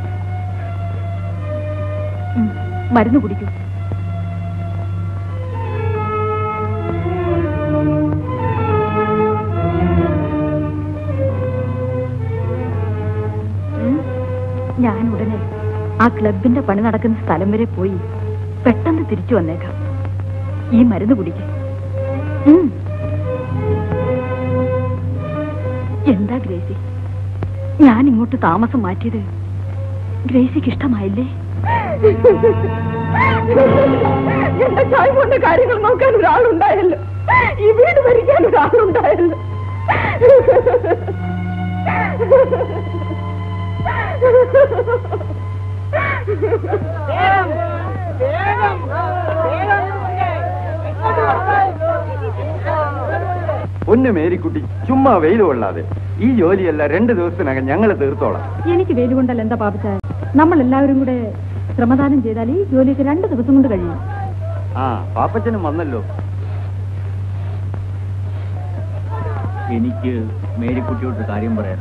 ഉം, മരുന്ന് കുടിക്കൂ ഉം, ഞാൻ ഉടനെ ആ ക്ലബിന്റെ പണി നടക്കുന്ന സ്ഥലം വരെ പോയി പെട്ടെന്ന് തിരിച്ചു വന്നേക്കാം ഈ മരുന്ന് കുടിക്കും എന്താ ഗ്രേസി ഞാൻ ഇങ്ങോട്ട് താമസം മാറ്റിയത് ഗ്രേസിക്ക് ഇഷ്ടമായില്ലേ എന്റെ ചായ കൊണ്ട് കാര്യങ്ങൾ നോക്കാൻ ഒരാളുണ്ടായല്ലോ ഈ വീട് ഭരിക്കാൻ ഒരാളുണ്ടായല്ലോ പൊന്നു മേരിക്കുട്ടി ചുമ്മാ വെയിൽ കൊള്ളാതെ ഈ ജോലിയല്ല രണ്ട് ദിവസത്തിനകം ഞങ്ങൾ തീർത്തോളാം എനിക്ക് വേലുകൊണ്ടല്ല എന്താ പാപിച്ച നമ്മൾ എല്ലാവരും കൂടെ ശ്രമദാനം ചെയ്താൽ ഈ ജോലിയൊക്കെ രണ്ട് ദിവസം കൊണ്ട് കഴിയും ആ പാപ്പച്ചനും വന്നല്ലോ എനിക്ക് മേരിക്കുട്ടിയോട് കാര്യം പറയാം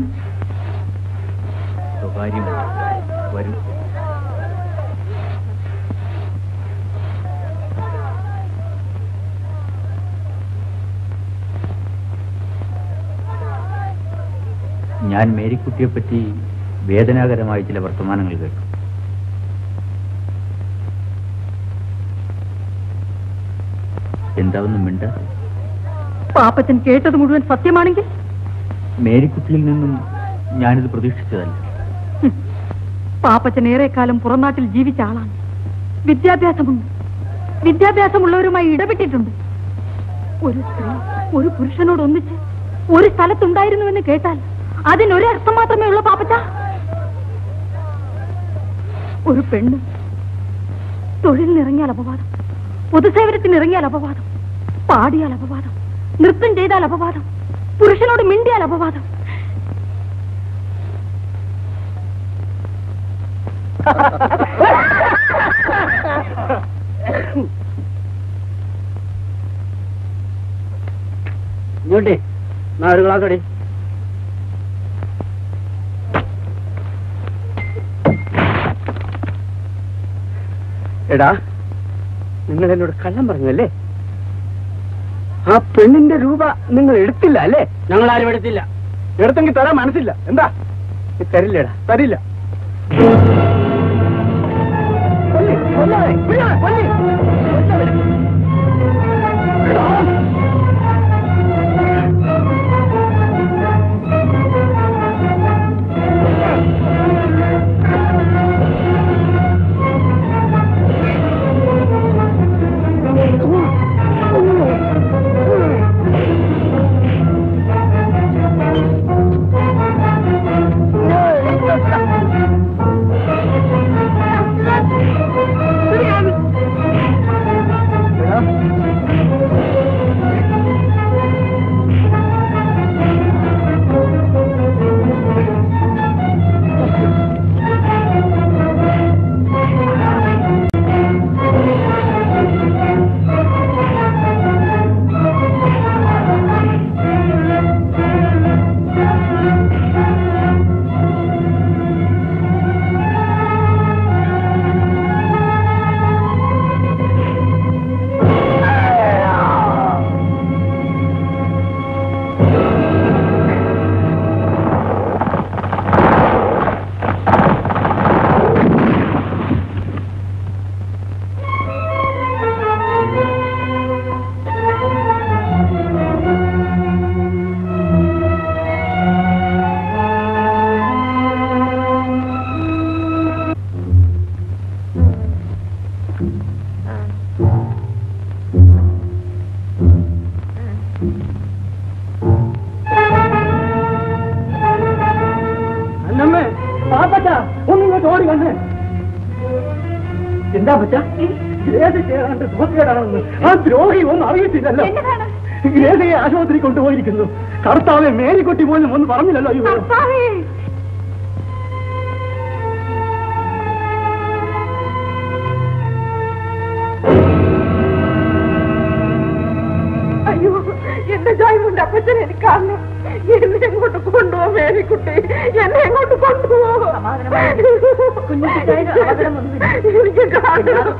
സ്വകാര്യം വരും ഞാൻ മേരിക്കുട്ടിയെ പറ്റി വേദനാകരമായ ചില വർത്തമാനങ്ങൾ കേട്ടു എന്താവൊന്നും മിണ്ട പാപ്പച്ചൻ കേട്ടത് മുഴുവൻ സത്യമാണെങ്കിൽ മേരിക്കുട്ടിയിൽ നിന്നും ഞാനിത് പ്രതീക്ഷിച്ചതല്ല ഹും, പാപ്പച്ചൻ ഏറെക്കാലം പുറംനാട്ടിൽ ജീവിച്ച ആളാണ് വിദ്യാഭ്യാസമുണ്ട് വിദ്യാഭ്യാസമുള്ളവരുമായി ഇടപെട്ടിട്ടുണ്ട് ഒരു സ്ത്രീ ഒരു പുരുഷനോട് ഒന്നിച്ച് ഒരു സ്ഥലത്തുണ്ടായിരുന്നുവെന്ന് കേട്ടാൽ അതിനൊരു അർത്ഥം മാത്രമേ ഉള്ളൂ പാപ്പച്ച ഒരു പെണ്ണ് തൊഴിലിനിറങ്ങിയാൽ അപവാദം പൊതുസേവനത്തിന് ഇറങ്ങിയാൽ അപവാദം പാടിയാൽ അപവാദം നൃത്തം ചെയ്താൽ അപവാദം പുരുഷനോട് മിണ്ടിയാൽ അപവാദം ഇങ്ങോട്ടേ നാ ഒരു ഗ്ലാസ് അടി എടാ നിങ്ങൾ എന്നോട് കള്ളം പറഞ്ഞല്ലേ ആ പെണ്ണിന്റെ രൂപ നിങ്ങൾ എടുത്തില്ല അല്ലേ ഞങ്ങൾ ആരും എടുത്തില്ല എടുത്തെങ്കിൽ തരാൻ മനസ്സില്ല എന്താ നീ തരില്ലടാ തരില്ല കൊല്ലി, കൊല്ലാതെ, കൊല്ലാതെ, കൊല്ലി. കൊല്ലാതെ. എടാ. അന്നമ്മേ പാപ്പച്ച ഒന്നിങ്ങോട്ട് ഓടി വന്നേ എന്താ പറ്റ ഗ്രേസ് ചെയ്യാണ്ട് ദോഷകേടാണെന്ന് ആ ദ്രോഹി ഒന്നും അറിയത്തില്ലല്ലോ ഗ്രേസയെ ആശുപത്രി കൊണ്ടുപോയിരിക്കുന്നു കർത്താവെ മേരിക്കുട്ടി പോലും ഒന്നും പറഞ്ഞില്ലല്ലോ ഈ വിവരം. അയ്യോ എന്റെ ജായ്മുണ്ട് അപ്പച്ചൻ എനിക്ക് കാണണം എന്നെ എങ്ങോട്ട് കൊണ്ടുപോ മേരിക്കുട്ടി എന്നെ എങ്ങോട്ട് കൊണ്ടുപോ എനിക്ക് കാണണം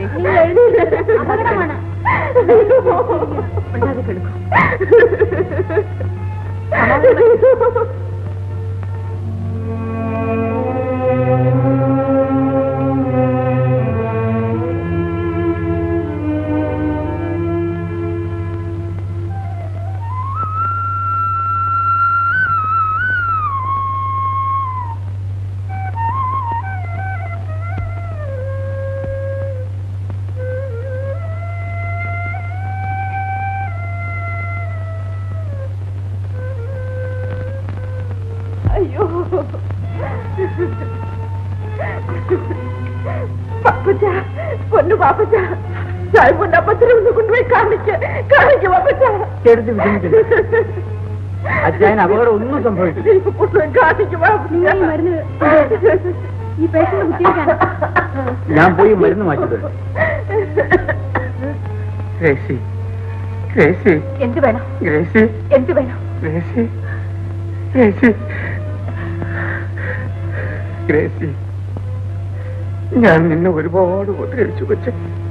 അയ്യോ പാപ്പച്ച പൊന്നു പാപ്പച്ച സായിബുണ്ട് അപ്പച്ചനെ ഒന്ന് കൊണ്ടുപോയി കാണിക്ക കാണിക്ക പാപ്പച്ച എടുത്ത് വിഷമിക്കണ്ട. അച്ചായന് അപകടം ഒന്നും സംഭവിക്കില്ല കൊണ്ടുപോയി കാണിക്ക പാപ്പച്ച മരുന്ന് ഈ പേഷ്യന്റ് കുത്തിയിരിക്കാണ് ഞാൻ പോയി മരുന്ന് മാറ്റി തരാം ഗ്രേസി ഗ്രേസി എന്ത് വേണം ഗ്രേസി എന്ത് വേണം ഗ്രേസി ഗ്രേസി ഗ്രേസി ഞാൻ നിന്നെ ഒരുപാട് ഉപദ്രവിച്ചു കൊച്ചെ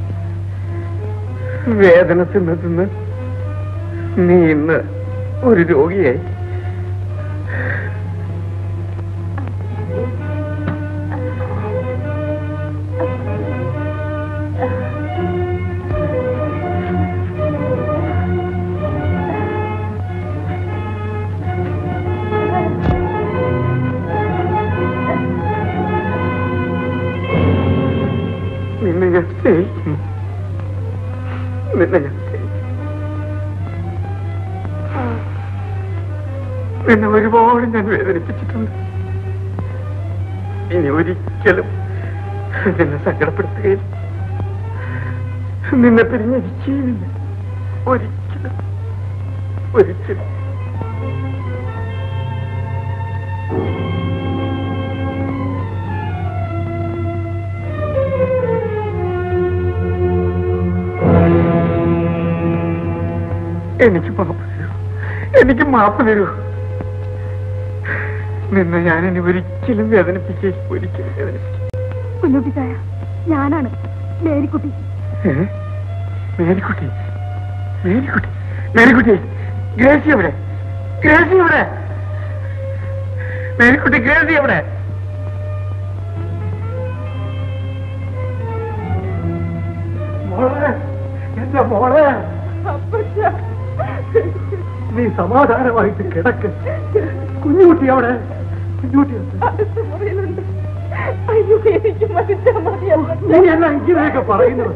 വേദന തിന്ന് തിന്ന് നീ ഇന്ന് ഒരു രോഗിയായി നിന്നെ ഞാൻ സ്നേഹിക്കുന്നു നിന്നെ ഞാൻ സ്നേഹിക്കുന്നു നിന്നെ ഒരുപാട് ഞാൻ വേദനിപ്പിച്ചിട്ടുണ്ട് ഇനി ഒരിക്കലും നിന്നെ സങ്കടപ്പെടുത്തുകയില്ല നിന്നെ പിരിഞ്ഞിരിക്കുകയുമില്ല ഒരിക്കലും ഒരിക്കലും എനിക്ക് മാപ്പ് തരൂ എനിക്ക് മാപ്പ് തരൂ നിന്നെ ഞാനിനി ഒരിക്കലും വേദനിപ്പിക്കേ ഒരിക്കലും വേദനിപ്പിക്കേ കുഞ്ഞുട്ടി ചായ ഞാനാണ് മേരിക്കുട്ടി ഏ? മേരിക്കുട്ടി മേരിക്കുട്ടി മേരിക്കുട്ടി ഗ്രേസി എവിടെ ഗ്രേസി എവിടെ മേരിക്കുട്ടി ഗ്രേസി എവിടെ മോളെ എന്റെ മോളെ നീ സമാധാനമായിട്ട് കിടക്ക് കുഞ്ഞുകുട്ടി അവിടെ കുഞ്ഞുകുട്ടി അയ്യോ എനിക്ക് മരിച്ചാ മതിയല്ല നീ എന്നാ ഇങ്ങനെയൊക്കെ പറയുന്നത്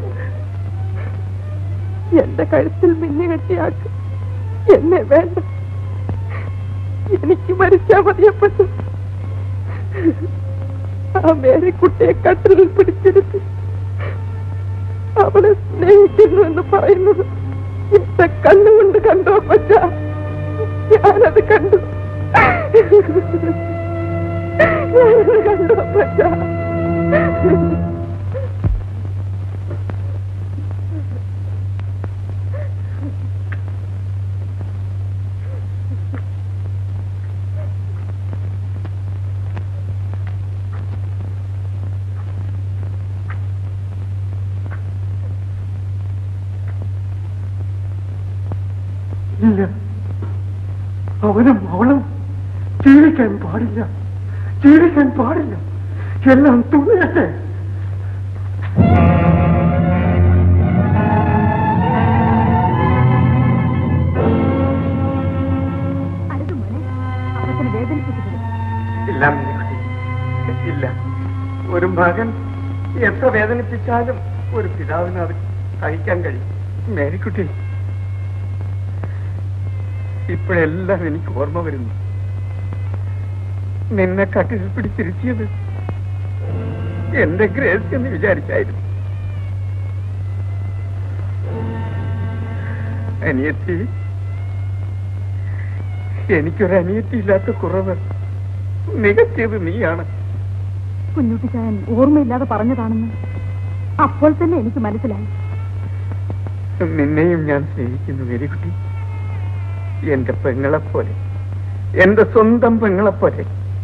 എന്റെ കഴുത്തിൽ മിന്നി കെട്ടിയാക്ക് എന്നെ വേണ്ട എനിക്ക് മരിച്ചാ മതിയപ്പെട്ടു ആ മേരിക്കുട്ടിയെ കട്ടിലിൽ പിടിച്ചെടുത്ത് അവളെ സ്നേഹിക്കുന്നു എന്ന് പറയുന്നത് എന്റെ കണ്ണുകൊണ്ട് കണ്ടോ പറ്റ ഞാനത് കണ്ടു ഞാനത് കണ്ടോ പറ്റ ഇല്ല അവനും അവളും ജീവിക്കാൻ പാടില്ല ജീവിക്കാൻ പാടില്ല എല്ലാം തുണിയട്ടെ അരുത് മോനെ അപ്പച്ചനെ വേദനിപ്പിക്കരുത് ഇല്ല മേരിക്കുട്ടി ഇല്ല ഒരു മകൻ എത്ര വേദനിപ്പിച്ചാലും ഒരു പിതാവിന് അത് സഹിക്കാൻ കഴിയും മേരിക്കുട്ടി ഇപ്പോഴെല്ലാം എനിക്ക് ഓർമ്മ വരുന്നു നിന്നെ കട്ടിൽ പിടിച്ചിരുത്തിയത് എന്റെ ഗ്രേസ് എന്ന് വിചാരിച്ചായിരുന്നു അനിയത്തി എനിക്കൊരു അനിയത്തി ഇല്ലാത്ത കുറവ് നികത്തിയത് നീയാണ് കുഞ്ഞുട്ടിച്ചായൻ ഓർമ്മയില്ലാതെ പറഞ്ഞതാണെന്ന് അപ്പോൾ തന്നെ എനിക്ക് മനസ്സിലായി നിന്നെയും ഞാൻ സ്നേഹിക്കുന്നു മേരിക്കുട്ടി എന്റെ പെങ്ങളെപ്പോലെ എന്റെ സ്വന്തം പെങ്ങളെപ്പോലെ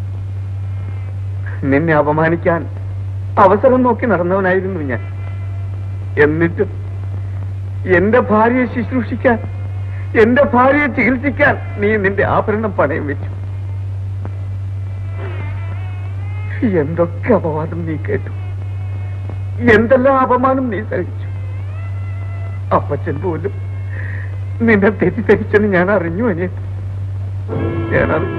നിന്നെ അപമാനിക്കാൻ അവസരം നോക്കി നടന്നവനായിരുന്നു ഞാൻ എന്നിട്ടും എന്റെ ഭാര്യയെ ശുശ്രൂഷിക്കാൻ എന്റെ ഭാര്യയെ ചികിത്സിക്കാൻ നീ നിന്റെ ആഭരണം പണയം വെച്ചു എന്തൊക്കെ അപവാദം നീ കേട്ടു എന്തെല്ലാം അപമാനം നീ സഹിച്ചു അപ്പച്ചൻ പോലും നിന്നെ തെറ്റിദ്ധരിച്ചെന്ന് ഞാൻ അറിഞ്ഞു അനിയ ഞാൻ അറിഞ്ഞു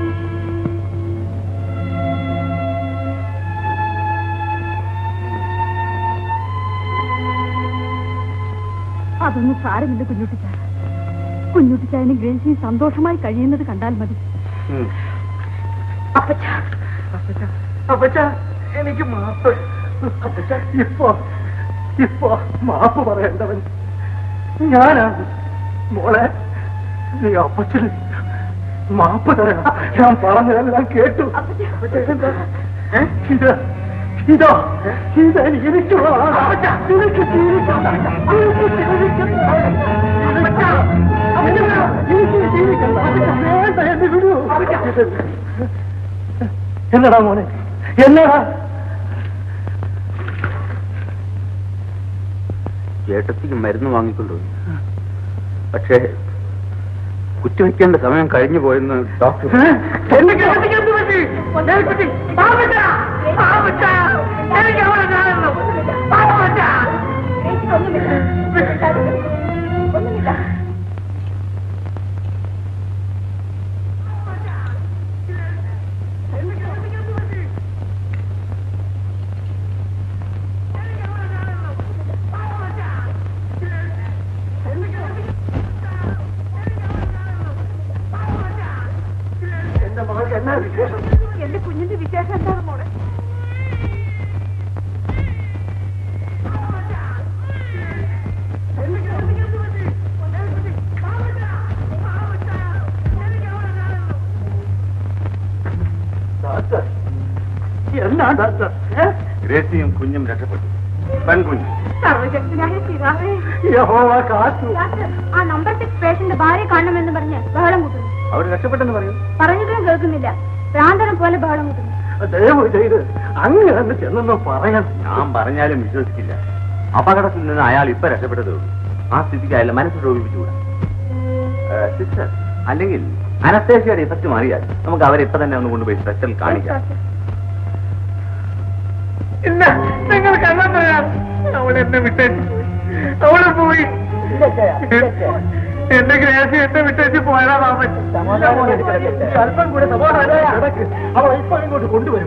അതൊന്നും സാരമില്ല കുഞ്ഞുട്ടിച്ചായ കുഞ്ഞുട്ടിച്ചായനും ഗ്രേസിയും സന്തോഷമായി കഴിയുന്നത് കണ്ടാൽ മതി അപ്പച്ച അപ്പച്ച എനിക്ക് മാപ്പ് അപ്പച്ച ഇപ്പോ ഇപ്പോ മാപ്പ് പറയേണ്ടവൻ ഞാനാണ് മോളെ നീ അപ്പച്ചന് മാപ്പ് തരണം ഞാൻ പറഞ്ഞതെല്ലാം കേട്ടു അപ്പച്ച, എന്താ? ഏ? ഇത് ഇതോ ഇത് എനിക്കുള്ളതാണ് എനിക്ക് ജീവിക്കണം എനിക്ക് ജീവിക്കണം എനിക്ക് ജീവിക്കണം വേണ്ട എന്നെ വിടൂ എന്നടാ മോനെ എന്നടാ ചേട്ടത്തിക്ക് മരുന്ന് വാങ്ങിക്കൊണ്ടുപോയി പക്ഷേ കുത്തിവെക്കേണ്ട സമയം കഴിഞ്ഞു പോയെന്ന് ഡോക്ടർ എന്നെ കേട്ടിട്ട് പറ്റി കുട്ടി പാവച്ച പാവച്ച എനിക്ക് അവളെ കാണണം പാവച്ച എന്റെ മകൾക്ക് എന്നാ വിശേഷം എന്റെ കുഞ്ഞിന്റെ വിശേഷം എന്താണ് മോളെ ഡോക്ടർ എന്നാ ഡോക്ടർ ഏ? ഗ്രേസിയും കുഞ്ഞും രക്ഷപ്പെട്ടു പെൺകുഞ്ഞ് സർവശക്തനായ പിതാവേ യഹോവ കാത്തു ഡോക്ടർ ആ നമ്പർ സിക്സ് പേഷ്യന്റ് ഭാര്യ കാണണമെന്ന് പറഞ്ഞ് ബഹളം കൂട്ടി അവർ രക്ഷപ്പെട്ടെന്ന് പറയൂ പറഞ്ഞിട്ടും കേൾക്കുന്നില്ല ഭ്രാന്തനെ പോലെ ബഹളം കിട്ടുന്നു ദയവ് ചെയ്ത് അങ്ങ് എന്ന് ചെന്നൊന്ന് പറയാൻ ഞാൻ പറഞ്ഞാലും വിശ്വസിക്കില്ല അപകടത്തിൽ നിന്ന് അയാൾ ഇപ്പൊ രക്ഷപ്പെട്ടതേ ഉള്ളൂ ആ സ്ഥിതിക്ക് അയാളെ മനസ്സ് രോഗിപ്പിച്ചുകൂടാ സിസ്റ്റർ അല്ലെങ്കിൽ അനസ്തേഷ്യയുടെ ഇഫക്റ്റ് മാറിയാൽ നമുക്ക് അവരെ ഇപ്പൊ തന്നെ ഒന്ന് കൊണ്ടുപോയി സ്പെഷ്യൽ കാണിക്കാം ഇല്ല നിങ്ങൾ കണ്ടാ അവൾ എന്നെ വിട്ടേച്ച് അവള് പോയി എന്റെ ഗ്രേസി എന്നെ വിട്ടേച്ച് പോയതാ മാമൻ അല്പം കൂടെ സമാധാനമായി കിടക്ക്. അവൾ ഇപ്പൊ ഇങ്ങോട്ട് കൊണ്ടുവരും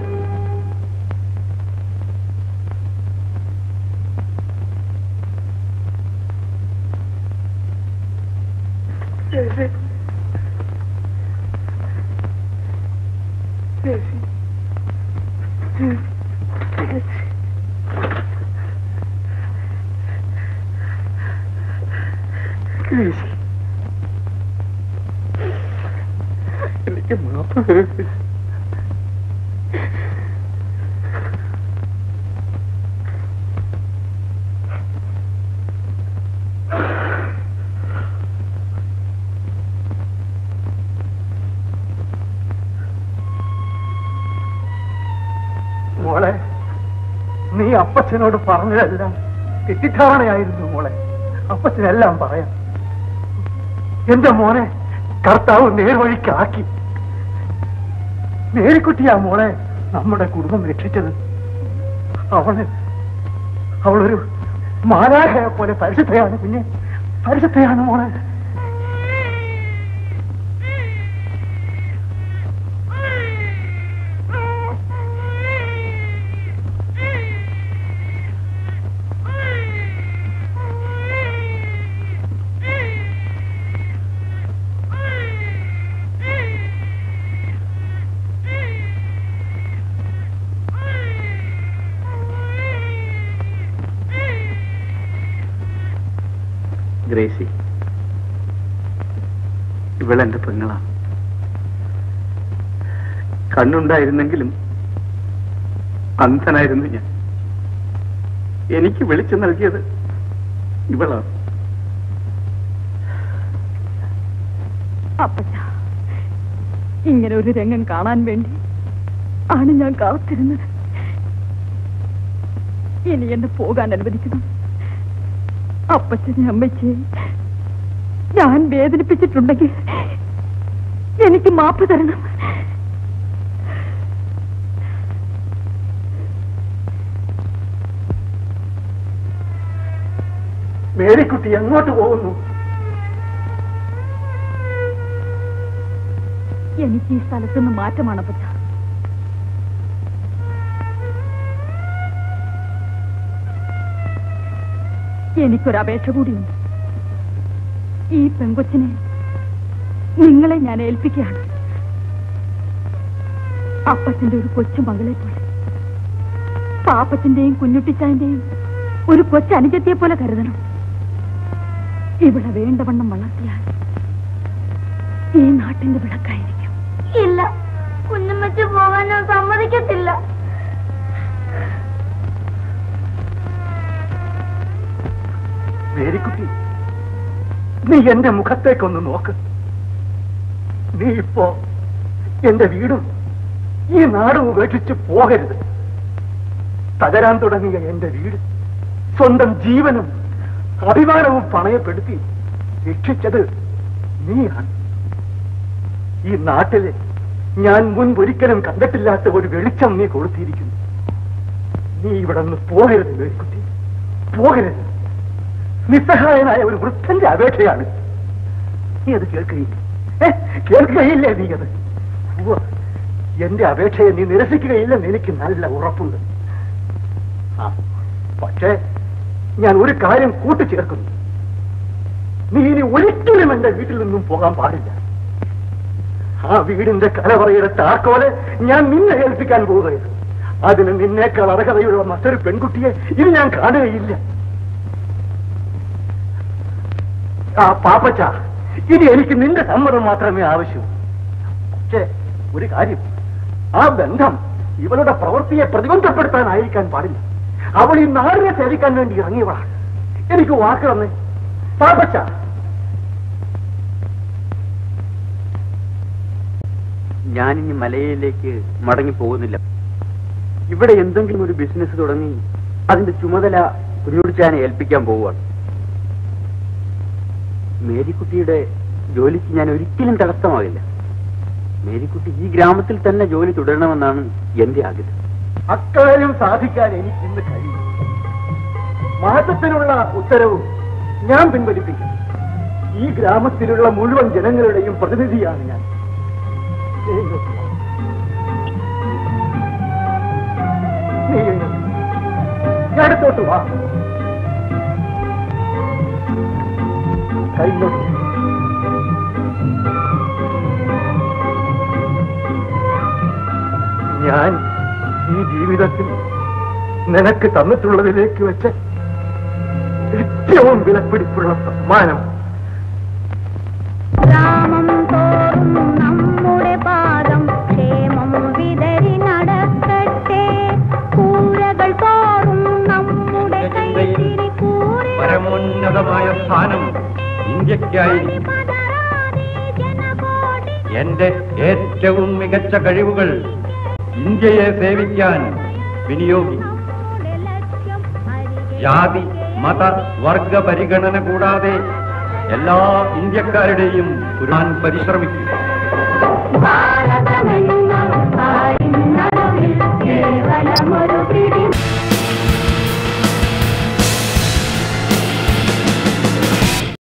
ഗ്രേസി എനിക്ക് മാപ്പ് തരരുത്. മോളെ നീ അപ്പച്ചനോട് പറഞ്ഞതെല്ലാം തെറ്റിദ്ധാരണയായിരുന്നു മോളെ അപ്പച്ചനെല്ലാം പറയാം എന്റെ മോനെ കർത്താവ് നേർവഴിക്കാക്കി മേരിക്കുട്ടിയാ മോളെ നമ്മുടെ കുടുംബം രക്ഷിച്ചത് അവള് അവളൊരു മാലാഹയെ പോലെ പരിശുദ്ധയാണ് കുഞ്ഞെ പരിശുദ്ധയാണ് മോളെ ഗ്രേസി ഇവളെന്റെ പെങ്ങളാ കണ്ണുണ്ടായിരുന്നെങ്കിലും അന്ധനായിരുന്നു ഞാൻ എനിക്ക് വിളിച്ചു നൽകിയത് ഇവളാണ് അപ്പച്ച ഇങ്ങനെ ഒരു രംഗം കാണാൻ വേണ്ടി ആണ് ഞാൻ കാത്തിരുന്നത് ഇനി എന്നെ പോകാൻ അനുവദിക്കണം അപ്പച്ചനെ അമ്മയ്ക്ക് ഞാൻ വേദനിപ്പിച്ചിട്ടുണ്ടെങ്കിൽ എനിക്ക് മാപ്പ് തരണം മേരിക്കുട്ടി എങ്ങോട്ട് പോകുന്നു എനിക്ക് ഈ സ്ഥലത്തുനിന്ന് മാറ്റമാണ് അപ്പച്ച എനിക്കൊരപേക്ഷ കൂടിയുണ്ട് ഈ പെങ്കൊച്ചിനെ നിങ്ങളെ ഞാൻ ഏൽപ്പിക്കുകയാണ് അപ്പച്ചന്റെ ഒരു കൊച്ചു മകളെ പോലെ പാപ്പച്ചന്റെയും കുഞ്ഞുട്ടിച്ചാന്റെയും ഒരു കൊച്ചനുജത്തിയെ പോലെ കരുതണം ഇവിടെ വേണ്ടവണ്ണം വളർത്തിയാൽ ഈ നാട്ടിന്റെ വിളക്കായിരിക്കും ഇല്ല കുഞ്ഞമ്മച്ച് പോകാൻ ഞാൻ സമ്മതിക്കത്തില്ല മേരിക്കുട്ടി നീ എന്റെ മുഖത്തേക്കൊന്ന് നോക്ക് നീ ഇപ്പോ എന്റെ വീടും ഈ നാടും ഉപേക്ഷിച്ച് പോകരുത് തകരാൻ തുടങ്ങിയ എന്റെ വീട് സ്വന്തം ജീവനും അഭിമാനവും പണയപ്പെടുത്തി രക്ഷിച്ചത് നീയാണ് ഈ നാട്ടില് ഞാൻ മുൻപൊരിക്കലും കണ്ടിട്ടില്ലാത്ത ഒരു വെളിച്ചം നീ കൊളുത്തിയിരിക്കുന്നു നീ ഇവിടെ നിന്ന് പോകരുത് മേരിക്കുട്ടി പോകരുത് നിസ്സഹായനായ ഒരു വൃദ്ധന്റെ അപേക്ഷയാണ് നീ അത് കേൾക്കുകയില്ല ഏ, കേൾക്കുകയില്ലേ നീ അത് ഉവ്വ്. എന്റെ അപേക്ഷയെ നീ നിരസിക്കുകയില്ലെന്ന് എനിക്ക് നല്ല ഉറപ്പുണ്ട് ആ പക്ഷേ ഞാൻ ഒരു കാര്യം കൂട്ടിച്ചേർക്കുന്നു നീ ഇനി ഒരിക്കലും എന്റെ വീട്ടിൽ നിന്നും പോകാൻ പാടില്ല ആ വീടിന്റെ കലവറയുടെ താക്കോല് ഞാൻ നിന്നെ ഏൽപ്പിക്കാൻ പോവുകയാണ് അതിന് നിന്നേക്കാൾ അർഹതയുള്ള മറ്റൊരു പെൺകുട്ടിയെ ഇനി ഞാൻ കാണുകയില്ല ആ പാപ്പച്ച ഇനി എനിക്ക് നിന്റെ സമ്മതം മാത്രമേ ആവശ്യൂ പക്ഷേ ഒരു കാര്യം ആ ബന്ധം ഇവളുടെ പ്രവൃത്തിയെ പ്രതിബന്ധപ്പെടുത്താനായിരിക്കാൻ പാടില്ല അവൾ ഈ നാടിനെ സേവിക്കാൻ വേണ്ടി ഇറങ്ങിയവളാണ് എനിക്ക് വാക്ക് തന്നെ പാപ്പച്ച ഞാനിനി മലയിലേക്ക് മടങ്ങി പോകുന്നില്ല ഇവിടെ എന്തെങ്കിലും ഒരു ബിസിനസ് തുടങ്ങി അതിന്റെ ചുമതല കുഞ്ഞുടിച്ചാനെ ഏൽപ്പിക്കാൻ പോവുകയാണ് മേരിക്കുട്ടിയുടെ ജോലിക്ക് ഞാൻ ഒരിക്കലും തടസ്സമാകില്ല മേരിക്കുട്ടി ഈ ഗ്രാമത്തിൽ തന്നെ ജോലി തുടരണമെന്നാണ് എന്റെ ആഗ്രഹം അക്കാര്യം സാധിക്കാൻ എനിക്ക് ഇന്ന് കഴിയും മഹത്വത്തിനുള്ള ഉത്തരവും ഞാൻ പിൻവലിപ്പിക്കും ഈ ഗ്രാമത്തിലുള്ള മുഴുവൻ ജനങ്ങളുടെയും പ്രതിനിധിയാണ് ഞാൻ ഇങ്ങോട്ട് വാ. നീ ഇങ്ങോട്ട് വാ. ഞാൻ അടുത്തോട്ട് വാ കൈങ്ങോട്ട് വാ. ഞാൻ ഈ ജീവിതത്തിൽ നിനക്ക് തന്നിട്ടുള്ളതിലേക്ക് വെച്ച് ഏറ്റവും വിലപിടിപ്പുള്ള സമ്മാനം ഗ്രാമം തോറും നമ്മുടെ പാദം ക്ഷേമം വിതറി നടക്കട്ടെ കൂരകൾ തോറും നമ്മുടെ കൈത്തിരി കൂറി പരമോന്നതമായ സ്ഥാനം ഇന്ത്യക്കായിരിക്കും എന്റെ ഏറ്റവും മികച്ച കഴിവുകൾ ഇന്ത്യയെ സേവിക്കാൻ വിനിയോഗിക്കും ജാതി മത വർഗ പരിഗണന കൂടാതെ എല്ലാ ഇന്ത്യക്കാരുടെയും ഞാൻ പരിശ്രമിക്കും